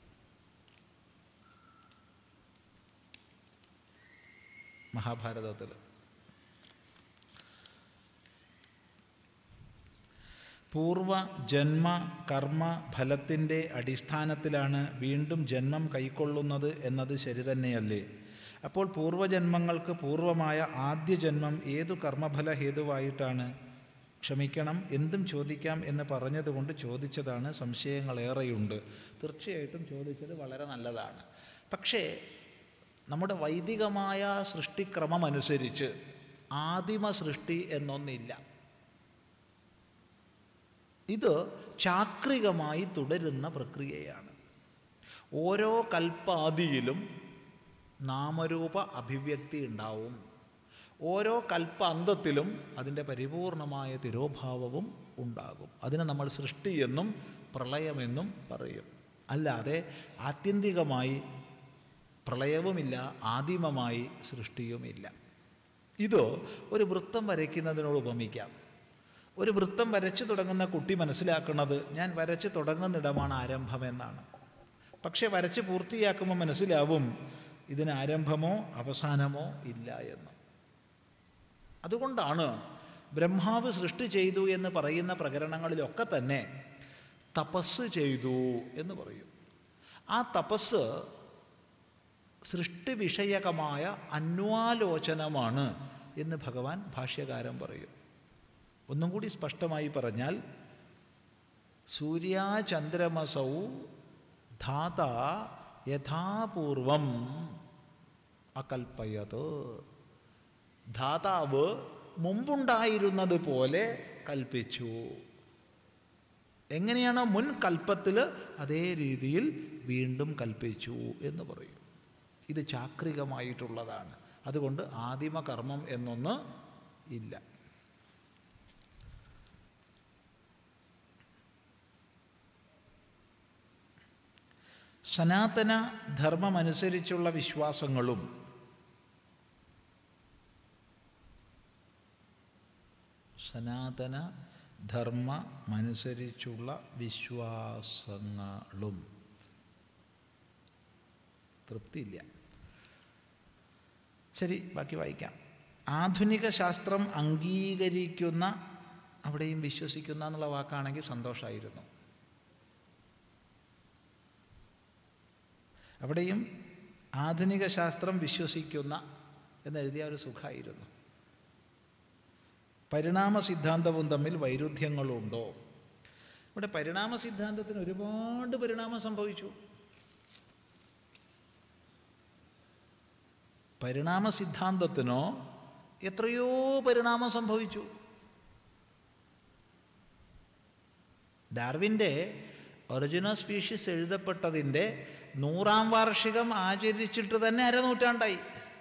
മഹാഭാരതത്തിൽ പൂർവ ജന്മ കർമ്മ ഫലത്തിൻ്റെ അടിസ്ഥാനത്തിലാണ് വീണ്ടും ജന്മം കൈക്കൊള്ളുന്നത് എന്നത് ശരി തന്നെയല്ലേ അപ്പോൾ പൂർവജന്മങ്ങൾക്ക് പൂർവമായ ആദ്യ ജന്മം ഏതു കർമ്മഫല ഹേതുവായിട്ടാണ് ക്ഷമിക്കണം എന്തും ചോദിക്കാം എന്ന് പറഞ്ഞതുകൊണ്ട് ചോദിച്ചതാണ് സംശയങ്ങളേറെയുണ്ട് തീർച്ചയായിട്ടും ചോദിച്ചത് വളരെ നല്ലതാണ് പക്ഷേ നമ്മുടെ വൈദികമായ സൃഷ്ടിക്രമമനുസരിച്ച് ആദിമ സൃഷ്ടി എന്നൊന്നില്ല ഇത് ചാക്രികമായി തുടരുന്ന പ്രക്രിയയാണ് ഓരോ കൽപ്പാദിയിലും നാമരൂപ അഭിവ്യക്തി ഉണ്ടാവും ഓരോ കൽപ്പാന്തത്തിലും അതിൻ്റെ പരിപൂർണമായ തിരോഭാവവും ഉണ്ടാകും അതിനെ നമ്മൾ സൃഷ്ടി എന്നും പ്രളയമെന്നും പറയും അല്ലാതെ ആത്യന്തികമായി പ്രളയവുമില്ല ആദിമമായി സൃഷ്ടിയുമില്ല ഇത് ഒരു വൃത്തം വരയ്ക്കുന്നതിനോട് ഉപമിക്കാം ഒരു വൃത്തം വരച്ചു തുടങ്ങുന്ന കുട്ടി മനസ്സിലാക്കുന്നത് ഞാൻ വരച്ച് തുടങ്ങുന്നിടമാണ് ആരംഭമെന്നാണ് പക്ഷെ വരച്ച് പൂർത്തിയാക്കുമ്പോൾ മനസ്സിലാവും ഇതിന് ആരംഭമോ അവസാനമോ ഇല്ല എന്ന് അതുകൊണ്ടാണ് ബ്രഹ്മാവ് സൃഷ്ടി ചെയ്തു എന്ന് പറയുന്ന പ്രകരണങ്ങളിലൊക്കെ തന്നെ തപസ് ചെയ്തു എന്ന് പറയും ആ തപസ് സൃഷ്ടി വിഷയകമായ അന്വാലോചനമാണ് എന്ന് ഭഗവാൻ ഭാഷ്യകാരൻ പറയും ഒന്നും കൂടി സ്പഷ്ടമായി പറഞ്ഞാൽ സൂര്യാചന്ദ്രമസൗ ധാത യഥാപൂർവം അകൽപ്പയത് ധാതാവ് മുമ്പുണ്ടായിരുന്നത് പോലെ കൽപ്പിച്ചു എങ്ങനെയാണോ മുൻ കൽപ്പത്തിൽ അതേ രീതിയിൽ വീണ്ടും കൽപ്പിച്ചു എന്ന് പറയും ഇത് ചാക്രികമായിട്ടുള്ളതാണ് അതുകൊണ്ട് ആദിമ കർമ്മം എന്നൊന്ന് ഇല്ല സനാതന ധർമ്മമനുസരിച്ചുള്ള വിശ്വാസങ്ങളും സനാതന ധർമ്മമനുസരിച്ചുള്ള വിശ്വാസങ്ങളും തൃപ്തിയില്ല ശരി ബാക്കി വായിക്കാം ആധുനിക ശാസ്ത്രം അംഗീകരിക്കുന്ന അവിടെയും വിശ്വസിക്കുന്ന എന്നുള്ള വാക്കാണെങ്കിൽ സന്തോഷമായിരുന്നു അവിടെയും ആധുനിക ശാസ്ത്രം വിശ്വസിക്കുന്ന എന്നെഴുതിയ ഒരു സുഖമായിരുന്നു പരിണാമ സിദ്ധാന്തവും തമ്മിൽ വൈരുദ്ധ്യങ്ങളുണ്ടോ ഇവിടെ പരിണാമ സിദ്ധാന്തത്തിന് ഒരുപാട് പരിണാമം സംഭവിച്ചു പരിണാമ സിദ്ധാന്തത്തിനോ എത്രയോ പരിണാമം സംഭവിച്ചു ഡാർവിൻ്റെ ഒറിജിനൽ സ്പീഷീസ് എഴുതപ്പെട്ടതിൻ്റെ നൂറാം വാർഷികം ആചരിച്ചിട്ട് തന്നെ അരനൂറ്റാണ്ടായി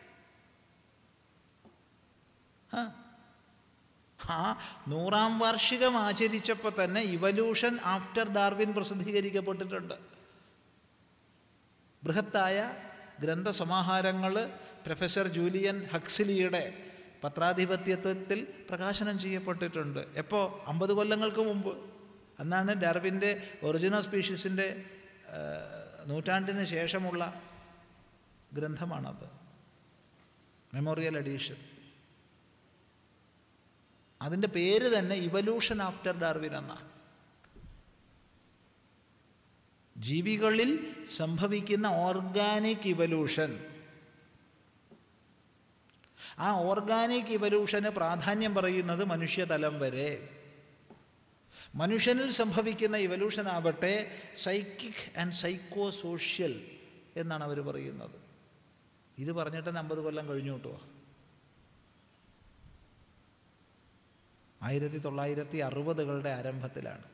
ആ ആ നൂറാം വാർഷികം ആചരിച്ചപ്പോൾ തന്നെ ഇവല്യൂഷൻ ആഫ്റ്റർ ഡാർവിൻ പ്രസിദ്ധീകരിക്കപ്പെട്ടിട്ടുണ്ട് ബൃഹത്തായ ഗ്രന്ഥസമാഹാരങ്ങൾ പ്രൊഫസർ ജൂലിയൻ ഹക്സിലിയുടെ പത്രാധിപത്യത്വത്തിൽ പ്രകാശനം ചെയ്യപ്പെട്ടിട്ടുണ്ട് എപ്പോൾ അമ്പത് കൊല്ലങ്ങൾക്ക് മുമ്പ് അന്നാണ് ഡാർവിൻ്റെ ഒറിജിനൽ സ്പീഷീസിൻ്റെ നൂറ്റാണ്ടിന് ശേഷമുള്ള ഗ്രന്ഥമാണത് മെമ്മോറിയൽ എഡീഷൻ അതിൻ്റെ പേര് തന്നെ ഇവല്യൂഷൻ ആഫ്റ്റർ ഡാർവിൻ എന്നാണ് ജീവികളിൽ സംഭവിക്കുന്ന ഓർഗാനിക് ഇവല്യൂഷൻ ആ ഓർഗാനിക് ഇവല്യൂഷന് പ്രാധാന്യം പറയുന്നത് മനുഷ്യതലം വരെ മനുഷ്യനിൽ സംഭവിക്കുന്ന ഇവല്യൂഷൻ ആവട്ടെ സൈക്കിക് ആൻഡ് സൈക്കോ സോഷ്യൽ എന്നാണ് അവർ പറയുന്നത് ഇത് പറഞ്ഞിട്ട് അമ്പത് കൊല്ലം കഴിഞ്ഞു കേട്ടോ ആയിരത്തി തൊള്ളായിരത്തി അറുപതുകളുടെ ആരംഭത്തിലാണ്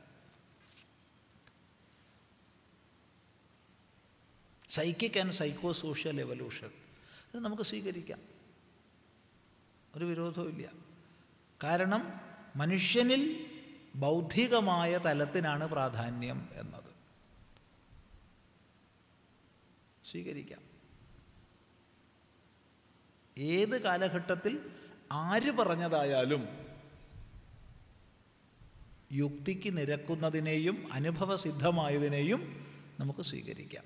psychic and psycho social evolution ഇത് നമുക്ക് സ്വീകരിക്കാം ഒരു വിരോധവുമില്ല കാരണം മനുഷ്യനിൽ ബൗദ്ധികമായ തലത്തിനാണ് പ്രാധാന്യം എന്നത് സ്വീകരിക്കാം ഏത് കാലഘട്ടത്തിൽ ആര് പറഞ്ഞതായാലും യുക്തിക്ക് നിരക്കുന്നതിനെയും അനുഭവസിദ്ധമായതിനെയും നമുക്ക് സ്വീകരിക്കാം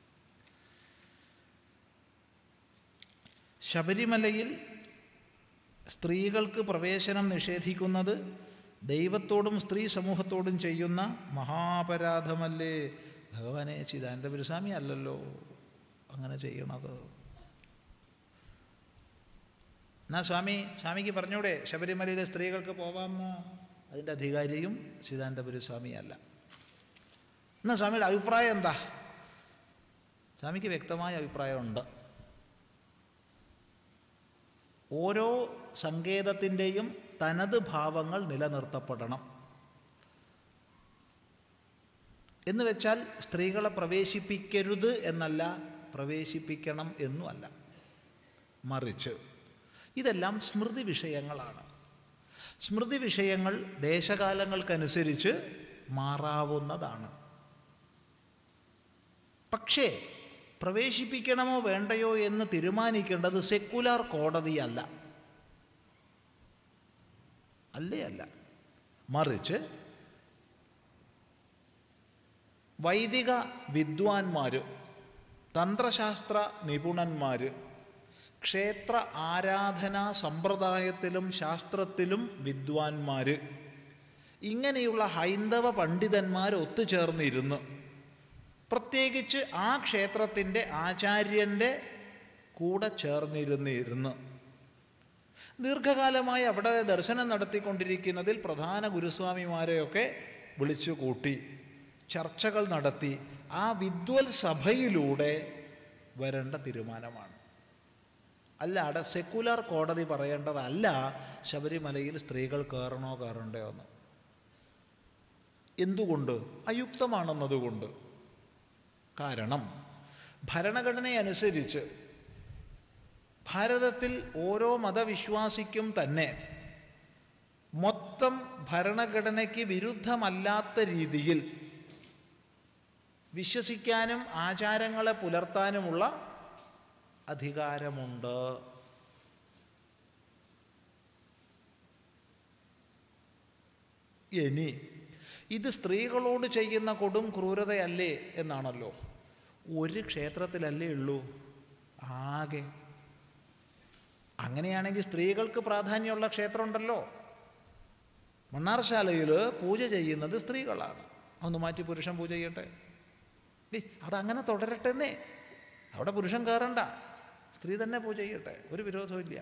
ശബരിമലയിൽ സ്ത്രീകൾക്ക് പ്രവേശനം നിഷേധിക്കുന്നത് ദൈവത്തോടും സ്ത്രീ സമൂഹത്തോടും ചെയ്യുന്ന മഹാപരാധമല്ലേ ഭഗവാനെ ചിദാനന്ദപുരസ്വാമി അല്ലല്ലോ അങ്ങനെ ചെയ്യണത് എന്നാ സ്വാമി സ്വാമിക്ക് പറഞ്ഞൂടെ ശബരിമലയിലെ സ്ത്രീകൾക്ക് പോവാമെന്ന് അതിൻ്റെ അധികാരിയും ചിദാനന്ദപുരസ്വാമി അല്ല എന്നാ സ്വാമിയുടെ അഭിപ്രായം എന്താ സ്വാമിക്ക് വ്യക്തമായ അഭിപ്രായമുണ്ട് ഓരോ സങ്കേതത്തിൻ്റെയും തനത് ഭാവങ്ങൾ നിലനിർത്തപ്പെടണം എന്ന് വെച്ചാൽ സ്ത്രീകളെ പ്രവേശിപ്പിക്കരുത് എന്നല്ല പ്രവേശിപ്പിക്കണം എന്നുമല്ല മറിച്ച് ഇതെല്ലാം സ്മൃതി വിഷയങ്ങളാണ് സ്മൃതി വിഷയങ്ങൾ ദേശകാലങ്ങൾക്കനുസരിച്ച് മാറാവുന്നതാണ് പക്ഷേ പ്രവേശിപ്പിക്കണമോ വേണ്ടയോ എന്ന് തീരുമാനിക്കേണ്ടത് സെക്കുലാർ കോടതിയല്ല അല്ലേ അല്ല മറിച്ച് വൈദിക വിദ്വാൻമാർ തന്ത്രശാസ്ത്ര നിപുണന്മാർ ക്ഷേത്ര ആരാധനാ സമ്പ്രദായത്തിലും ശാസ്ത്രത്തിലും വിദ്വാൻമാർ ഇങ്ങനെയുള്ള ഹൈന്ദവ പണ്ഡിതന്മാർ ഒത്തുചേർന്നിരുന്ന് പ്രത്യേകിച്ച് ആ ക്ഷേത്രത്തിൻ്റെ ആചാര്യൻ്റെ കൂടെ ചേർന്നിരുന്നിരുന്ന് ദീർഘകാലമായി അവിടെ ദർശനം നടത്തിക്കൊണ്ടിരിക്കുന്നതിൽ പ്രധാന ഗുരുസ്വാമിമാരെയൊക്കെ വിളിച്ചു കൂട്ടി ചർച്ചകൾ നടത്തി ആ വിദ്വൽ സഭയിലൂടെ വരേണ്ട തീരുമാനമാണ് അല്ല അവിടെ സെക്കുലർ കോടതി പറയേണ്ടതല്ല ശബരിമലയിൽ സ്ത്രീകൾ കയറണോ കയറണ്ടോ എന്ന് എന്തുകൊണ്ട് അയുക്തമാണെന്നതുകൊണ്ട് കാരണം ഭരണഘടനയനുസരിച്ച് ഭാരതത്തിൽ ഓരോ മതവിശ്വാസിക്കും തന്നെ മൊത്തം ഭരണഘടനയ്ക്ക് വിരുദ്ധമല്ലാത്ത രീതിയിൽ വിശ്വസിക്കാനും ആചാരങ്ങളെ പുലർത്താനുമുള്ള അധികാരമുണ്ട് ഇനി ഇത് സ്ത്രീകളോട് ചെയ്യുന്ന കൊടും ക്രൂരതയല്ലേ എന്നാണല്ലോ ഒരു ക്ഷേത്രത്തിലല്ലേ ഉള്ളൂ ആകെ അങ്ങനെയാണെങ്കിൽ സ്ത്രീകൾക്ക് പ്രാധാന്യമുള്ള ക്ഷേത്രമുണ്ടല്ലോ മണ്ണാർശാലയിൽ പൂജ ചെയ്യുന്നത് സ്ത്രീകളാണ് ഒന്ന് മാറ്റി പുരുഷൻ പൂജ ചെയ്യട്ടെ ഏയ് അതങ്ങനെ തുടരട്ടെന്നേ അവിടെ പുരുഷൻ കയറണ്ട സ്ത്രീ തന്നെ പൂജ ചെയ്യട്ടെ ഒരു വിരോധവും ഇല്ല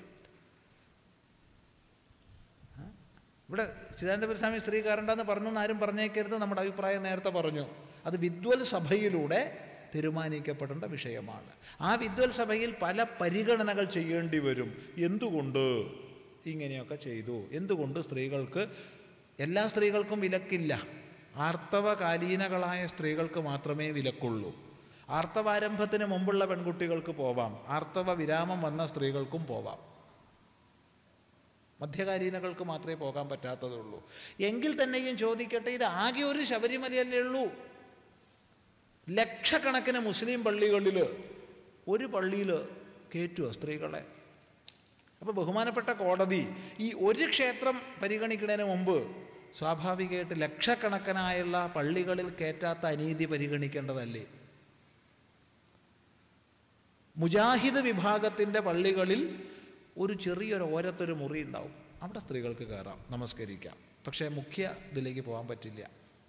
ആ? ഇവിടെ ചിദാനന്ദപുര സ്വാമി സ്ത്രീ കയറണ്ടെന്ന് പറഞ്ഞു എന്ന് ആരും പറഞ്ഞേക്കരുത് നമ്മുടെ അഭിപ്രായം നേരത്തെ പറഞ്ഞു അത് വിദ്വൽ സഭയിലൂടെ തീരുമാനിക്കപ്പെടേണ്ട വിഷയമാണ് ആ വിദ്വൽ സഭയിൽ പല പരിഗണനകൾ ചെയ്യേണ്ടി വരും എന്തുകൊണ്ട് ഇങ്ങനെയൊക്കെ ചെയ്തു എന്തുകൊണ്ട് സ്ത്രീകൾക്ക് എല്ലാ സ്ത്രീകൾക്കും വിലക്കില്ല ആർത്തവകാലീനകളായ സ്ത്രീകൾക്ക് മാത്രമേ വിലക്കുള്ളൂ ആർത്തവാരംഭത്തിന് മുമ്പുള്ള പെൺകുട്ടികൾക്ക് പോവാം ആർത്തവ വിരാമം വന്ന സ്ത്രീകൾക്കും പോവാം മധ്യകാലീനകൾക്ക് മാത്രമേ പോകാൻ പറ്റാത്തതുള്ളൂ എങ്കിൽ തന്നെയും ചോദിക്കട്ടെ ഇത് ആകെ ഒരു ശബരിമലയല്ലേ ഉള്ളൂ ലക്ഷക്കണക്കിന് മുസ്ലിം പള്ളികളിൽ ഒരു പള്ളിയിൽ കയറ്റുമോ സ്ത്രീകളെ അപ്പോൾ ബഹുമാനപ്പെട്ട കോടതി ഈ ഒരു ക്ഷേത്രം പരിഗണിക്കുന്നതിന് മുമ്പ് സ്വാഭാവികമായിട്ട് ലക്ഷക്കണക്കിനായുള്ള പള്ളികളിൽ കയറ്റാത്ത അനീതി പരിഗണിക്കേണ്ടതല്ലേ മുജാഹിദ് വിഭാഗത്തിൻ്റെ പള്ളികളിൽ ഒരു ചെറിയൊരു ഓരത്തൊരു മുറി ഉണ്ടാവും അവിടെ സ്ത്രീകൾക്ക് കയറാം നമസ്കരിക്കാം പക്ഷേ മുഖ്യ ഇതിലേക്ക് പോകാൻ പറ്റില്ല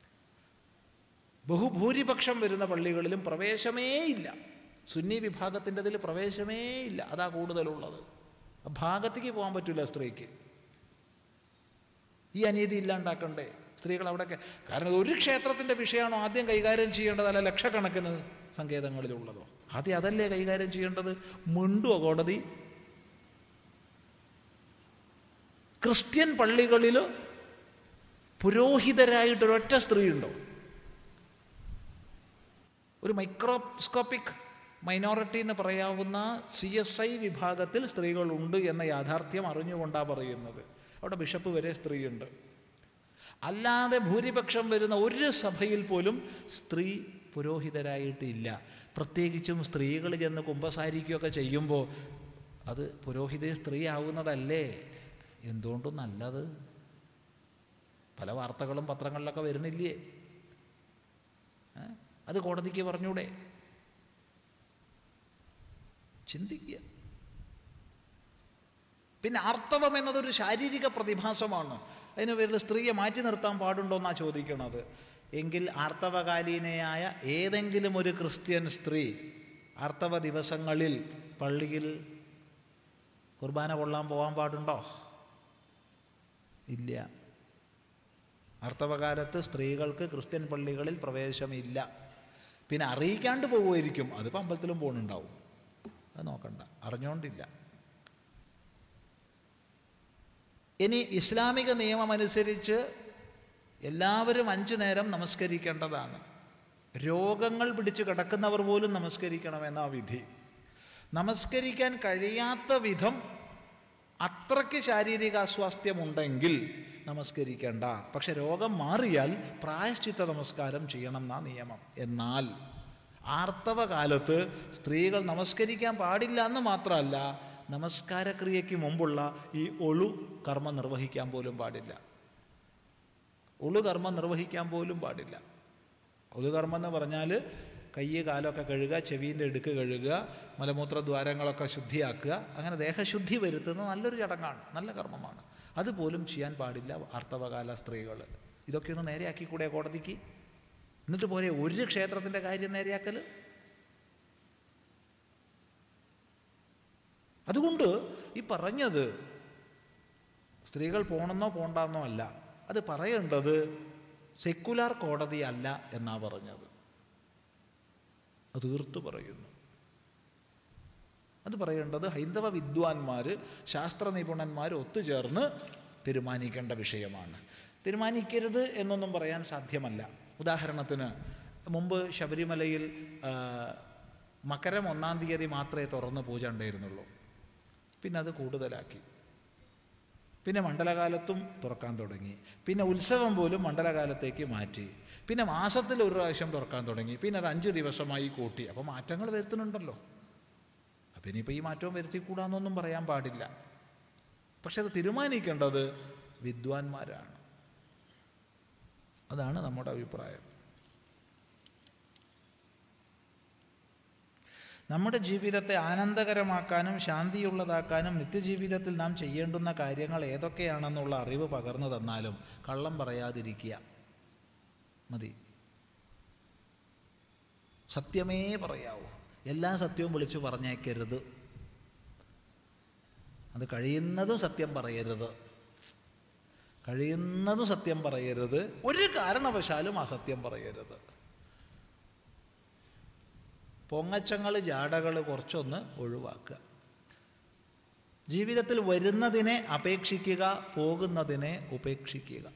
ബഹുഭൂരിപക്ഷം വരുന്ന പള്ളികളിലും പ്രവേശമേ ഇല്ല സുന്നി വിഭാഗത്തിൻ്റെതിൽ പ്രവേശമേ ഇല്ല അതാ കൂടുതലുള്ളത് ആ ഭാഗത്തേക്ക് പോകാൻ പറ്റില്ല സ്ത്രീക്ക് ഈ അനീതി ഇല്ലാണ്ടാക്കണ്ടേ സ്ത്രീകൾ അവിടെയൊക്കെ കാരണം ഒരു ക്ഷേത്രത്തിൻ്റെ വിഷയമാണോ ആദ്യം കൈകാര്യം ചെയ്യേണ്ടത് അല്ല ലക്ഷക്കണക്കിന് സങ്കേതങ്ങളിലുള്ളതോ ആദ്യം അതല്ലേ കൈകാര്യം ചെയ്യേണ്ടത് മിണ്ടുവോ കോടതി ക്രിസ്ത്യൻ പള്ളികളിൽ പുരോഹിതരായിട്ടൊരൊറ്റ സ്ത്രീ ഉണ്ടോ ഒരു മൈക്രോസ്കോപ്പിക് മൈനോറിറ്റി എന്ന് പറയാവുന്ന സി എസ് ഐ വിഭാഗത്തിൽ സ്ത്രീകളുണ്ട് എന്ന യാഥാർത്ഥ്യം അറിഞ്ഞുകൊണ്ടാണ് പറയുന്നത് അവിടെ ബിഷപ്പ് വരെ സ്ത്രീയുണ്ട് അല്ലാതെ ഭൂരിപക്ഷം വരുന്ന ഒരു സഭയിൽ പോലും സ്ത്രീ പുരോഹിതരായിട്ടില്ല പ്രത്യേകിച്ചും സ്ത്രീകൾ ചെന്ന് കുമ്പസാരിക്കുകയൊക്കെ ചെയ്യുമ്പോൾ അത് പുരോഹിത സ്ത്രീ ആവുന്നതല്ലേ എന്തുകൊണ്ടും നല്ലത് പല വാർത്തകളും പത്രങ്ങളിലൊക്കെ വരുന്നില്ലേ ഏ? അത് കോടതിക്ക് പറഞ്ഞൂടെ ചിന്തിക്കുക പിന്നെ ആർത്തവം എന്നതൊരു ശാരീരിക പ്രതിഭാസമാണ് അതിന് പേരിൽ സ്ത്രീയെ മാറ്റി നിർത്താൻ പാടുണ്ടോ എന്നാണ് ചോദിക്കണത് എങ്കിൽ ആർത്തവകാലീനയായ ഏതെങ്കിലും ഒരു ക്രിസ്ത്യൻ സ്ത്രീ ആർത്തവ ദിവസങ്ങളിൽ പള്ളിയിൽ കുർബാന കൊള്ളാൻ പോകാൻ പാടുണ്ടോ ഇല്ല ആർത്തവകാലത്ത് സ്ത്രീകൾക്ക് ക്രിസ്ത്യൻ പള്ളികളിൽ പ്രവേശമില്ല പിന്നെ അറിയിക്കാണ്ട് പോവുമായിരിക്കും അതിപ്പോൾ അമ്പലത്തിലും പോകുന്നുണ്ടാവും അത് നോക്കണ്ട അറിഞ്ഞുകൊണ്ടില്ല ഇനി ഇസ്ലാമിക നിയമമനുസരിച്ച് എല്ലാവരും അഞ്ചു നേരം നമസ്കരിക്കേണ്ടതാണ് രോഗങ്ങൾ പിടിച്ച് കിടക്കുന്നവർ പോലും നമസ്കരിക്കണമെന്നാ വിധി നമസ്കരിക്കാൻ കഴിയാത്ത വിധം അത്രയ്ക്ക് ശാരീരിക അസ്വാസ്ഥ്യമുണ്ടെങ്കിൽ നമസ്കരിക്കേണ്ട പക്ഷെ രോഗം മാറിയാൽ പ്രായശ്ചിത്ത നമസ്കാരം ചെയ്യണം എന്നാ നിയമം എന്നാൽ ആർത്തവ കാലത്ത് സ്ത്രീകൾ നമസ്കരിക്കാൻ പാടില്ല എന്ന് മാത്രമല്ല നമസ്കാരക്രിയയ്ക്ക് മുമ്പുള്ള ഈ ഒളു കർമ്മം നിർവഹിക്കാൻ പോലും പാടില്ല ഒളു കർമ്മം നിർവഹിക്കാൻ പോലും പാടില്ല ഒളു കർമ്മം എന്ന് പറഞ്ഞാൽ കൈ കാലമൊക്കെ കഴുകുക ചെവീൻ്റെ ഇടുക്ക് കഴുകുക മലമൂത്ര ദ്വാരങ്ങളൊക്കെ ശുദ്ധിയാക്കുക അങ്ങനെ ദേഹശുദ്ധി വരുത്തുന്നത് നല്ലൊരു ചടങ്ങാണ് നല്ല കർമ്മമാണ് അതുപോലും ചെയ്യാൻ പാടില്ല ആർത്തവകാല സ്ത്രീകൾ ഇതൊക്കെ ഒന്ന് നേരെയാക്കിക്കൂടെ കോടതിക്ക് എന്നിട്ട് പോരെ ഒരു ക്ഷേത്രത്തിൻ്റെ കാര്യം നേരെയാക്കൽ അതുകൊണ്ട് ഈ പറഞ്ഞത് സ്ത്രീകൾ പോണെന്നോ പോണ്ടെന്നോ അല്ല അത് പറയേണ്ടത് സെക്കുലാർ കോടതിയല്ല എന്നാ പറഞ്ഞത് അത് തീർത്തു പറയുന്നു അത് പറയേണ്ടത് ഹൈന്ദവ വിദ്വാൻമാർ ശാസ്ത്ര നിപുണന്മാർ ഒത്തുചേർന്ന് തീരുമാനിക്കേണ്ട വിഷയമാണ് തീരുമാനിക്കരുത് എന്നൊന്നും പറയാൻ സാധ്യമല്ല ഉദാഹരണത്തിന് മുമ്പ് ശബരിമലയിൽ ആ, മകരം ഒന്നാം തീയതി മാത്രമേ തുറന്ന് പൂജ ഉണ്ടായിരുന്നുള്ളൂ പിന്നെ അത് കൂടുതലാക്കി പിന്നെ മണ്ഡലകാലത്തും തുറക്കാൻ തുടങ്ങി പിന്നെ ഉത്സവം പോലും മണ്ഡലകാലത്തേക്ക് മാറ്റി പിന്നെ മാസത്തിൽ ഒരു പ്രാവശ്യം തുറക്കാൻ തുടങ്ങി പിന്നെ അത് അഞ്ച് ദിവസമായി കൂട്ടി അപ്പോൾ മാറ്റങ്ങൾ വരുത്തുന്നുണ്ടല്ലോ അപ്പം ഇനിയിപ്പോൾ ഈ മാറ്റവും വരുത്തിക്കൂടാന്നൊന്നും പറയാൻ പാടില്ല പക്ഷെ അത് തീരുമാനിക്കേണ്ടത് വിദ്വാൻമാരാണ് അതാണ് നമ്മുടെ അഭിപ്രായം നമ്മുടെ ജീവിതത്തെ ആനന്ദകരമാക്കാനും ശാന്തിയുള്ളതാക്കാനും നിത്യജീവിതത്തിൽ നാം ചെയ്യേണ്ടുന്ന കാര്യങ്ങൾ ഏതൊക്കെയാണെന്നുള്ള അറിവ് പകർന്നു തന്നാലും കള്ളം പറയാതിരിക്കുക മതി സത്യമേ പറയാവൂ എല്ലാ സത്യവും വിളിച്ചു പറഞ്ഞേക്കരുത് അത് കഴിയുന്നതും സത്യം പറയരുത് കഴിയുന്നതും സത്യം പറയരുത് ഒരു കാരണവശാലും അസത്യം പറയരുത് പൊങ്ങച്ചങ്ങൾ ജാടകൾ കുറച്ചൊന്ന് ഒഴിവാക്കുക ജീവിതത്തിൽ വരുന്നതിനെ അപേക്ഷിക്കുക പോകുന്നതിനെ ഉപേക്ഷിക്കുക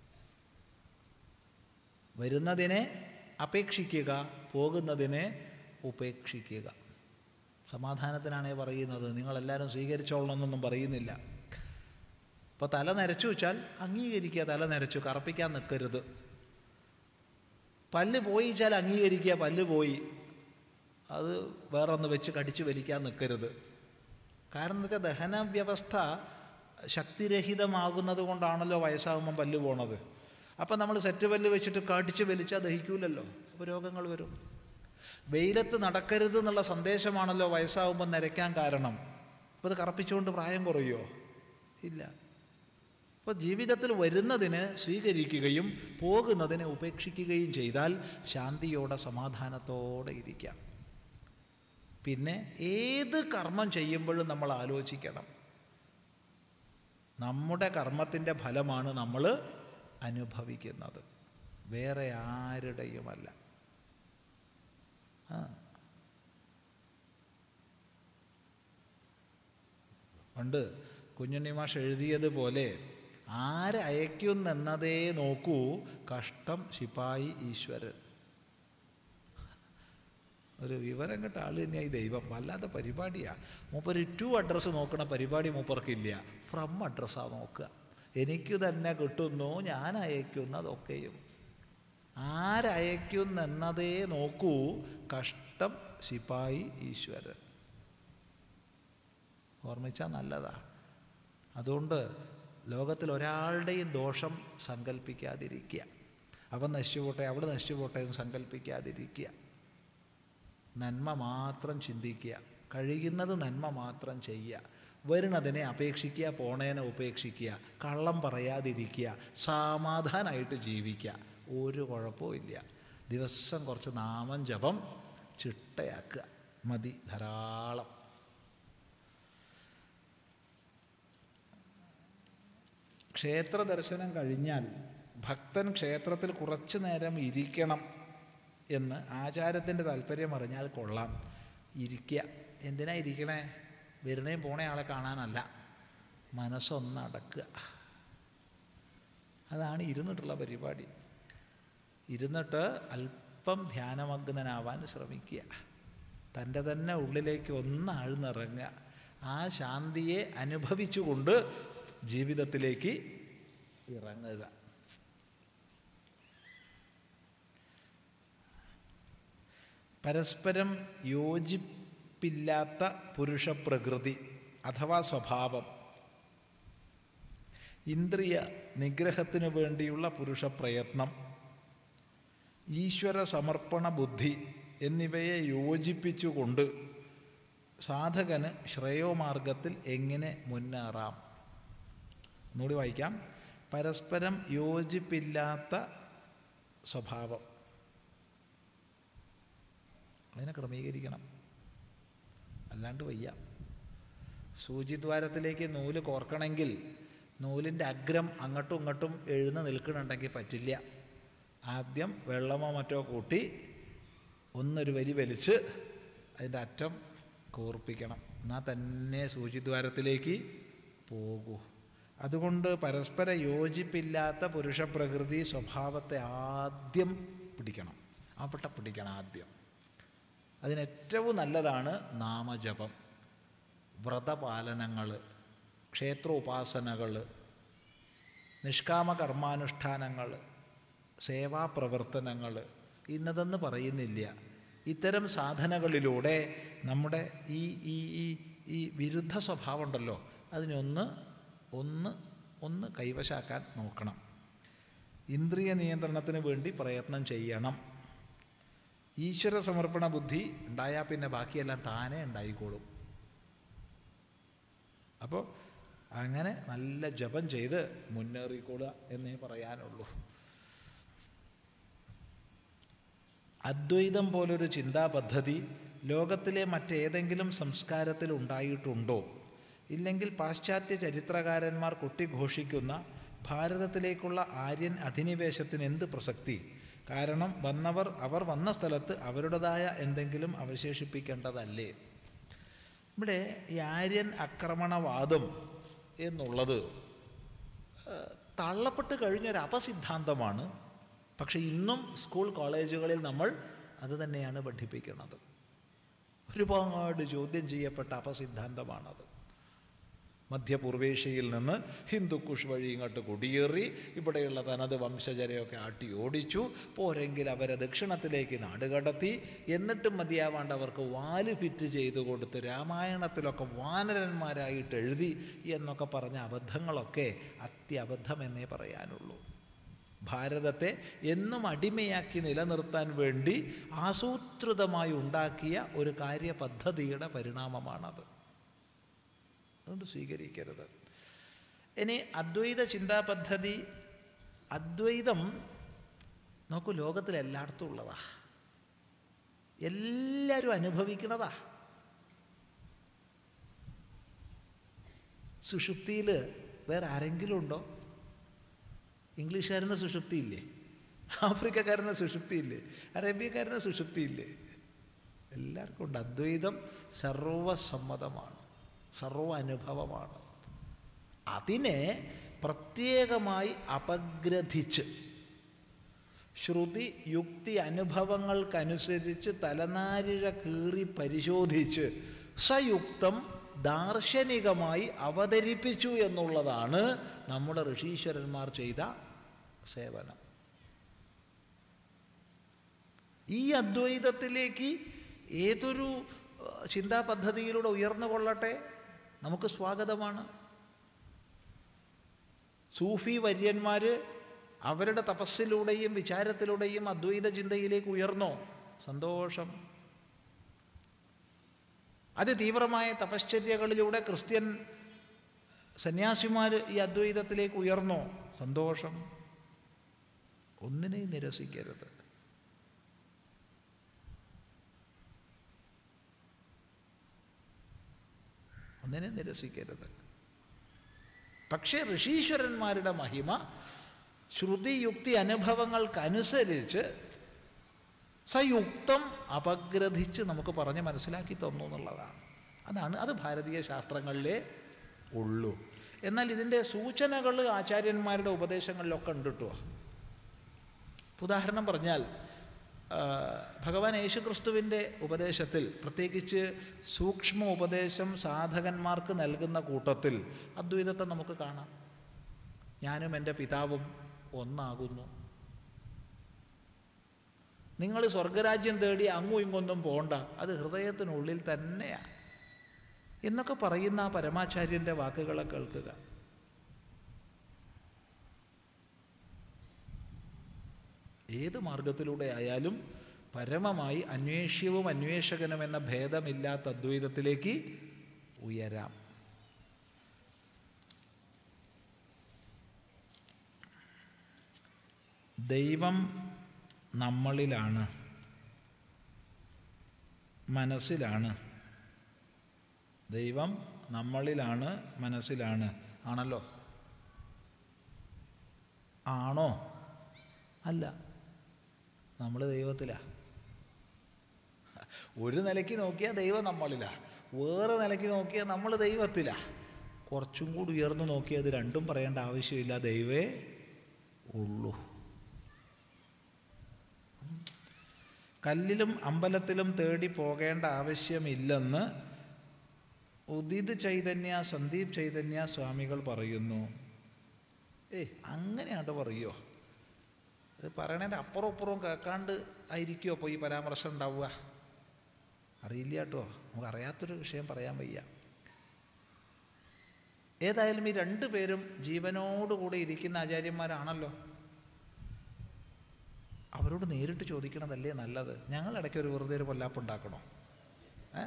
വരുന്നതിനെ അപേക്ഷിക്കുക പോകുന്നതിനെ ഉപേക്ഷിക്കുക സമാധാനത്തിനാണേ പറയുന്നത് നിങ്ങളെല്ലാവരും സ്വീകരിച്ചോളണമെന്നൊന്നും പറയുന്നില്ല ഇപ്പോൾ തല നരച്ചു വെച്ചാൽ അംഗീകരിക്കുക തല നരച്ചു കറപ്പിക്കാൻ നിൽക്കരുത് പല്ല് പോയിച്ചാൽ അംഗീകരിക്കുക പല്ല് പോയി അത് വേറൊന്ന് വെച്ച് കടിച്ച് വലിക്കാൻ നിൽക്കരുത് കാരണം എന്താ വെച്ചാൽ ദഹന വ്യവസ്ഥ ശക്തിരഹിതമാകുന്നത് കൊണ്ടാണല്ലോ വയസ്സാകുമ്പം പല്ല് പോണത് അപ്പം നമ്മൾ സെറ്റ് പല്ല് വെച്ചിട്ട് കടിച്ച് വലിച്ചാൽ ദഹിക്കൂലല്ലോ അപ്പോൾ രോഗങ്ങൾ വരും വെയിലത്ത് നടക്കരുത് എന്നുള്ള സന്ദേശമാണല്ലോ വയസ്സാകുമ്പോൾ നരയ്ക്കാൻ കാരണം അപ്പോൾ അത് കറപ്പിച്ചുകൊണ്ട് പ്രായം കുറയുമോ ഇല്ല അപ്പോൾ ജീവിതത്തിൽ വരുന്നതിന് സ്വീകരിക്കുകയും പോകുന്നതിനെ ഉപേക്ഷിക്കുകയും ചെയ്താൽ ശാന്തിയോടെ സമാധാനത്തോടെ ഇരിക്കാം പിന്നെ ഏത് കർമ്മം ചെയ്യുമ്പോഴും നമ്മൾ ആലോചിക്കണം നമ്മുടെ കർമ്മത്തിൻ്റെ ഫലമാണ് നമ്മൾ അനുഭവിക്കുന്നത് വേറെ ആരുടെയുമല്ല ആ ഉണ്ട് കുഞ്ഞുണ്ണി മാഷ് എഴുതിയതുപോലെ ആരയക്കുന്നെന്നതേ നോക്കൂ കഷ്ടം ശിപായി ഈശ്വരൻ ഒരു വിവരം കേട്ട ആൾ തന്നെയായി ദൈവം വല്ലാത്ത പരിപാടിയാണ് മൂപ്പര് ടു അഡ്രസ്സ് നോക്കണ പരിപാടി മൂപ്പർക്കില്ല ഫ്രം അഡ്രസ്സാണ് നോക്കുക എനിക്ക് തന്നെ കിട്ടുന്നു ഞാൻ അയക്കുന്നതൊക്കെയും ആരയക്കുന്നെന്നതേ നോക്കൂ കഷ്ടം ശിപായി ഈശ്വരൻ ഓർമ്മിച്ചാൽ നല്ലതാ അതുകൊണ്ട് ലോകത്തിൽ ഒരാളുടെയും ദോഷം സങ്കല്പിക്കാതിരിക്കുക അവൻ നശിച്ചു പോട്ടെ അവിടെ നശിച്ചു പോട്ടെ എന്ന് സങ്കല്പിക്കാതിരിക്കുക നന്മ മാത്രം ചിന്തിക്കുക കഴിയുന്നത് നന്മ മാത്രം ചെയ്യുക വരുന്നതിനെ അപേക്ഷിക്കുക പോണേനെ ഉപേക്ഷിക്കുക കള്ളം പറയാതിരിക്കുക സമാധാനമായിട്ട് ജീവിക്കുക ഒരു കുഴപ്പവും ഇല്ല ദിവസം കുറച്ച് നാമം ജപം ചിട്ടയാക്കുക മതി ധാരാളം ക്ഷേത്ര ദർശനം കഴിഞ്ഞാൽ ഭക്തൻ ക്ഷേത്രത്തിൽ കുറച്ചു നേരം ഇരിക്കണം എന്ന് ആചാരത്തിൻ്റെ താല്പര്യം അറിഞ്ഞാൽ കൊള്ളാം ഇരിക്കുക എന്തിനാ ഇരിക്കണേ വരുന്നേം പോണേ ആളെ കാണാനല്ല മനസ്സൊന്ന് അടക്കുക അതാണ് ഇരുന്നിട്ടുള്ള പരിപാടി ഇരുന്നിട്ട് അല്പം ധ്യാനമഗ്നനാവാൻ ശ്രമിക്കുക തൻ്റെ തന്നെ ഉള്ളിലേക്ക് ഒന്ന് ആഴ്ന്നിറങ്ങുക ആ ശാന്തിയെ അനുഭവിച്ചുകൊണ്ട് ജീവിതത്തിലേക്ക് ഇറങ്ങുക പരസ്പരം യോജിപ്പില്ലാത്ത പുരുഷപ്രകൃതി അഥവാ സ്വഭാവം ഇന്ദ്രിയ നിഗ്രഹത്തിനു വേണ്ടിയുള്ള പുരുഷപ്രയത്നം ഈശ്വര സമർപ്പണ ബുദ്ധി എന്നിവയെ യോജിപ്പിച്ചുകൊണ്ട് സാധകന് ശ്രേയോമാർഗത്തിൽ എങ്ങനെ മുന്നേറാം ഒന്നുകൂടി വായിക്കാം പരസ്പരം യോജിപ്പില്ലാത്ത സ്വഭാവം അതിനെ ക്രമീകരിക്കണം അല്ലാണ്ട് വയ്യ സൂചിദ്വാരത്തിലേക്ക് നൂല് കോർക്കണമെങ്കിൽ നൂലിൻ്റെ അഗ്രം അങ്ങോട്ടും ഇങ്ങോട്ടും എഴുന്ന് നിൽക്കണുണ്ടെങ്കിൽ പറ്റില്ല ആദ്യം വെള്ളമോ മറ്റോ കൂട്ടി ഒന്നൊരു വലി വലിച്ച് അതിൻ്റെ അറ്റം കൂർപ്പിക്കണം എന്നാൽ തന്നെ സൂചിദ്വാരത്തിലേക്ക് പോകൂ അതുകൊണ്ട് പരസ്പര യോജിപ്പില്ലാത്ത പുരുഷപ്രകൃതി സ്വഭാവത്തെ ആദ്യം പിടിക്കണം ആപ്പെട്ട പിടിക്കണം ആദ്യം അതിനേറ്റവും നല്ലതാണ് നാമജപം വ്രതപാലനങ്ങൾ ക്ഷേത്രോപാസനകൾ നിഷ്കാമ കർമാനുഷ്ഠാനങ്ങൾ സേവാപ്രവർത്തനങ്ങൾ ഇന്നതെന്ന് പറയുന്നില്ല ഇത്തരം സാധനകളിലൂടെ നമ്മുടെ ഈ ഈ ഈ ഈ വിരുദ്ധ സ്വഭാവം ഉണ്ടല്ലോ അതിനൊന്ന് ഒന്ന് ഒന്ന് കൈവശാക്കാൻ നോക്കണം ഇന്ദ്രിയ നിയന്ത്രണത്തിന് വേണ്ടി പ്രയത്നം ചെയ്യണം ഈശ്വര സമർപ്പണ ബുദ്ധി ഉണ്ടായാൽ പിന്നെ ബാക്കിയെല്ലാം താനേ ഉണ്ടായിക്കോളും അപ്പോൾ അങ്ങനെ നല്ല ജപം ചെയ്ത് മുന്നേറിക്കൊള്ളുക എന്നേ പറയാനുള്ളൂ അദ്വൈതം പോലൊരു ചിന്താ പദ്ധതി ലോകത്തിലെ മറ്റേതെങ്കിലും സംസ്കാരത്തിൽ ഉണ്ടായിട്ടുണ്ടോ ഇല്ലെങ്കിൽ പാശ്ചാത്യ ചരിത്രകാരന്മാർ കൊട്ടിഘോഷിക്കുന്ന ഭാരതത്തിലേക്കുള്ള ആര്യൻ അധിനിവേശത്തിന് എന്ത് പ്രസക്തി കാരണം വന്നവർ അവർ വന്ന സ്ഥലത്ത് അവരുടേതായ എന്തെങ്കിലും അവശേഷിപ്പിക്കേണ്ടതല്ലേ ഇവിടെ ഈ ആര്യൻ ആക്രമണവാദം എന്നുള്ളത് ഏഹ്, തള്ളപ്പെട്ട് കഴിഞ്ഞൊരു അപസിദ്ധാന്തമാണ് പക്ഷെ ഇന്നും സ്കൂൾ കോളേജുകളിൽ നമ്മൾ അത് തന്നെയാണ് പഠിപ്പിക്കുന്നത് ഒരുപാട് ചോദ്യം ചെയ്യപ്പെട്ട അപസിദ്ധാന്തമാണത് മധ്യപൂർവേഷ്യയിൽ നിന്ന് ഹിന്ദുക്കുഷ് വഴി ഇങ്ങോട്ട് കുടിയേറി ഇവിടെയുള്ള തനത് വംശജരെയൊക്കെ ആട്ടി ഓടിച്ചു പോരെങ്കിൽ അവരെ ദക്ഷിണത്തിലേക്ക് നാടുകടത്തി എന്നിട്ടും മതിയാവാണ്ട് അവർക്ക് വാല് ഫിറ്റ് ചെയ്തു കൊടുത്ത് രാമായണത്തിലൊക്കെ വാനരന്മാരായിട്ട് എഴുതി എന്നൊക്കെ പറഞ്ഞ അബദ്ധങ്ങളൊക്കെ അത്യബദ്ധമെന്നേ പറയാനുള്ളൂ ഭാരതത്തെ എന്നും അടിമയാക്കി നിലനിർത്താൻ വേണ്ടി ആസൂത്രിതമായി ഉണ്ടാക്കിയ ഒരു കാര്യപദ്ധതിയുടെ പരിണാമമാണത് അതുകൊണ്ട് സ്വീകരിക്കരുത് ഇനി അദ്വൈത ചിന്താ പദ്ധതി അദ്വൈതം നോക്കൂ ലോകത്തിൽ എല്ലായിടത്തും ഉള്ളതാ എല്ലാവരും അനുഭവിക്കുന്നതാ സുഷുപ്തിയിൽ വേറെ ആരെങ്കിലും ഉണ്ടോ ഇംഗ്ലീഷുകാരന് സുഷുപ്തിയില്ലേ ആഫ്രിക്കക്കാരന് സുഷുപ്തിയില്ലേ അറേബ്യക്കാരന് സുഷുപ്തിയില്ലേ എല്ലാവർക്കും ഉണ്ട് അദ്വൈതം സർവസമ്മതമാണ് സർവ അനുഭവമാണ് അതിനെ പ്രത്യേകമായി അപഗ്രഥിച്ച് ശ്രുതി യുക്തി അനുഭവങ്ങൾക്കനുസരിച്ച് തലനാരിഴ കീറി പരിശോധിച്ച് സയുക്തം ദാർശനികമായി അവതരിപ്പിച്ചു എന്നുള്ളതാണ് നമ്മുടെ ഋഷീശ്വരന്മാർ ചെയ്ത സേവനം ഈ അദ്വൈതത്തിലേക്ക് ഏതൊരു ഏഹ്, ചിന്താ പദ്ധതിയിലൂടെ ഉയർന്നു കൊള്ളട്ടെ നമുക്ക് സ്വാഗതമാണ് സൂഫി വര്യന്മാർ അവരുടെ തപസ്സിലൂടെയും വിചാരത്തിലൂടെയും അദ്വൈത ചിന്തയിലേക്ക് ഉയർന്നോ സന്തോഷം അതിതീവ്രമായ തപശ്ചര്യകളിലൂടെ ക്രിസ്ത്യൻ സന്യാസിമാർ ഈ അദ്വൈതത്തിലേക്ക് ഉയർന്നോ സന്തോഷം ഒന്നിനെയും നിരസിക്കരുത് ഒന്നിനെ നിരസിക്കരുത് പക്ഷേ ഋഷീശ്വരന്മാരുടെ മഹിമ ശ്രുതിയുക്തി അനുഭവങ്ങൾക്കനുസരിച്ച് സയുക്തം അപഗ്രഥിച്ച് നമുക്ക് പറഞ്ഞ് മനസ്സിലാക്കി തന്നു എന്നുള്ളതാണ് അതാണ് അത് ഭാരതീയ ശാസ്ത്രങ്ങളിലേ ഉള്ളൂ എന്നാൽ ഇതിൻ്റെ സൂചനകൾ ആചാര്യന്മാരുടെ ഉപദേശങ്ങളിലൊക്കെ ഉണ്ട് കേട്ടോ ഉദാഹരണം പറഞ്ഞാൽ ആ, ഭഗവാൻ യേശുക്രിസ്തുവിൻ്റെ ഉപദേശത്തിൽ പ്രത്യേകിച്ച് സൂക്ഷ്മ ഉപദേശം സാധകന്മാർക്ക് നൽകുന്ന കൂട്ടത്തിൽ അദ്വൈതത്തെ നമുക്ക് കാണാം ഞാനും എൻ്റെ പിതാവും ഒന്നാകുന്നു നിങ്ങൾ സ്വർഗരാജ്യം തേടി അങ്ങും ഇങ്ങൊന്നും പോണ്ട അത് ഹൃദയത്തിനുള്ളിൽ തന്നെയാണ് എന്നൊക്കെ പറയുന്ന ആ പരമാചാര്യൻ്റെ വാക്കുകളെ കേൾക്കുക ഏത് മാർഗത്തിലൂടെ ആയാലും പരമമായി അന്വേഷ്യവും അന്വേഷകനും എന്ന ഭേദമില്ലാത്ത അദ്വൈതത്തിലേക്ക് ഉയരാം ദൈവം നമ്മളിലാണ് മനസ്സിലാണ് ദൈവം നമ്മളിലാണ് മനസ്സിലാണ് ആണല്ലോ ആണോ അല്ല നമ്മൾ ദൈവത്തിലാ ഒരു നിലയ്ക്ക് നോക്കിയാൽ ദൈവം നമ്മളിലാ വേറെ നിലയ്ക്ക് നോക്കിയാൽ നമ്മൾ ദൈവത്തിലാ കുറച്ചും കൂടി ഉയർന്നു നോക്കിയാൽ അത് രണ്ടും പറയേണ്ട ആവശ്യമില്ല ദൈവേ ഉള്ളൂ കല്ലിലും അമ്പലത്തിലും തേടി പോകേണ്ട ആവശ്യമില്ലെന്ന് ഉദിത് ചൈതന്യ സന്ദീപ് ചൈതന്യ സ്വാമികൾ പറയുന്നു ഏ അങ്ങനെയാണ്ട് പറയുമോ ഇത് പറയണതിൻ്റെ അപ്പുറം ഇപ്പുറവും കേൾക്കാണ്ട് ആയിരിക്കുമോ അപ്പോൾ ഈ പരാമർശം ഉണ്ടാവുക അറിയില്ല കേട്ടോ നമുക്ക് അറിയാത്തൊരു വിഷയം പറയാൻ വയ്യ ഏതായാലും ഈ രണ്ടു പേരും ജീവനോടുകൂടി ഇരിക്കുന്ന ആചാര്യന്മാരാണല്ലോ അവരോട് നേരിട്ട് ചോദിക്കണതല്ലേ നല്ലത് ഞങ്ങൾ ഇടയ്ക്ക് ഒരു വെറുതെ ഒരു പൊല്ലാപ്പ് ഉണ്ടാക്കണോ ഏ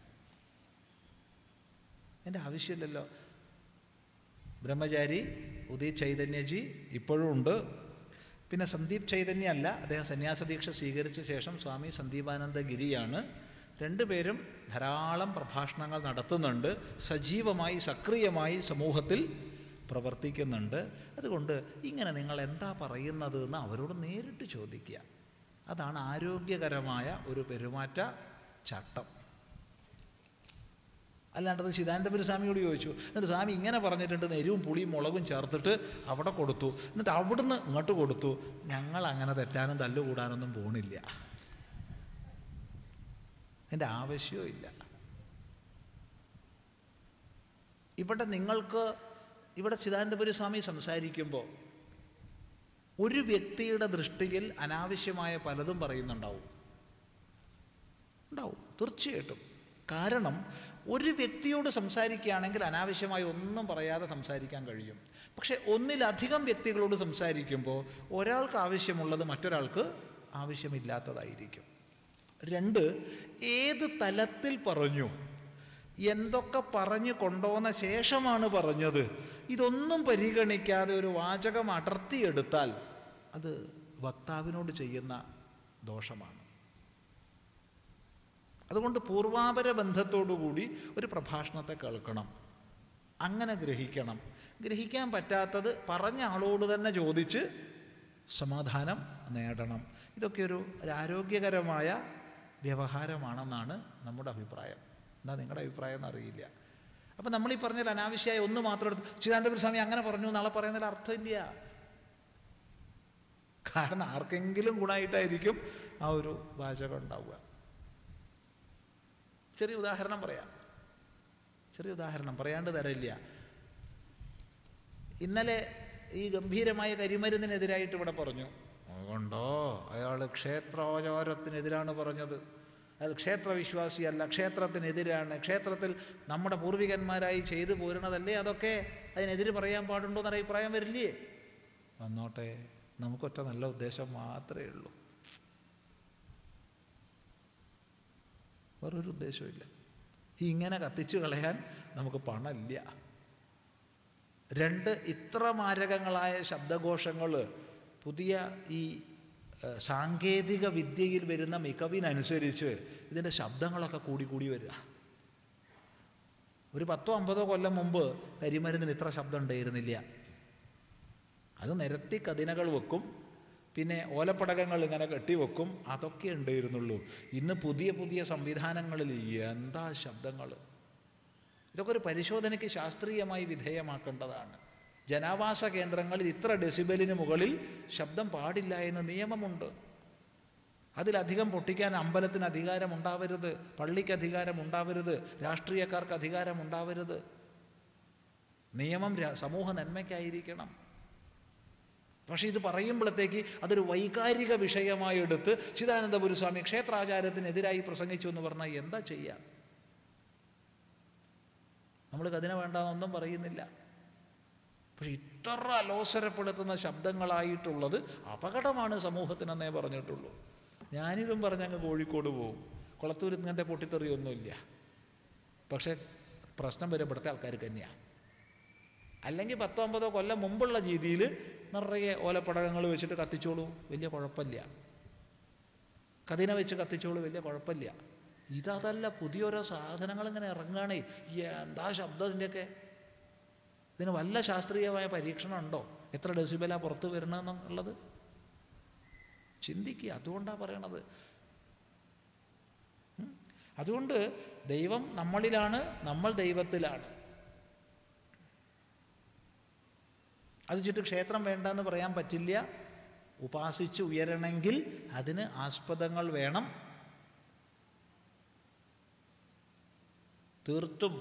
എൻ്റെ ആവശ്യമില്ലല്ലോ ബ്രഹ്മചാരി ഉദിത് ചൈതന്യജി ഇപ്പോഴും ഉണ്ട് പിന്നെ സന്ദീപ് ചൈതന്യ അല്ല അദ്ദേഹം സന്യാസദീക്ഷ സ്വീകരിച്ച ശേഷം സ്വാമി സന്ദീപാനന്ദ ഗിരിയാണ് രണ്ടുപേരും ധാരാളം പ്രഭാഷണങ്ങൾ നടത്തുന്നുണ്ട് സജീവമായി സക്രിയമായി സമൂഹത്തിൽ പ്രവർത്തിക്കുന്നുണ്ട് അതുകൊണ്ട് ഇങ്ങനെ നിങ്ങൾ എന്താ പറയുന്നത് എന്ന് അവരോട് നേരിട്ട് ചോദിക്കുക അതാണ് ആരോഗ്യകരമായ ഒരു പെരുമാറ്റ ചട്ടം അല്ലാണ്ടത് ചിദാനന്ദപുര സ്വാമിയോട് ചോദിച്ചു എന്നിട്ട് സ്വാമി ഇങ്ങനെ പറഞ്ഞിട്ടുണ്ട് എരിവും പുളിയും മുളകും ചേർത്തിട്ട് അവിടെ കൊടുത്തു എന്നിട്ട് അവിടുന്ന് ഇങ്ങോട്ട് കൊടുത്തു ഞങ്ങൾ അങ്ങനെ തെറ്റാനും തല്ലുകൂടാനൊന്നും പോണില്ല എൻ്റെ ആവശ്യവും ഇല്ല ഇവിടെ നിങ്ങൾക്ക് ഇവിടെ ചിദാനന്ദപുരി സ്വാമി സംസാരിക്കുമ്പോൾ ഒരു വ്യക്തിയുടെ ദൃഷ്ടിയിൽ അനാവശ്യമായ പലതും പറയുന്നുണ്ടാവും ഉണ്ടാവും തീർച്ചയായിട്ടും കാരണം ഒരു വ്യക്തിയോട് സംസാരിക്കുകയാണെങ്കിൽ അനാവശ്യമായി ഒന്നും പറയാതെ സംസാരിക്കാൻ കഴിയും പക്ഷേ ഒന്നിലധികം വ്യക്തികളോട് സംസാരിക്കുമ്പോൾ ഒരാൾക്ക് ആവശ്യമുള്ളത് മറ്റൊരാൾക്ക് ആവശ്യമില്ലാത്തതായിരിക്കും രണ്ട് ഏത് തലത്തിൽ പറഞ്ഞു എന്തൊക്കെ പറഞ്ഞു കൊണ്ടുവന്ന ശേഷമാണ് പറഞ്ഞത് ഇതൊന്നും പരിഗണിക്കാതെ ഒരു വാചകം അടർത്തിയെടുത്താൽ അത് വക്താവിനോട് ചെയ്യുന്ന ദോഷമാണ് അതുകൊണ്ട് പൂർവാപര ബന്ധത്തോടുകൂടി ഒരു പ്രഭാഷണത്തെ കേൾക്കണം അങ്ങനെ ഗ്രഹിക്കണം ഗ്രഹിക്കാൻ പറ്റാത്തത് പറഞ്ഞ ആളോട് തന്നെ ചോദിച്ച് സമാധാനം നേടണം ഇതൊക്കെ ഒരു ഒരു ആരോഗ്യകരമായ വ്യവഹാരമാണെന്നാണ് നമ്മുടെ അഭിപ്രായം എന്താ നിങ്ങളുടെ അഭിപ്രായം എന്നറിയില്ല അപ്പം നമ്മൾ ഈ പറഞ്ഞാൽ അനാവശ്യമായ ഒന്ന് മാത്രം എടുത്ത് ചിദാനന്ദപുര സ്വാമി അങ്ങനെ പറഞ്ഞു നാളെ പറയുന്നതിൽ അർത്ഥമില്ല കാരണം ആർക്കെങ്കിലും ഗുണമായിട്ടായിരിക്കും ആ ഒരു വാചകം ഉണ്ടാവുക ചെറിയ ഉദാഹരണം പറയാം ചെറിയ ഉദാഹരണം പറയാണ്ട് തരില്ല ഇന്നലെ ഈ ഗംഭീരമായ കരിമരുന്നിനെതിരായിട്ട് ഇവിടെ പറഞ്ഞു അതുകൊണ്ടോ അയാൾ ക്ഷേത്രോചാരത്തിനെതിരാണ് പറഞ്ഞത് അയാൾ ക്ഷേത്രവിശ്വാസിയല്ല ക്ഷേത്രത്തിനെതിരാണ് ക്ഷേത്രത്തിൽ നമ്മുടെ പൂർവികന്മാരായി ചെയ്തു പോരുന്നതല്ലേ അതൊക്കെ അതിനെതിരെ പറയാൻ പാടുണ്ടോ എന്നൊരു അഭിപ്രായം വരില്ലേ വന്നോട്ടെ നമുക്കൊറ്റ നല്ല ഉദ്ദേശം മാത്രമേ ഉള്ളൂ വേറൊരു ഉദ്ദേശമില്ല ഇങ്ങനെ കത്തിച്ചു കളയാൻ നമുക്ക് പണമില്ല രണ്ട് ഇത്ര മാരകങ്ങളായ ശബ്ദഘോഷങ്ങൾ പുതിയ ഈ ഏഹ്, സാങ്കേതിക വിദ്യയിൽ വരുന്ന മികവിനനുസരിച്ച് ഇതിൻ്റെ ശബ്ദങ്ങളൊക്കെ കൂടി കൂടി വരിക ഒരു പത്തോ അമ്പതോ കൊല്ലം മുമ്പ് കരിമരുന്നിന് ഇത്ര ശബ്ദം ഉണ്ടായിരുന്നില്ല അത് നിരത്തി കതിനകൾ വെക്കും പിന്നെ ഓലപ്പടകങ്ങൾ ഇങ്ങനെ കെട്ടിവെക്കും അതൊക്കെ ഉണ്ടായിരുന്നുള്ളൂ ഇന്ന് പുതിയ പുതിയ സംവിധാനങ്ങളിൽ എന്താ ശബ്ദങ്ങൾ ഇതൊക്കെ ഒരു പരിശോധനയ്ക്ക് ശാസ്ത്രീയമായി വിധേയമാക്കേണ്ടതാണ് ജനാവാസ കേന്ദ്രങ്ങളിൽ ഇത്ര ഡെസിബലിന് മുകളിൽ ശബ്ദം പാടില്ല എന്ന് നിയമമുണ്ട് അതിലധികം പൊട്ടിക്കാൻ അമ്പലത്തിന് അധികാരം ഉണ്ടാവരുത് പള്ളിക്ക് അധികാരം ഉണ്ടാവരുത് രാഷ്ട്രീയക്കാർക്ക് അധികാരം ഉണ്ടാവരുത് നിയമം രാ- സമൂഹ നന്മയ്ക്കായിരിക്കണം പക്ഷേ ഇത് പറയുമ്പോഴത്തേക്ക് അതൊരു വൈകാരിക വിഷയമായി എടുത്ത് ചിദാനന്ദ ഗുരുസ്വാമി ക്ഷേത്രാചാരത്തിനെതിരായി പ്രസംഗിച്ചു എന്ന് പറഞ്ഞാൽ എന്താ ചെയ്യുക നമ്മൾ കതിന വേണ്ടാന്നൊന്നും പറയുന്നില്ല പക്ഷെ ഇത്ര അലോസരപ്പെടുത്തുന്ന ശബ്ദങ്ങളായിട്ടുള്ളത് അപകടമാണ് സമൂഹത്തിനെന്നേ പറഞ്ഞിട്ടുള്ളൂ ഞാനിതും പറഞ്ഞങ്ങ് കോഴിക്കോട് പോവും കുളത്തൂർ ഇങ്ങനത്തെ പൊട്ടിത്തെറിയൊന്നുമില്ല പക്ഷേ പ്രശ്നം വരുമ്പോഴത്തെ ആൾക്കാർക്ക് തന്നെയാണ് അല്ലെങ്കിൽ പത്തോ അമ്പതോ കൊല്ലം മുമ്പുള്ള രീതിയിൽ നിറയെ ഓലപ്പടകങ്ങൾ വെച്ചിട്ട് കത്തിച്ചോളൂ വലിയ കുഴപ്പമില്ല കതിന വെച്ച് കത്തിച്ചോളൂ വലിയ കുഴപ്പമില്ല ഇതതല്ല പുതിയോരോ സാധനങ്ങൾ ഇങ്ങനെ ഇറങ്ങുകയാണേ എന്താ ശബ്ദം ഇതിൻ്റെയൊക്കെ ഇതിന് വല്ല ശാസ്ത്രീയമായ പരീക്ഷണം ഉണ്ടോ എത്ര ഡെസിബലാ പുറത്ത് വരണമെന്നുള്ളത് ചിന്തിക്കുക അതുകൊണ്ടാണ് പറയണത് ഉം. അതുകൊണ്ട് ദൈവം നമ്മളിലാണ് നമ്മൾ ദൈവത്തിലാണ് അത് ചുറ്റും ക്ഷേത്രം വേണ്ടെന്ന് പറയാൻ പറ്റില്ല ഉപാസിച്ച് ഉയരണമെങ്കിൽ അതിന് ആസ്പദങ്ങൾ വേണം തീർത്തും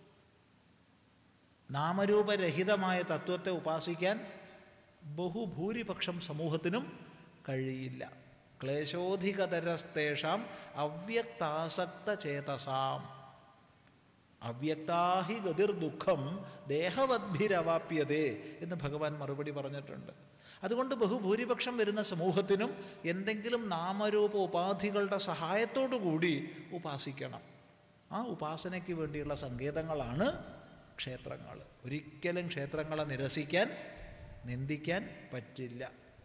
നാമരൂപരഹിതമായ തത്വത്തെ ഉപാസിക്കാൻ ബഹുഭൂരിപക്ഷം സമൂഹത്തിനും കഴിയില്ല ക്ലേശോധികതരസ്തേഷാം അവ്യക്താസക്ത ചേതസാം അവ്യക്താഹി ഗതിർ ദുഃഖം ദേഹവദ്ഭിരവാപ്യതേ എന്ന് ഭഗവാൻ മറുപടി പറഞ്ഞിട്ടുണ്ട് അതുകൊണ്ട് ബഹുഭൂരിപക്ഷം വരുന്ന സമൂഹത്തിനും എന്തെങ്കിലും നാമരൂപ ഉപാധികളുടെ സഹായത്തോടു കൂടി ഉപാസിക്കണം ആ ഉപാസനയ്ക്ക് വേണ്ടിയുള്ള സങ്കേതങ്ങളാണ് ക്ഷേത്രങ്ങൾ ഒരിക്കലും ക്ഷേത്രങ്ങളെ നിരസിക്കാൻ നിന്ദിക്കാൻ പറ്റില്ല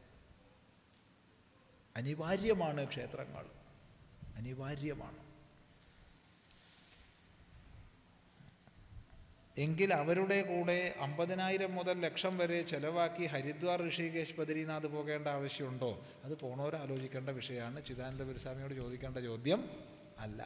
അനിവാര്യമാണ് ക്ഷേത്രങ്ങൾ അനിവാര്യമാണ് എങ്കിൽ അവരുടെ കൂടെ അമ്പതിനായിരം മുതൽ ലക്ഷം വരെ ചെലവാക്കി ഹരിദ്വാർ ഋഷികേശ് ബദ്രീനാഥ് പോകേണ്ട ആവശ്യമുണ്ടോ അത് പോണവർ ആലോചിക്കേണ്ട വിഷയമാണ് ചിദാനന്ദ ഗുരുസ്വാമിയോട് ചോദിക്കേണ്ട ചോദ്യം അല്ല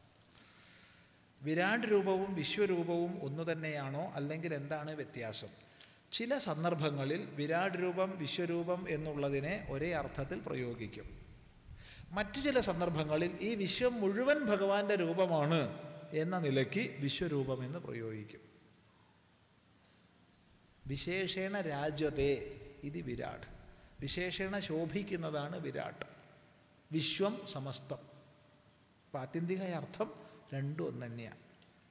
വിരാട് രൂപവും വിശ്വരൂപവും ഒന്നു തന്നെയാണോ അല്ലെങ്കിൽ എന്താണ് വ്യത്യാസം ചില സന്ദർഭങ്ങളിൽ വിരാട് രൂപം വിശ്വരൂപം എന്നുള്ളതിനെ ഒരേ അർത്ഥത്തിൽ പ്രയോഗിക്കും മറ്റു ചില സന്ദർഭങ്ങളിൽ ഈ വിശ്വം മുഴുവൻ ഭഗവാന്റെ രൂപമാണ് എന്ന നിലയ്ക്ക് വിശ്വരൂപം എന്ന് പ്രയോഗിക്കും വിശേഷേണ രാജ്യത്തെ ഇത് വിരാട് വിശേഷേണ ശോഭിക്കുന്നതാണ് വിരാട് വിശ്വം സമസ്തം അപ്പം ആത്യന്തിക അർത്ഥം രണ്ടും ഒന്ന് തന്നെയാണ്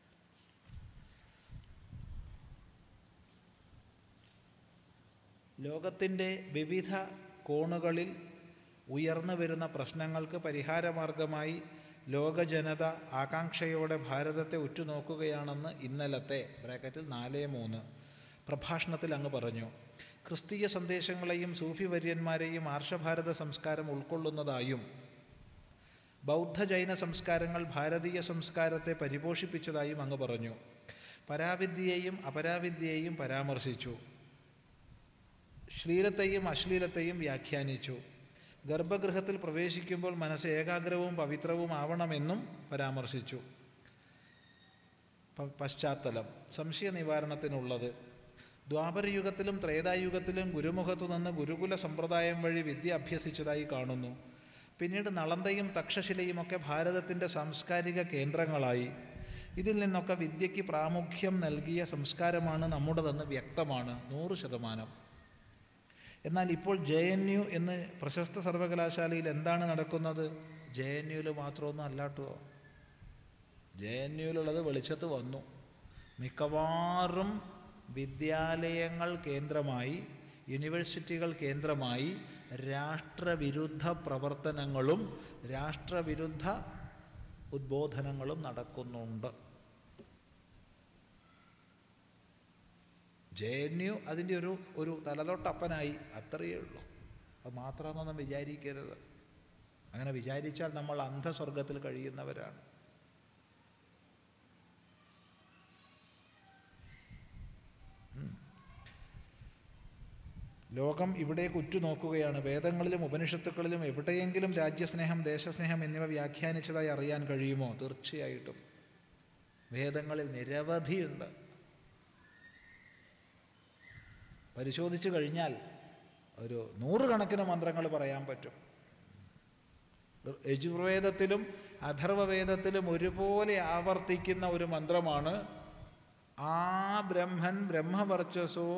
ലോകത്തിൻ്റെ വിവിധ കോണുകളിൽ ഉയർന്നു വരുന്ന പ്രശ്നങ്ങൾക്ക് പരിഹാരമാർഗമായി ലോകജനത ആകാംക്ഷയോടെ ഭാരതത്തെ ഉറ്റുനോക്കുകയാണെന്ന് ഇന്നലത്തെ ബ്രാക്കറ്റിൽ നാല് മൂന്ന് പ്രഭാഷണത്തിൽ അങ്ങ് പറഞ്ഞു ക്രിസ്തീയ സന്ദേശങ്ങളെയും സൂഫി വര്യന്മാരെയും ആർഷഭാരത സംസ്കാരം ഉൾക്കൊള്ളുന്നതായും ബൗദ്ധ ജൈന സംസ്കാരങ്ങൾ ഭാരതീയ സംസ്കാരത്തെ പരിപോഷിപ്പിച്ചതായും അങ്ങ് പറഞ്ഞു പരാവിദ്യയെയും അപരാവിദ്യയെയും പരാമർശിച്ചു ശ്ലീലത്തെയും അശ്ലീലത്തെയും വ്യാഖ്യാനിച്ചു ഗർഭഗൃഹത്തിൽ പ്രവേശിക്കുമ്പോൾ മനസ്സ് ഏകാഗ്രവും പവിത്രവും ആവണമെന്നും പരാമർശിച്ചു പ- പശ്ചാത്തലം സംശയ നിവാരണത്തിനുള്ളത് ദ്വാപരയുഗത്തിലും ത്രേതായുഗത്തിലും ഗുരുമുഖത്തു നിന്ന് ഗുരുകുല സമ്പ്രദായം വഴി വിദ്യ അഭ്യസിച്ചതായി കാണുന്നു പിന്നീട് നളന്തയും തക്ഷശിലയും ഒക്കെ ഭാരതത്തിൻ്റെ സാംസ്കാരിക കേന്ദ്രങ്ങളായി ഇതിൽ നിന്നൊക്കെ വിദ്യയ്ക്ക് പ്രാമുഖ്യം നൽകിയ സംസ്കാരമാണ് നമ്മുടേതെന്ന് വ്യക്തമാണ് നൂറ് ശതമാനം എന്നാൽ ഇപ്പോൾ ജെ എൻ യു എന്ന് പ്രശസ്ത സർവകലാശാലയിൽ എന്താണ് നടക്കുന്നത് ജെ എൻ യുവിൽ മാത്രമൊന്നും അല്ലാട്ടോ ജെ എൻ യുവിലുള്ളത് വെളിച്ചത്ത് വന്നു മിക്കവാറും വിദ്യാലയങ്ങൾ കേന്ദ്രമായി യൂണിവേഴ്സിറ്റികൾ കേന്ദ്രമായി രാഷ്ട്രവിരുദ്ധ പ്രവർത്തനങ്ങളും രാഷ്ട്രവിരുദ്ധ ഉദ്ബോധനങ്ങളും നടക്കുന്നുണ്ട് ജെ എൻ യു അതിൻ്റെ ഒരു ഒരു തലതൊട്ടപ്പനായി അത്രയേ ഉള്ളൂ അത് മാത്രമെന്നൊന്നും വിചാരിക്കരുത് അങ്ങനെ വിചാരിച്ചാൽ നമ്മൾ അന്ധസ്വർഗത്തിൽ കഴിയുന്നവരാണ് ഉം. ലോകം ഇവിടേക്ക് ഉറ്റുനോക്കുകയാണ് വേദങ്ങളിലും ഉപനിഷത്തുക്കളിലും എവിടെയെങ്കിലും രാജ്യസ്നേഹം ദേശസ്നേഹം എന്നിവ വ്യാഖ്യാനിച്ചതായി അറിയാൻ കഴിയുമോ തീർച്ചയായിട്ടും വേദങ്ങളിൽ നിരവധിയുണ്ട് പരിശോധിച്ചു കഴിഞ്ഞാൽ ഒരു നൂറുകണക്കിന് മന്ത്രങ്ങൾ പറയാൻ പറ്റും യജുർവേദത്തിലും അഥർവവേദത്തിലും ഒരുപോലെ ആവർത്തിക്കുന്ന ഒരു മന്ത്രമാണ് ആ ബ്രഹ്മൻ ബ്രഹ്മവർച്ചസോ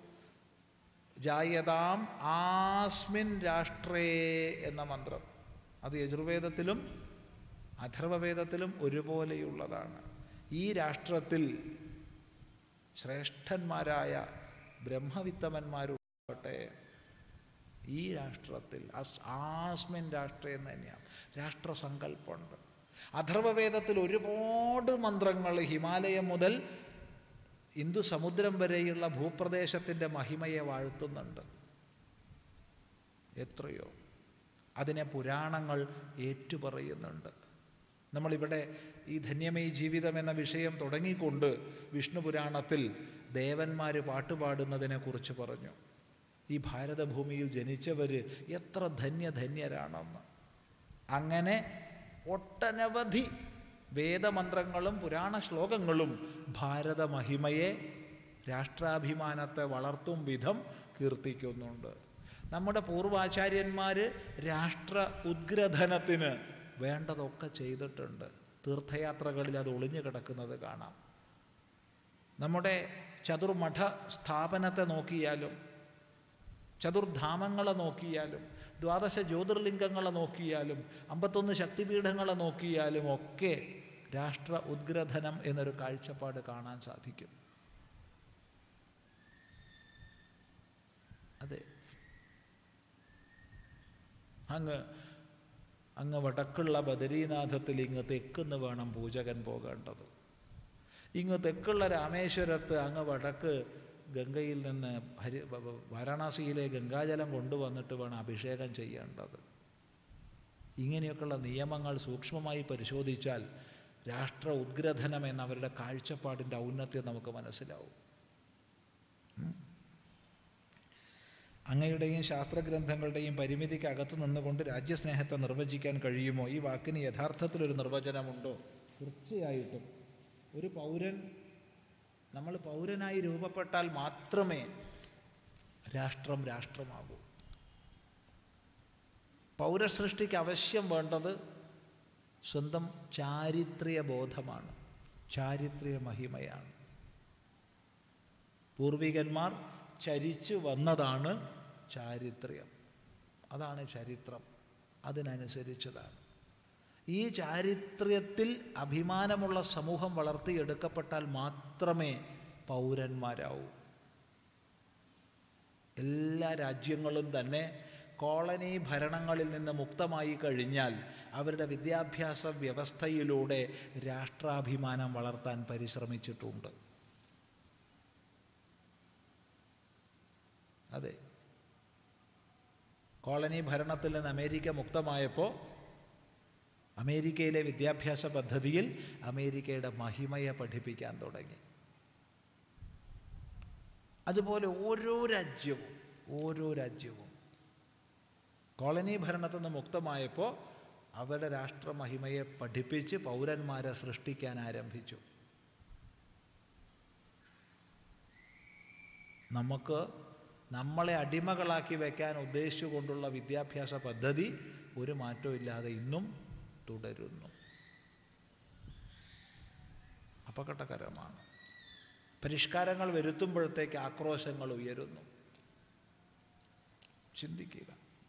ജായതാം ആസ്മിൻ രാഷ്ട്രേ എന്ന മന്ത്രം അത് യജുർവേദത്തിലും അഥർവവേദത്തിലും ഒരുപോലെയുള്ളതാണ് ഈ രാഷ്ട്രത്തിൽ ശ്രേഷ്ഠന്മാരായ ബ്രഹ്മവിത്തമന്മാരുട്ടെ ഈ രാഷ്ട്രത്തിൽ അസ് ആസ്മിൻ രാഷ്ട്രം എന്ന് തന്നെയാണ് രാഷ്ട്രസങ്കല്പമുണ്ട് അഥർവവേദത്തിൽ ഒരുപാട് മന്ത്രങ്ങൾ ഹിമാലയം മുതൽ ഇന്ദു സമുദ്രം വരെയുള്ള ഭൂപ്രദേശത്തിൻ്റെ മഹിമയെ വാഴ്ത്തുന്നുണ്ട് എത്രയോ അതിനെ പുരാണങ്ങൾ ഏറ്റുപറയുന്നുണ്ട് നമ്മളിവിടെ ഈ ധന്യമയി ജീവിതം എന്ന വിഷയം തുടങ്ങിക്കൊണ്ട് വിഷ്ണു പുരാണത്തിൽ ദേവന്മാർ പാട്ടുപാടുന്നതിനെക്കുറിച്ച് പറഞ്ഞു ഈ ഭാരതഭൂമിയിൽ ജനിച്ചവർ എത്ര ധന്യധന്യരാണെന്ന് അങ്ങനെ ഒട്ടനവധി വേദമന്ത്രങ്ങളും പുരാണ ശ്ലോകങ്ങളും ഭാരതമഹിമയെ രാഷ്ട്രാഭിമാനത്തെ വളർത്തും വിധം കീർത്തിക്കുന്നുണ്ട് നമ്മുടെ പൂർവാചാര്യന്മാർ രാഷ്ട്ര ഉദ്ഗ്രഥനത്തിന് വേണ്ടതൊക്കെ ചെയ്തിട്ടുണ്ട് തീർത്ഥയാത്രകളിൽ അത് ഒളിഞ്ഞു കിടക്കുന്നത് കാണാം നമ്മുടെ ചതുർമഠ സ്ഥാപനത്തെ നോക്കിയാലും ചതുർധാമങ്ങളെ നോക്കിയാലും ദ്വാദശ ജ്യോതിർലിംഗങ്ങളെ നോക്കിയാലും അമ്പത്തൊന്ന് ശക്തിപീഠങ്ങളെ നോക്കിയാലും ഒക്കെ രാഷ്ട്ര ഉദ്ഗ്രഥനം എന്നൊരു കാഴ്ചപ്പാട് കാണാൻ സാധിക്കും അതെ അങ്ങ് അങ്ങ് വടക്കുള്ള ബദരീനാഥത്തിൽ ഇങ്ങ് തെക്കുന്ന് വേണം പൂജകൻ പോകേണ്ടത് ഇങ്ങ് തെക്കുള്ള രാമേശ്വരത്ത് അങ്ങ് വടക്ക് ഗംഗയിൽ നിന്ന് ഹരി വാരാണസിയിലെ ഗംഗാജലം കൊണ്ടുവന്നിട്ട് വേണം അഭിഷേകം ചെയ്യേണ്ടത് ഇങ്ങനെയൊക്കെയുള്ള നിയമങ്ങൾ സൂക്ഷ്മമായി പരിശോധിച്ചാൽ രാഷ്ട്ര ഉദ്ഗ്രഥനം എന്ന അവരുടെ കാഴ്ചപ്പാടിൻ്റെ ഔന്നത്യം നമുക്ക് മനസ്സിലാവും അങ്ങയുടെയും ശാസ്ത്രഗ്രന്ഥങ്ങളുടെയും പരിമിതിക്ക് അകത്ത് നിന്നുകൊണ്ട് രാജ്യസ്നേഹത്തെ നിർവചിക്കാൻ കഴിയുമോ ഈ വാക്കിന് യഥാർത്ഥത്തിലൊരു നിർവചനമുണ്ടോ തീർച്ചയായിട്ടും ഒരു പൗരൻ നമ്മൾ പൗരനായി രൂപപ്പെട്ടാൽ മാത്രമേ രാഷ്ട്രം രാഷ്ട്രമാകൂ പൗരസൃഷ്ടിക്ക് അവശ്യം വേണ്ടത് സ്വന്തം ചാരിത്ര്യ ബോധമാണ് ചാരിത്ര്യ മഹിമയാണ് പൂർവികന്മാർ ചരിച്ചു വന്നതാണ് ചാരിത്ര്യം അതാണ് ചരിത്രം അതിനനുസരിച്ചതാണ് ഈ ചാരിത്ര്യത്തിൽ അഭിമാനമുള്ള സമൂഹം വളർത്തിയെടുക്കപ്പെട്ടാൽ മാത്രമേ പൗരന്മാരാവൂ എല്ലാ രാജ്യങ്ങളും തന്നെ കോളനി ഭരണങ്ങളിൽ നിന്ന് മുക്തമായി കഴിഞ്ഞാൽ അവരുടെ വിദ്യാഭ്യാസ വ്യവസ്ഥയിലൂടെ രാഷ്ട്രാഭിമാനം വളർത്താൻ പരിശ്രമിച്ചിട്ടുണ്ട് അതെ കോളനി ഭരണത്തിൽ നിന്ന് അമേരിക്ക മുക്തമായപ്പോൾ അമേരിക്കയിലെ വിദ്യാഭ്യാസ പദ്ധതിയിൽ അമേരിക്കയുടെ മഹിമയെ പഠിപ്പിക്കാൻ തുടങ്ങി അതുപോലെ ഓരോ രാജ്യവും ഓരോ രാജ്യവും കോളനി ഭരണത്തിൽ നിന്ന് മുക്തമായപ്പോൾ അവരുടെ രാഷ്ട്രമഹിമയെ പഠിപ്പിച്ച് പൗരന്മാരെ സൃഷ്ടിക്കാൻ ആരംഭിച്ചു നമുക്ക് നമ്മളെ അടിമകളാക്കി വയ്ക്കാൻ ഉദ്ദേശിച്ചുകൊണ്ടുള്ള വിദ്യാഭ്യാസ പദ്ധതി ഒരു മാറ്റവും ഇല്ലാതെ ഇന്നും തുടരുന്നു അപകടകരമാണ് പരിഷ്കാരങ്ങൾ വരുത്തുമ്പോഴത്തേക്ക് ആക്രോശങ്ങൾ ഉയരുന്നു ചിന്തിക്കുക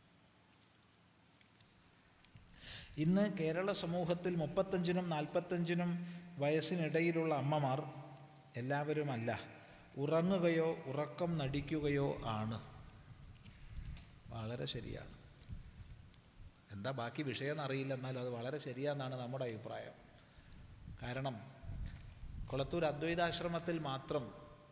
ഇന്ന് കേരള സമൂഹത്തിൽ മുപ്പത്തഞ്ചിനും നാൽപ്പത്തഞ്ചിനും വയസ്സിനിടയിലുള്ള അമ്മമാർ എല്ലാവരുമല്ല ഉറങ്ങുകയോ ഉറക്കം നടിക്കുകയോ ആണ് വളരെ ശരിയാണ് എന്താ ബാക്കി വിഷയം എന്നറിയില്ല എന്നാലും അത് വളരെ ശരിയാണെന്നാണ് നമ്മുടെ അഭിപ്രായം കാരണം കൊളത്തൂർ അദ്വൈതാശ്രമത്തിൽ മാത്രം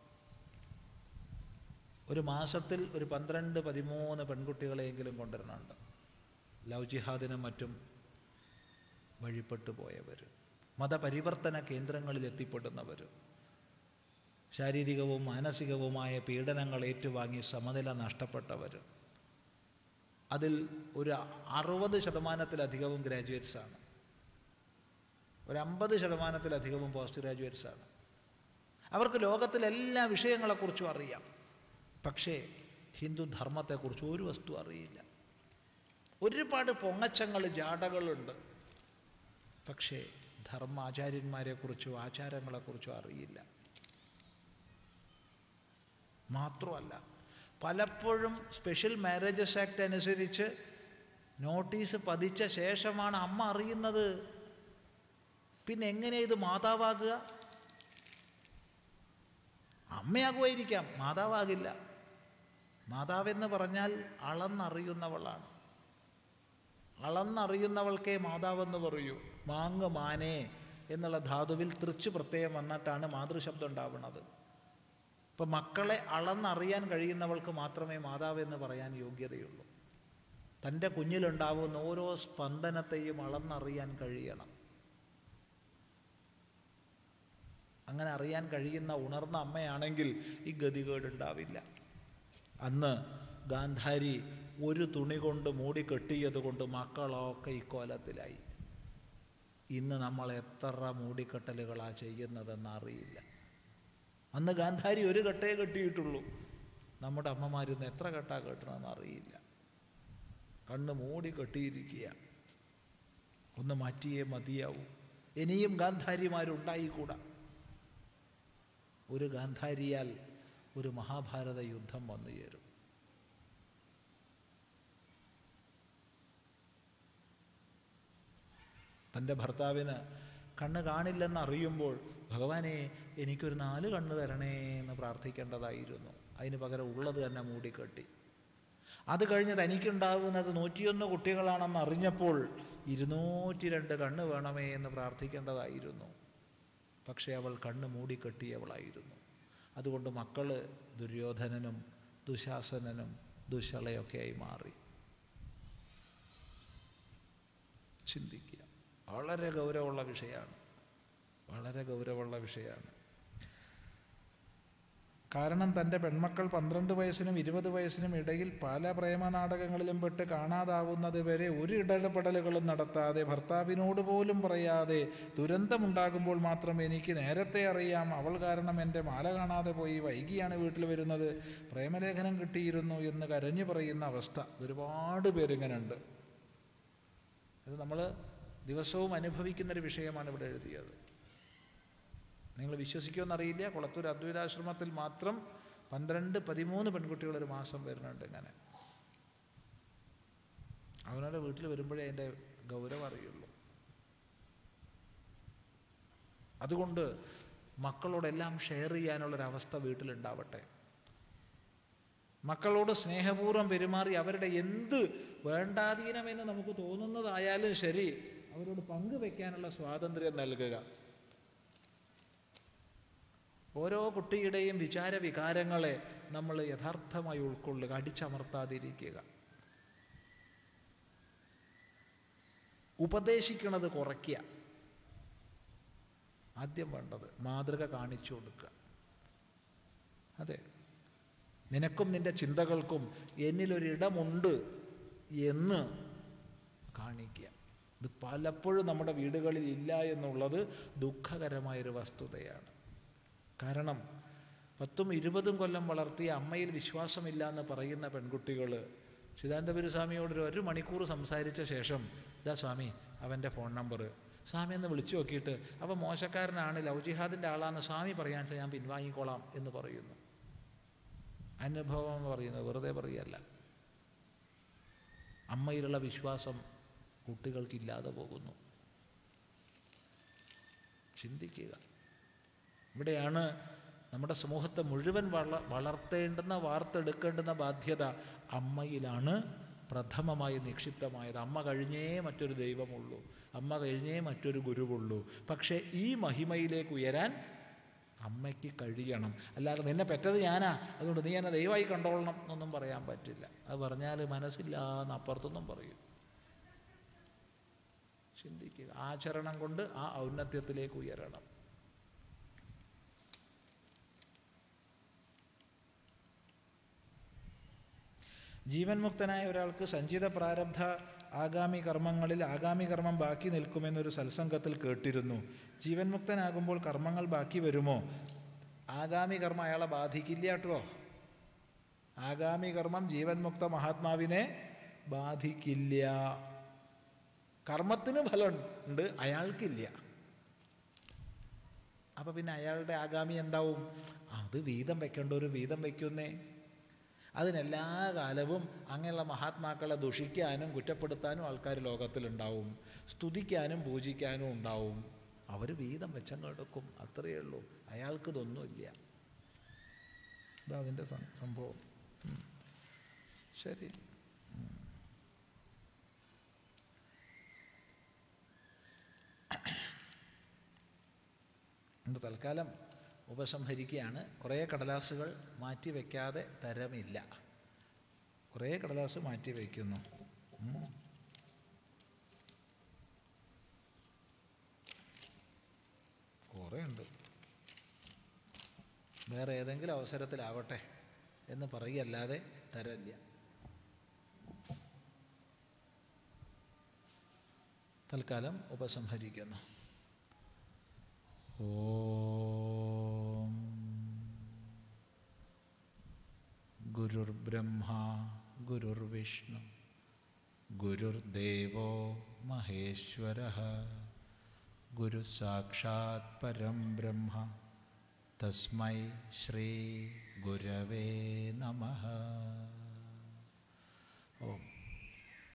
ഒരു മാസത്തിൽ ഒരു പന്ത്രണ്ട് പതിമൂന്ന് പെൺകുട്ടികളെയെങ്കിലും കൊണ്ടുവരണുണ്ട് ലവ് ജിഹാദിനും മറ്റും വഴിപ്പെട്ടു പോയവർ മതപരിവർത്തന കേന്ദ്രങ്ങളിൽ എത്തിപ്പെടുന്നവർ ശാരീരികവും മാനസികവുമായ പീഡനങ്ങൾ ഏറ്റുവാങ്ങി സമനില നഷ്ടപ്പെട്ടവർ അതിൽ ഒരു അറുപത് ശതമാനത്തിലധികവും ഗ്രാജുവേറ്റ്സാണ് ഒരു അമ്പത് ശതമാനത്തിലധികവും പോസ്റ്റ് ഗ്രാജുവേറ്റ്സാണ് അവർക്ക് ലോകത്തിലെ എല്ലാ വിഷയങ്ങളെക്കുറിച്ചും അറിയാം പക്ഷേ ഹിന്ദു ധർമ്മത്തെക്കുറിച്ച് ഒരു വസ്തു അറിയില്ല ഒരുപാട് പൊങ്ങച്ചങ്ങൾ ജാടകളുണ്ട് പക്ഷേ ധർമാചാര്യന്മാരെക്കുറിച്ചോ ആചാരങ്ങളെക്കുറിച്ചോ അറിയില്ല മാത്രമല്ല പലപ്പോഴും സ്പെഷ്യൽ മാരേജസ് ആക്ട് അനുസരിച്ച് നോട്ടീസ് പതിച്ച ശേഷമാണ് അമ്മ അറിയുന്നത് പിന്നെ എങ്ങനെ ഇത് മാതാവാകുക അമ്മയാകുമായിരിക്കാം മാതാവാകില്ല മാതാവെന്ന് പറഞ്ഞാൽ അളന്നറിയുന്നവളാണ് അളന്നറിയുന്നവൾക്കേ മാതാവെന്ന് പറയൂ മാങ്ങ് മാനേ എന്നുള്ള ധാതുവിൽ തൃച്ച് പ്രത്യയം വന്നിട്ടാണ് മാതൃശബ്ദം ഉണ്ടാവുന്നത് ഇപ്പം മക്കളെ അളന്നറിയാൻ കഴിയുന്നവൾക്ക് മാത്രമേ മാതാവ് എന്ന് പറയാൻ യോഗ്യതയുള്ളൂ തൻ്റെ കുഞ്ഞിലുണ്ടാവുന്ന ഓരോ സ്പന്ദനത്തെയും അളന്നറിയാൻ കഴിയണം അങ്ങനെ അറിയാൻ കഴിയുന്ന ഉണർന്ന അമ്മയാണെങ്കിൽ ഈ ഗതികേടുണ്ടാവില്ല അന്ന് ഗാന്ധാരി ഒരു തുണി കൊണ്ട് മൂടി കെട്ടിയത് കൊണ്ട് മക്കളൊക്കെ ഇക്കോലത്തിലായി ഇന്ന് നമ്മൾ എത്ര മൂടിക്കെട്ടലുകളാണ് ചെയ്യുന്നതെന്ന് അറിയില്ല അന്ന് ഗാന്ധാരി ഒരു കെട്ടേ കെട്ടിയിട്ടുള്ളൂ നമ്മുടെ അമ്മമാരിന്ന് എത്ര കെട്ടാ കെട്ടണമെന്ന് അറിയില്ല കണ്ണ് മൂടി കെട്ടിയിരിക്കുക ഒന്ന് മാറ്റിയേ മതിയാവൂ ഇനിയും ഗാന്ധാരിമാരുണ്ടായിക്കൂടാ ഒരു ഗാന്ധാരിയാൽ ഒരു മഹാഭാരത യുദ്ധം വന്നു ചേരും തൻ്റെ ഭർത്താവിന് കണ്ണ് കാണില്ലെന്ന് അറിയുമ്പോൾ ഭഗവാനെ എനിക്കൊരു നാല് കണ്ണ് തരണേ എന്ന് പ്രാർത്ഥിക്കേണ്ടതായിരുന്നു അതിന് പകരം ഉള്ളത് തന്നെ മൂടിക്കെട്ടി അത് കഴിഞ്ഞ് തനിക്കുണ്ടാകുന്നത് നൂറ്റിയൊന്ന് കുട്ടികളാണെന്ന് അറിഞ്ഞപ്പോൾ ഇരുന്നൂറ്റി രണ്ട് കണ്ണ് വേണമേ എന്ന് പ്രാർത്ഥിക്കേണ്ടതായിരുന്നു പക്ഷേ അവൾ കണ്ണ് മൂടിക്കെട്ടിയവളായിരുന്നു അതുകൊണ്ട് മക്കൾ ദുര്യോധനനും ദുശാസനനും ദുശളയൊക്കെയായി മാറി ചിന്തിക്കുക വളരെ ഗൗരവമുള്ള വിഷയമാണ് വളരെ ഗൗരവമുള്ള വിഷയമാണ് കാരണം തൻ്റെ പെൺമക്കൾ പന്ത്രണ്ട് വയസ്സിനും ഇരുപത് വയസ്സിനും ഇടയിൽ പല പ്രേമ നാടകങ്ങളിലും പെട്ട് കാണാതാവുന്നത് വരെ ഒരു ഇടപെടലുകളും നടത്താതെ ഭർത്താവിനോട് പോലും പറയാതെ ദുരന്തമുണ്ടാകുമ്പോൾ മാത്രം എനിക്ക് നേരത്തെ അറിയാം അവൾ കാരണം എൻ്റെ മാല കാണാതെ പോയി വൈകിയാണ് വീട്ടിൽ വരുന്നത് പ്രേമലേഖനം കിട്ടിയിരുന്നു എന്ന് കരഞ്ഞു പറയുന്ന അവസ്ഥ ഒരുപാട് പേരിങ്ങനെ ഉണ്ട് ഇത് നമ്മൾ ദിവസവും അനുഭവിക്കുന്നൊരു വിഷയമാണ് ഇവിടെ എഴുതിയത് നിങ്ങൾ വിശ്വസിക്കുമെന്നറിയില്ല കുളത്തൂർ അദ്വൈതാശ്രമത്തിൽ മാത്രം പന്ത്രണ്ട് പതിമൂന്ന് പെൺകുട്ടികൾ ഒരു മാസം വരുന്നുണ്ട് ഇങ്ങനെ അവനവൻ്റെ വീട്ടിൽ വരുമ്പോഴേ അതിൻ്റെ ഗൗരവം അറിയുള്ളൂ അതുകൊണ്ട് മക്കളോടെല്ലാം ഷെയർ ചെയ്യാനുള്ളൊരവസ്ഥ വീട്ടിലുണ്ടാവട്ടെ മക്കളോട് സ്നേഹപൂർവ്വം പെരുമാറി അവരുടെ എന്ത് വേണ്ടാധീനമെന്ന് നമുക്ക് തോന്നുന്നതായാലും ശരി അവരോട് പങ്കുവെക്കാനുള്ള സ്വാതന്ത്ര്യം നൽകുക ഓരോ കുട്ടിയുടെയും വിചാര വികാരങ്ങളെ നമ്മൾ യഥാർത്ഥമായി ഉൾക്കൊള്ളുക അടിച്ചമർത്താതിരിക്കുക ഉപദേശിക്കണത് കുറയ്ക്കുക ആദ്യം വേണ്ടത് മാതൃക കാണിച്ചു കൊടുക്കുക അതെ നിനക്കും നിന്റെ ചിന്തകൾക്കും എന്നിലൊരിടമുണ്ട് എന്ന് കാണിക്കുക ഇത് പലപ്പോഴും നമ്മുടെ വീടുകളിൽ ഇല്ല എന്നുള്ളത് ദുഃഖകരമായൊരു വസ്തുതയാണ് കാരണം പത്തും ഇരുപതും കൊല്ലം വളർത്തിയ അമ്മയിൽ വിശ്വാസമില്ല എന്ന് പറയുന്ന പെൺകുട്ടികൾ ചിദാനന്ദപുരി സ്വാമിയോട് ഒരു ഒരു മണിക്കൂർ സംസാരിച്ച ശേഷം ഇതാ സ്വാമി അവൻ്റെ ഫോൺ നമ്പർ സ്വാമി എന്ന് വിളിച്ചു നോക്കിയിട്ട് അവൻ മോശക്കാരനാണ് ലവ് ജിഹാദിൻ്റെ ആളാണെന്ന് സ്വാമി പറയാൻ വെച്ചാൽ ഞാൻ പിൻവാങ്ങിക്കോളാം എന്ന് പറയുന്നു അനുഭവം പറയുന്നത് വെറുതെ പറയല്ല അമ്മയിലുള്ള വിശ്വാസം കുട്ടികൾക്കില്ലാതെ പോകുന്നു ചിന്തിക്കുക ഇവിടെയാണ് നമ്മുടെ സമൂഹത്തെ മുഴുവൻ വള വളർത്തേണ്ടുന്ന വാർത്തെടുക്കേണ്ടുന്ന ബാധ്യത അമ്മയിലാണ് പ്രഥമമായി നിക്ഷിപ്തമായത് അമ്മ കഴിഞ്ഞേ മറ്റൊരു ദൈവമുള്ളൂ അമ്മ കഴിഞ്ഞേ മറ്റൊരു ഗുരുവുള്ളൂ പക്ഷേ ഈ മഹിമയിലേക്ക് ഉയരാൻ അമ്മയ്ക്ക് കഴിയണം അല്ലാതെ നിന്നെ പെറ്റത് ഞാനാ അതുകൊണ്ട് നീ എന്നെ ദൈവമായി കണ്ടോളണം എന്നൊന്നും പറയാൻ പറ്റില്ല അത് പറഞ്ഞാൽ മനസ്സില്ല എന്ന് അപ്പുറത്തൊന്നും പറയും ചിന്തിക്കുക ആചരണം കൊണ്ട് ആ ഔന്നത്യത്തിലേക്ക് ഉയരണം ജീവൻ മുക്തനായ ഒരാൾക്ക് സഞ്ചിത പ്രാരബ്ധ ആഗാമി കർമ്മങ്ങളിൽ ആഗാമി കർമ്മം ബാക്കി നിൽക്കുമെന്നൊരു സത്സംഗത്തിൽ കേട്ടിരുന്നു ജീവൻ മുക്തനാകുമ്പോൾ കർമ്മങ്ങൾ ബാക്കി വരുമോ ആഗാമി കർമ്മം അയാളെ ബാധിക്കില്ല കേട്ടോ ആഗാമി കർമ്മം ജീവൻ മുക്ത മഹാത്മാവിനെ ബാധിക്കില്ല കർമ്മത്തിന് ഫലം ഉണ്ട് അയാൾക്കില്ല അപ്പം പിന്നെ അയാളുടെ ആഗാമി എന്താവും അത് വീതം വെക്കേണ്ട ഒരു വീതം വയ്ക്കുന്നേ അതിനെല്ലാ കാലവും അങ്ങനെയുള്ള മഹാത്മാക്കളെ ദുഷിക്കാനും കുറ്റപ്പെടുത്താനും ആൾക്കാർ ലോകത്തിലുണ്ടാവും സ്തുതിക്കാനും പൂജിക്കാനും ഉണ്ടാവും അവർ വീതം വെച്ചങ്ങ് എടുക്കും അത്രയേ ഉള്ളൂ അയാൾക്ക് ഇതൊന്നുമില്ല ഇതാ അതിൻ്റെ സം- സംഭവം ഉം. ശരി ഉം. ഉണ്ട് തൽക്കാലം ഉപസംഹരിക്കുകയാണ് കുറേ കടലാസുകൾ മാറ്റി വയ്ക്കാതെ തരമില്ല കുറേ കടലാസ് മാറ്റി വയ്ക്കുന്നു ഉം. കുറേ ഉണ്ട് വേറെ ഏതെങ്കിലും അവസരത്തിലാവട്ടെ എന്ന് പറയല്ലാതെ തരല്ല തൽക്കാലം ഉപസംഹരിക്കുന്നു ഓം ഗുരുർബ്രഹ്മ ഗുരുർവിഷ്ണു ഗുരുർദേവോ മഹേശ്വര ഗുരു സാക്ഷാത് പരം ബ്രഹ്മ തസ്മൈ ശ്രീ ഗുരവേ നമ ഓം